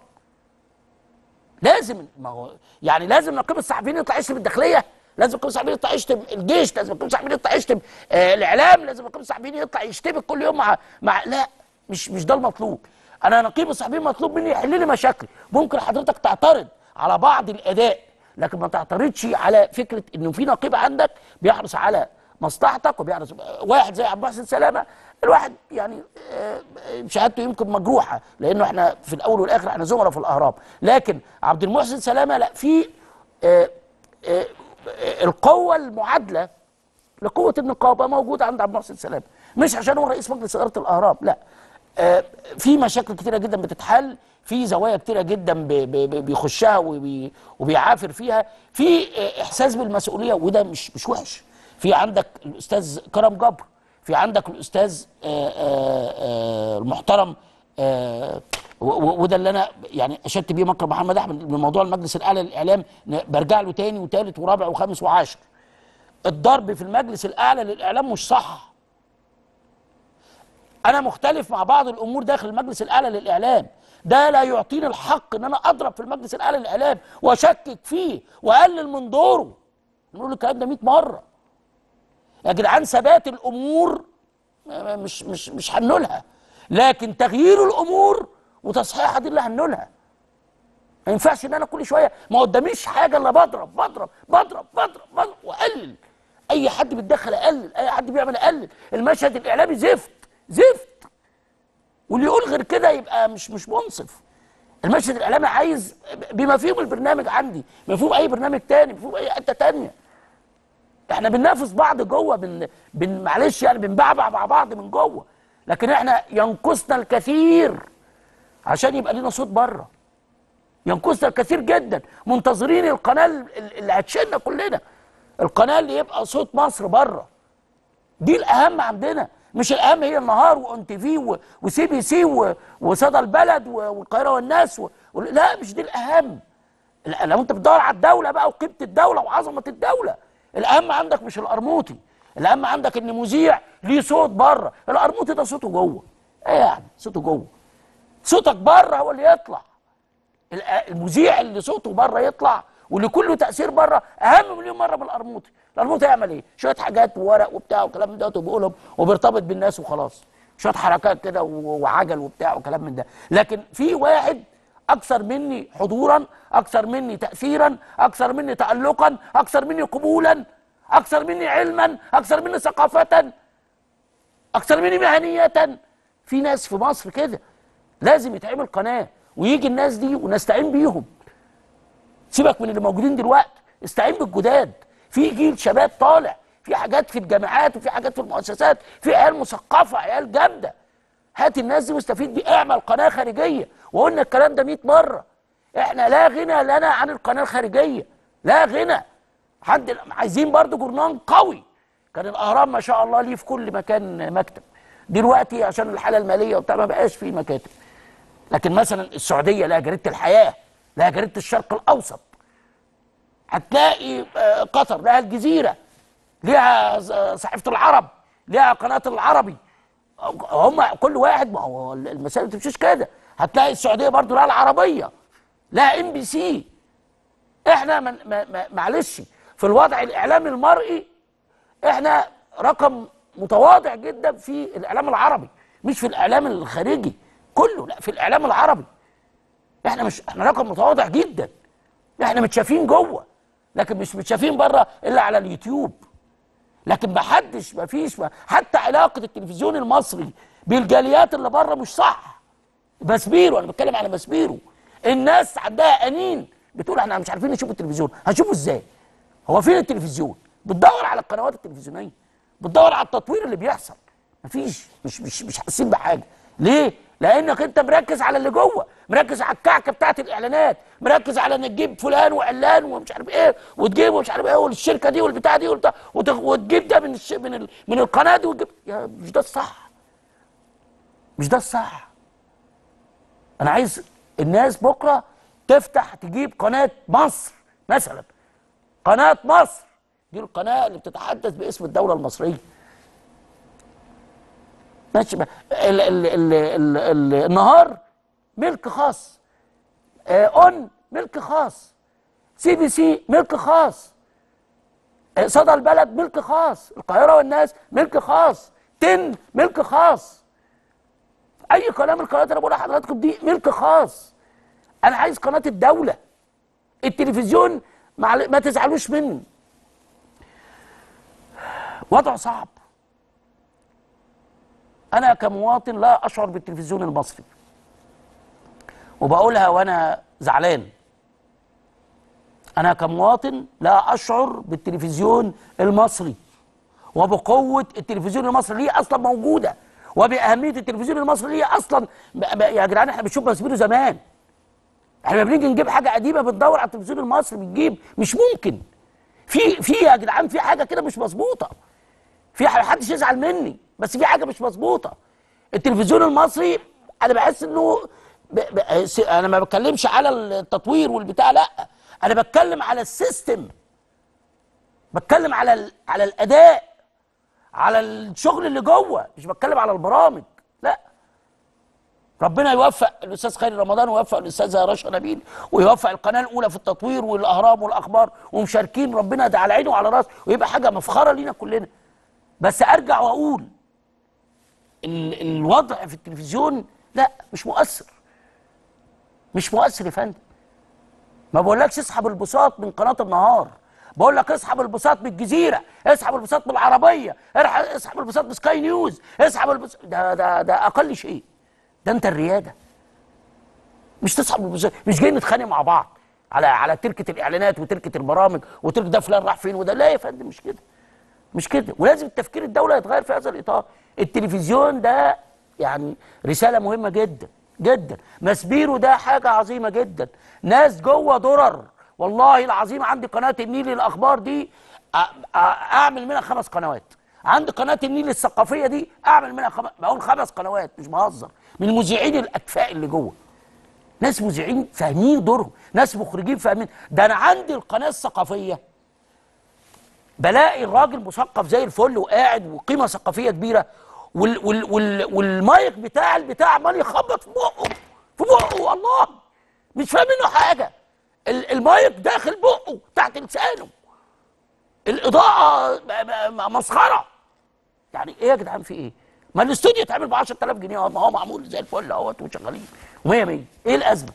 لازم ما هو يعني لازم نقيب الصحفيين يطلع يشتم الداخليه لازم نقيب الصحفيين يطلع يشتم الجيش لازم نقيب الصحفيين يطلع يشتم آه الاعلام لازم نقيب الصحفيين يطلع يشتبك كل يوم مع مع لا مش مش ده المطلوب انا نقيب الصحفيين مطلوب مني يحل لي مشاكلي ممكن حضرتك تعترض على بعض الاداء لكن ما تعترضش على فكره انه في نقيب عندك بيحرص على مصلحتك وبيحرص واحد زي عبد المحسن سلامه الواحد يعني آه، شهادته يمكن مجروحه لانه احنا في الاول والاخر احنا زملاء في الاهرام لكن عبد المحسن سلامه لا في آه، آه، آه، القوه المعادله لقوه النقابه موجوده عند عبد المحسن سلامه مش عشان هو رئيس مجلس اداره الاهرام لا آه، في مشاكل كتيره جدا بتتحل في زوايا كتيره جدا ب- ب- ب- بيخشها وبي- وبيعافر فيها في آه، احساس بالمسؤوليه وده مش مش وحش في عندك الاستاذ كرم جبر في عندك الاستاذ آه، آه، آه، المحترم آه، و- و- وده اللي انا يعني اشدت بيه مكرم محمد احمد من موضوع المجلس الاعلى للاعلام ن- برجع له تاني وتالت ورابع وخامس وعاشر الضرب في المجلس الاعلى للاعلام مش صح انا مختلف مع بعض الامور داخل المجلس الاعلى للاعلام ده لا يعطيني الحق ان انا اضرب في المجلس الاعلى للاعلام واشكك فيه واقلل من دوره نقول الكلام ده 100 مره يا جدعان ثبات الامور م- مش مش مش هنقولها لكن تغيير الامور وتصحيحها دي اللي هنقولها ما ينفعش ان انا كل شويه ما قداميش حاجه الا بضرب بضرب بضرب بضرب بضرب واقلل اي حد بيتدخل اقلل اي حد بيعمل اقلل المشهد الاعلامي زفت زفت واللي يقول غير كده يبقى مش مش منصف المشهد الاعلامي عايز بما فيهم البرنامج عندي بما فيهم اي برنامج تاني بما فيهم اي حته تانيه احنا بننافس بعض جوه بن, بن معلش يعني بنبعبع مع بعض من جوه لكن احنا ينقصنا الكثير عشان يبقى لنا صوت بره ينقصنا الكثير جدا منتظرين القناه ال- اللي هتشيلنا كلنا القناه اللي يبقى صوت مصر بره دي الاهم عندنا مش الاهم هي النهار وان تي في و- وسي بي سي و- وصدى البلد و- والقاهره والناس و... و- لا مش دي الاهم لا، لو انت بتدور على الدوله بقى وقيمه الدوله وعظمه الدوله الاهم عندك مش القرموطي الاهم عندك ان مذيع ليه صوت بره القرموطي ده صوته جوه ايه يعني صوته جوه صوتك بره هو اللي يطلع ال- المذيع اللي صوته بره يطلع واللي كله تاثير بره اهم مليون مره من القرموطي القرموطي يعمل ايه شويه حاجات وورق وبتاع وكلام من ده وبيقولهم وبيرتبط بالناس وخلاص شويه حركات كده و- وعجل وبتاع وكلام من ده لكن في واحد اكثر مني حضورا اكثر مني تاثيرا اكثر مني تالقا اكثر مني قبولا اكثر مني علما اكثر مني ثقافه اكثر مني مهنيه في ناس في مصر كده لازم يتعمل قناه ويجي الناس دي ونستعين بيهم سيبك من اللي موجودين دلوقتي استعين بالجداد في جيل شباب طالع في حاجات في الجامعات وفي حاجات في المؤسسات في عيال مثقفه عيال جامده هات الناس دي واستفيد بيه اعمل قناه خارجيه وقلنا الكلام ده 100 مره احنا لا غنى لنا عن القناه الخارجيه لا غنى حد عايزين برضو جورنال قوي كان الاهرام ما شاء الله ليه في كل مكان مكتب دلوقتي عشان الحاله الماليه وبتاع ما بقاش فيه مكاتب لكن مثلا السعوديه لها جريده الحياه لها جريده الشرق الاوسط هتلاقي آه، قطر لها الجزيره ليها ز- صحيفه العرب ليها قناه العربي هم كل واحد ما هو المسائل ما بتمشيش كده هتلاقي السعوديه برضو لها العربيه لها ام بي سي احنا من ما ما معلش في الوضع الاعلامي المرئي احنا رقم متواضع جدا في الاعلام العربي مش في الاعلام الخارجي كله لا في الاعلام العربي احنا مش احنا رقم متواضع جدا احنا متشافين جوه لكن مش متشافين بره الا على اليوتيوب لكن ما حدش ما فيش ما حتى علاقه التلفزيون المصري بالجاليات اللي بره مش صح مسبيرو انا بتكلم على مسبيرو الناس عندها انين بتقول احنا مش عارفين نشوف التلفزيون هنشوفه ازاي هو فين التلفزيون بتدور على القنوات التلفزيونيه بتدور على التطوير اللي بيحصل مفيش مش مش مش حاسين بحاجه ليه لانك انت مركز على اللي جوه مركز على الكعكه بتاعت الاعلانات مركز على انك تجيب فلان وعلان ومش عارف ايه وتجيبه مش عارف ايه والشركه دي والبتاع دي والبتاع وت- وتجيب ده من الش... من ال... من القناه دي وتجيب يا مش ده الصح مش ده الصح انا عايز الناس بكره تفتح تجيب قناه مصر مثلا قناه مصر دي القناه اللي بتتحدث باسم الدوله المصريه ماشي بقى. ال ال ال ال ال النهار ملك خاص آه، اون ملك خاص سي بي سي ملك خاص آه، صدى البلد ملك خاص القاهره والناس ملك خاص تن ملك خاص اي قناه من القنوات اللي انا بقولها لحضراتكم دي ملك خاص انا عايز قناه الدوله التلفزيون معل- ما تزعلوش مني وضع صعب انا كمواطن لا اشعر بالتلفزيون المصري وبقولها وانا زعلان انا كمواطن لا اشعر بالتلفزيون المصري وبقوه التلفزيون المصري اللي هي اصلا موجوده وباهميه التلفزيون المصري اللي هي اصلا ب- ب- يا جدعان احنا بنشوف مسبيرو زمان احنا لما بنيجي نجيب حاجه قديمه بندور على التلفزيون المصري بنجيب مش ممكن في في يا جدعان في حاجه كده مش مظبوطه في حاجه محدش يزعل مني بس في حاجه مش مظبوطه التلفزيون المصري انا بحس انه ب... ب... س- انا ما بتكلمش على التطوير والبتاع لا انا بتكلم على السيستم بتكلم على ال... على الاداء على الشغل اللي جوه مش بتكلم على البرامج لا ربنا يوفق الاستاذ خيري رمضان ويوفق الاستاذه رشا نبيل ويوفق القناه الاولى في التطوير والاهرام والاخبار ومشاركين ربنا ده على عينه وعلى راسه ويبقى حاجه مفخره لينا كلنا بس ارجع واقول ال- الوضع في التلفزيون لا مش مؤثر مش مؤثر يا فندم ما بقولكش اسحب البساط من قناه النهار بقول لك اسحب البساط من الجزيره اسحب البساط من العربيه ارح- اسحب البساط من سكاي نيوز اسحب البساط ده ده ده اقل شيء ده انت الرياده مش تسحب البساط مش جايين نتخانق مع بعض على على تركه الاعلانات وتركه البرامج وتركه ده فلان راح فين وده لا يا فندم مش كده مش كده ولازم تفكير الدوله يتغير في هذا الاطار التلفزيون ده يعني رساله مهمه جدا جدا مسبيرو ده حاجه عظيمه جدا ناس جوه درر والله العظيم عندي قناه النيل للاخبار دي أ- أ- اعمل منها خمس قنوات عندي قناه النيل الثقافيه دي اعمل منها خمس بقول خمس قنوات مش بهزر من المذيعين الاكفاء اللي جوه ناس مذيعين فاهمين دورهم ناس مخرجين فاهمين ده انا عندي القناه الثقافيه بلاقي الراجل مثقف زي الفل وقاعد وقيمه ثقافيه كبيره وال وال وال والمايك بتاع البتاع عمال يخبط في بقه في بقه الله مش فاهم منه حاجه ال- المايك داخل بقه تحت لسانه الاضاءه م- م- مسخره يعني ايه يا جدعان في ايه؟ ما الاستوديو يتعمل ب 10000 جنيه أهو، ما هو معمول زي الفل اهوت وشغالين 100 100 ايه الازمه؟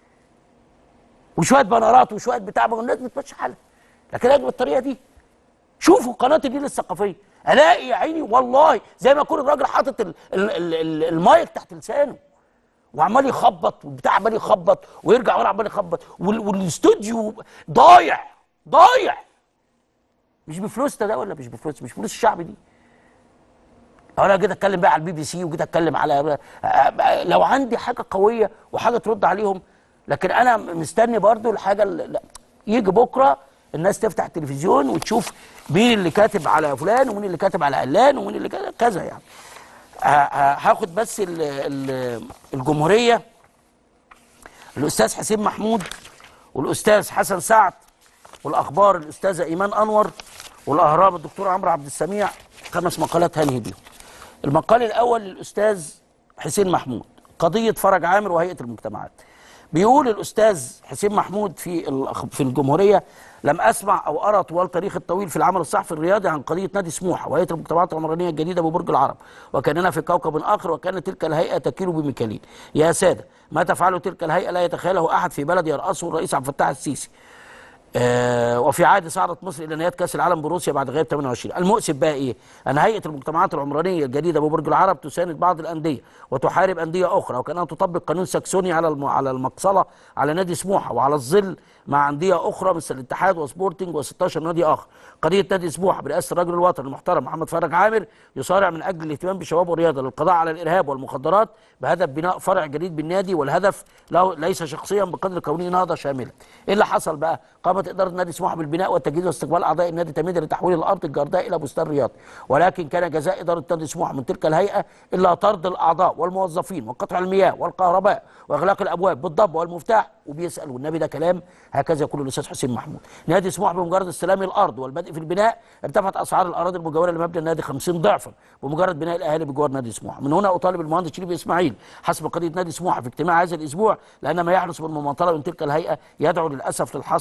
وشويه بنرات وشويه بتاع ما هو الناس بتمشي حالها لكن اجي بالطريقه دي شوفوا قناه النيل الثقافيه الاقي يا عيني والله زي ما يكون الراجل حاطط ال- ال- ال- ال- المايك تحت لسانه وعمال يخبط والبتاع عمال يخبط ويرجع ورا عمال يخبط وال- والاستوديو ضايع ضايع مش بفلوسنا ده ولا مش بفلوس مش فلوس الشعب دي انا جيت اتكلم بقى على البي بي سي وجيت اتكلم على لو عندي حاجه قويه وحاجه ترد عليهم لكن انا مستني برضو الحاجه اللي لا يجي بكره الناس تفتح التلفزيون وتشوف مين اللي كاتب على فلان ومين اللي كاتب على علان ومين اللي كذا كذا يعني ه- ه- هاخد بس ال ال الجمهوريه الاستاذ حسين محمود والاستاذ حسن سعد والاخبار الاستاذه ايمان انور والاهرام الدكتور عمرو عبد السميع خمس مقالات هنهي بيهم المقال الاول للاستاذ حسين محمود قضيه فرج عامر وهيئه المجتمعات بيقول الاستاذ حسين محمود في الأخ- في الجمهوريه لم اسمع او ارى طوال تاريخ الطويل في العمل الصحفي الرياضي عن قضيه نادي سموحه وهيئه المجتمعات العمرانيه الجديده ببرج العرب وكاننا في كوكب اخر وكانت تلك الهيئه تكيل بميكالين يا ساده ما تفعله تلك الهيئه لا يتخيله احد في بلد يرأسه الرئيس عبد الفتاح السيسي آه، وفي عهد صعدت مصر الى نهايه كاس العالم بروسيا بعد غياب 28 المؤسف بقى ايه ان هيئه المجتمعات العمرانيه الجديده ببرج العرب تساند بعض الانديه وتحارب انديه اخرى وكانها تطبق قانون ساكسوني على الم... على المقصله على نادي سموحه وعلى الظل مع انديه اخرى مثل الاتحاد وسبورتنج و16 نادي اخر قضيه نادي سموحه برئاسه الرجل الوطني المحترم محمد فرج عامر يصارع من اجل الاهتمام بالشباب والرياضه للقضاء على الارهاب والمخدرات بهدف بناء فرع جديد بالنادي والهدف له ليس شخصيا بقدر كونه نهضه شامله ايه اللي حصل بقى قامت اداره نادي سموحه بالبناء والتجهيز واستقبال اعضاء النادي تمهيدا لتحويل الارض الجرداء الى بستان رياضي ولكن كان جزاء اداره نادي سموحه من تلك الهيئه الا طرد الاعضاء والموظفين وقطع المياه والكهرباء واغلاق الابواب بالضب والمفتاح وبيسال والنبي ده كلام هكذا يقول الاستاذ حسين محمود نادي سموحه بمجرد استلام الارض والبدء في البناء ارتفعت اسعار الاراضي المجاوره لمبنى النادي 50 ضعفا بمجرد بناء الاهالي بجوار نادي سموحه من هنا اطالب المهندس شريف اسماعيل حسب قضيه نادي سموحه في اجتماع هذا الاسبوع لان ما يحدث بالمماطله من تلك الهيئه يدعو للاسف للحسره في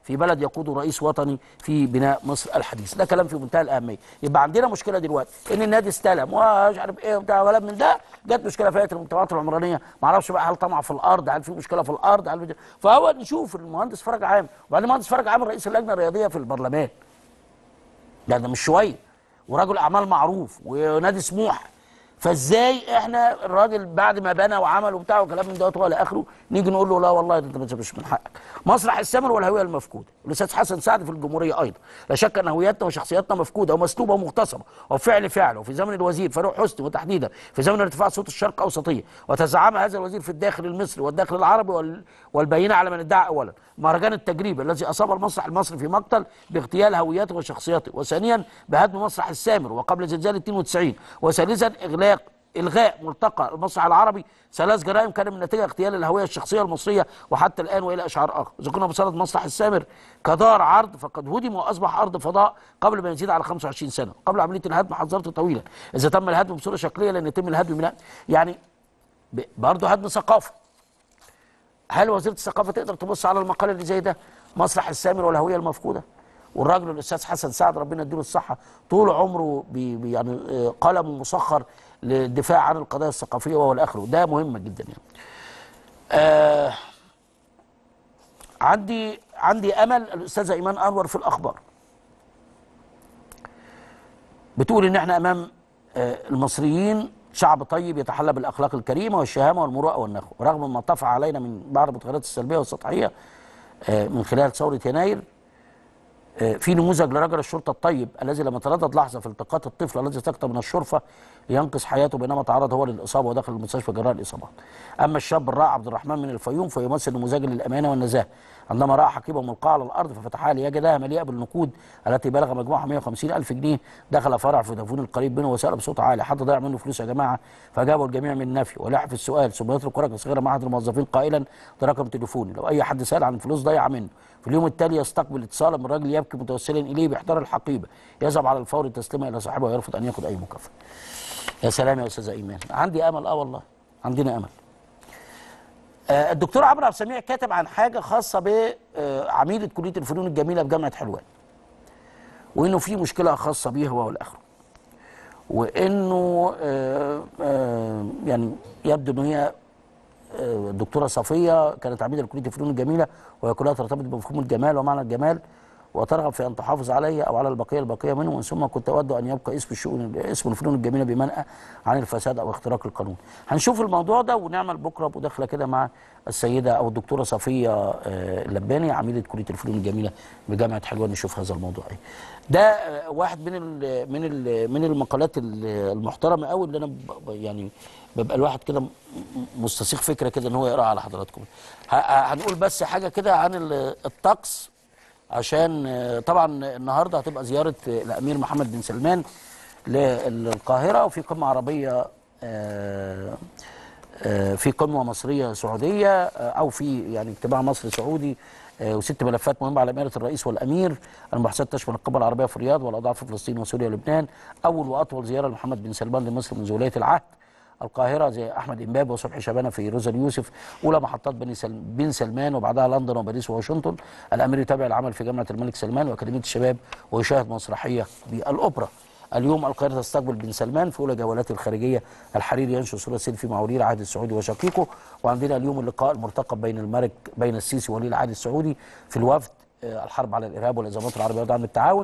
في بلد يقوده رئيس وطني في بناء مصر الحديث ده كلام في منتهى الاهميه يبقى عندنا مشكله دلوقتي ان النادي استلم ومش عارف ايه وبتاع ولا من ده جت مشكله في هيئه المجتمعات العمرانيه ما اعرفش بقى هل طمع في الارض هل في مشكله في الارض هل فهو نشوف المهندس فرج عام وبعدين المهندس فرج عام رئيس اللجنه الرياضيه في البرلمان ده ده مش شويه ورجل اعمال معروف ونادي سموح فازاي احنا الراجل بعد ما بنى وعمل وبتاع وكلام من دوت والى اخره نيجي نقول له لا والله ده انت مش من حقك مسرح السمر والهويه المفقوده الاستاذ حسن سعد في الجمهوريه ايضا لا شك ان هويتنا وشخصياتنا مفقوده ومسلوبه ومغتصبه وفعل فعل وفي زمن الوزير فاروق حسني وتحديدا في زمن ارتفاع صوت الشرق اوسطيه وتزعم هذا الوزير في الداخل المصري والداخل العربي وال... والبينه على من ادعى اولا مهرجان التجريب الذي اصاب المسرح المصري في مقتل باغتيال هويته وشخصيته وثانيا بهدم مسرح السامر وقبل زلزال 92 وثالثا اغلاق الغاء ملتقى المسرح العربي ثلاث جرائم كان من نتيجه اغتيال الهويه الشخصيه المصريه وحتى الان والى اشعار اخر اذا كنا بصدد مسرح السامر كدار عرض فقد هدم واصبح ارض فضاء قبل ما يزيد على 25 سنه قبل عمليه الهدم حذرت طويلا اذا تم الهدم بصوره شكليه لن يتم الهدم من يعني ب- برضه هدم ثقافه هل وزيره الثقافه تقدر تبص على المقال اللي زي ده مسرح السامر والهويه المفقوده والراجل الاستاذ حسن سعد ربنا يديله الصحه طول عمره بي بي- يعني آه، قلم مسخر للدفاع عن القضايا الثقافيه وهو الاخر ده مهم جدا يعني. آه عندي عندي امل الاستاذه ايمان انور في الاخبار بتقول ان احنا امام آه، المصريين شعب طيب يتحلى بالاخلاق الكريمه والشهامه والمروءه والنخوه رغم ما طفع علينا من بعض المتغيرات السلبيه والسطحيه آه، من خلال ثوره يناير آه، في نموذج لرجل الشرطه الطيب الذي لم يتردد لحظه في التقاط الطفل الذي سقط من الشرفه لينقذ حياته بينما تعرض هو للاصابه ودخل المستشفى جراء الاصابات. اما الشاب الرائع عبد الرحمن من الفيوم فيمثل نموذجا للامانه والنزاهه. عندما راى حقيبه ملقاه على الارض ففتحها ليجدها مليئه بالنقود التي بلغ مجموعها 150 الف جنيه دخل فرع فودافون القريب منه وسال بصوت عالي حد ضيع منه فلوس يا جماعه فاجابه الجميع من نفي ولح في السؤال ثم يترك ورقه صغيره مع احد الموظفين قائلا ده رقم تليفوني لو اي حد سال عن فلوس ضيع منه في اليوم التالي يستقبل اتصالا من رجل يبكي متوسلا اليه باحضار الحقيبه يذهب على الفور تسليمها الى صاحبه ويرفض ان ياخذ اي مكافاه. يا سلام يا استاذه ايمان عندي امل اه والله عندنا امل. آه الدكتور عمرو عبد السميع كاتب عن حاجه خاصه بعميده كليه الفنون الجميله بجامعه حلوان. وانه في مشكله خاصه بيه هو والاخر. وانه آه آه يعني يبدو ان هي آه، الدكتوره صفيه كانت عميده لكليه الفنون الجميله وهي كلها ترتبط بمفهوم الجمال ومعنى الجمال وترغب في ان تحافظ عليه او على البقيه الباقيه منه ومن ثم كنت اود ان يبقى اسم الشؤون اسم الفنون الجميله بمنأى عن الفساد او اختراق القانون. هنشوف الموضوع ده ونعمل بكره مداخله كده مع السيده او الدكتوره صفيه آه، اللباني عميده كليه الفنون الجميله بجامعه حلوان نشوف هذا الموضوع ايه. ده آه، واحد من ال من ال من المقالات ال- المحترمه قوي اللي انا ب- ب- يعني بيبقى الواحد كده م- م- مستسيغ فكره كده ان هو يقراها على حضراتكم. ه- ه- هنقول بس حاجه كده عن ال- الطقس عشان آه، طبعا النهارده هتبقى زياره آه، الامير محمد بن سلمان للقاهره وفي قمه عربيه آه، آه، في قمه مصريه سعوديه آه، او في يعني اجتماع مصري سعودي آه، وست ملفات مهمه على اميره الرئيس والامير المباحثات تشمل القمه العربيه في الرياض والاوضاع في فلسطين وسوريا ولبنان اول واطول زياره لمحمد بن سلمان لمصر منذ ولايه العهد القاهره زي احمد امبابه وصبحي شبانه في روزا اليوسف اولى محطات بني سل... بن سلمان وبعدها لندن وباريس وواشنطن الامير يتابع العمل في جامعه الملك سلمان واكاديميه الشباب ويشاهد مسرحيه بالاوبرا اليوم القاهره تستقبل بن سلمان في اولى جولاته الخارجيه الحريري ينشر صوره سيلفي مع ولي العهد السعودي وشقيقه وعندنا اليوم اللقاء المرتقب بين الملك بين السيسي وولي العهد السعودي في الوفد آه، الحرب على الارهاب والازمات العربيه ودعم التعاون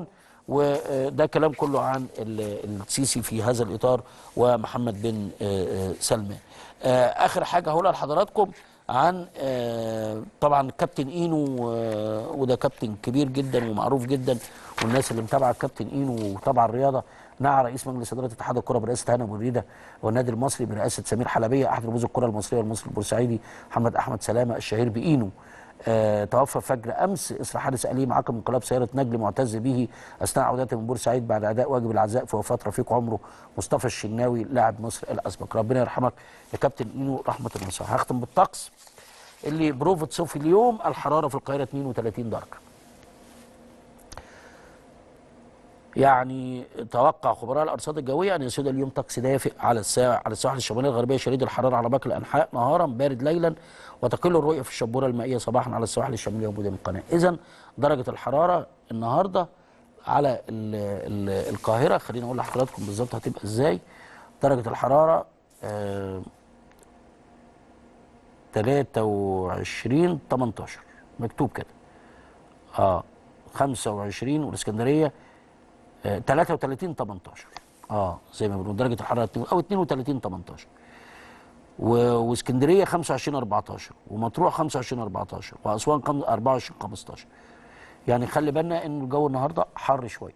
وده كلام كله عن ال- السيسي في هذا الاطار ومحمد بن آه، آه، سلمان. آه، اخر حاجه هقولها لحضراتكم عن آه، طبعا كابتن اينو آه، وده كابتن كبير جدا ومعروف جدا والناس اللي متابعه الكابتن اينو وطبعا الرياضه مع رئيس مجلس اداره اتحاد الكره برئاسه هاني ابو ريده والنادي المصري برئاسه سمير حلبيه احد رموز الكره المصريه والمصري البورسعيدي محمد احمد سلامه الشهير باينو آه، توفى فجر امس اثر حادث اليم عقب انقلاب سياره نجل معتز به اثناء عودته من بورسعيد بعد اداء واجب العزاء في وفاه رفيق عمره مصطفى الشناوي لاعب مصر الاسبق ربنا يرحمك يا كابتن اينو رحمه المساء هختم بالطقس اللي بروفة صوفي اليوم الحراره في القاهره 32 درجه يعني توقع خبراء الارصاد الجويه ان يسود اليوم طقس دافئ على الساعه على السواحل الشماليه الغربيه شديد الحراره على باقي الانحاء نهارا بارد ليلا وتقل الرؤيه في الشبوره المائيه صباحا على السواحل الشماليه ومدن القناه اذا درجه الحراره النهارده على ال ال القاهره خليني اقول لحضراتكم بالظبط هتبقى ازاي درجه الحراره آه 23 18 مكتوب كده اه 25 والاسكندريه آه 33 18 اه زي ما بنقول درجه الحراره اتنين- او 32 18 و- واسكندريه 25 14 ومطروح 25 14 واسوان خم- 24 15 يعني خلي بالنا ان الجو النهارده حر شويه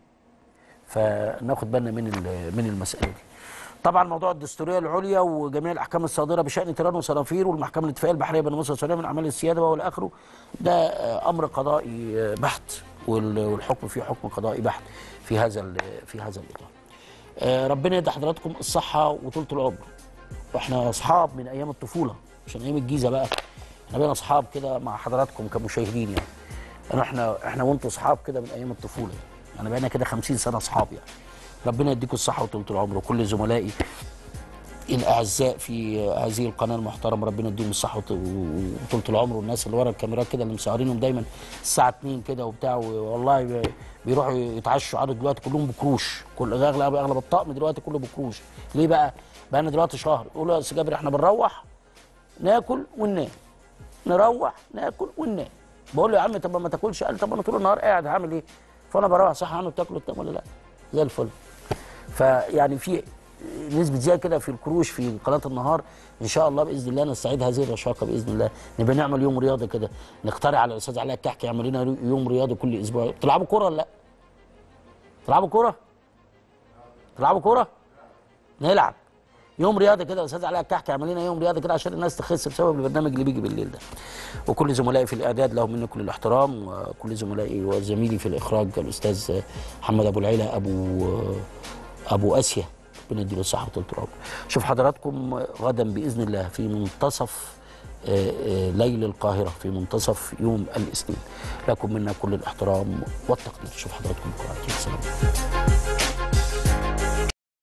فناخد بالنا من ال- من المساله دي طبعا موضوع الدستوريه العليا وجميع الاحكام الصادره بشان تيران وصنافير والمحكمه الاتفاقيه البحريه بين مصر والسعوديه من اعمال السياده والى اخره ده آه، امر قضائي آه، بحت وال- والحكم فيه حكم قضائي بحت في هذا ال- في هذا الاطار. آه، ربنا يدي حضراتكم الصحه وطولة العمر. واحنا اصحاب من ايام الطفوله عشان ايام الجيزه بقى احنا بقينا اصحاب كده مع حضراتكم كمشاهدين يعني. يعني احنا احنا وانتوا اصحاب كده من ايام الطفوله يعني بقينا كده 50 سنه اصحاب يعني. ربنا يديكم الصحه وطولة العمر وكل زملائي الاعزاء في هذه القناه المحترمه ربنا يديهم الصحه وط- وطولة العمر والناس اللي ورا الكاميرات كده اللي مسهرينهم دايما الساعه 2 كده وبتاع والله ب- بيروحوا يتعشوا عدد دلوقتي كلهم بكروش كل اغلب اغلب الطقم دلوقتي كله بكروش ليه بقى؟ بقى لنا دلوقتي شهر يقولوا يا استاذ جابر احنا بنروح ناكل وننام نروح ناكل وننام بقول له يا عم طب ما تاكلش قال طب انا طول النهار قاعد هعمل ايه؟ فانا بروح صح عنه بتاكل وتنام ولا لا؟ زي الفل فيعني في نسبة زيادة كده في الكروش في قناة النهار إن شاء الله بإذن الله نستعيد هذه الرشاقة بإذن الله نبقى نعمل يوم رياضة كده نقترح على الأستاذ علاء الكحكي يعمل لنا يوم رياضي كل أسبوع تلعبوا كورة ولا لا؟ تلعبوا كورة؟ تلعبوا كورة؟ نلعب يوم رياضي كده الاستاذ علاء الكحكي يعمل لنا يوم رياضي كده عشان الناس تخس بسبب البرنامج اللي بيجي بالليل ده وكل زملائي في الاعداد لهم مني كل الاحترام وكل زملائي وزميلي في الاخراج الاستاذ محمد ابو العيله ابو ابو اسيا ربنا يديله الصحه وطول العمر شوف حضراتكم غدا باذن الله في منتصف آه، آه، ليل القاهره في منتصف يوم الاثنين لكم منا كل الاحترام والتقدير شوف حضراتكم بكره على خير. سلام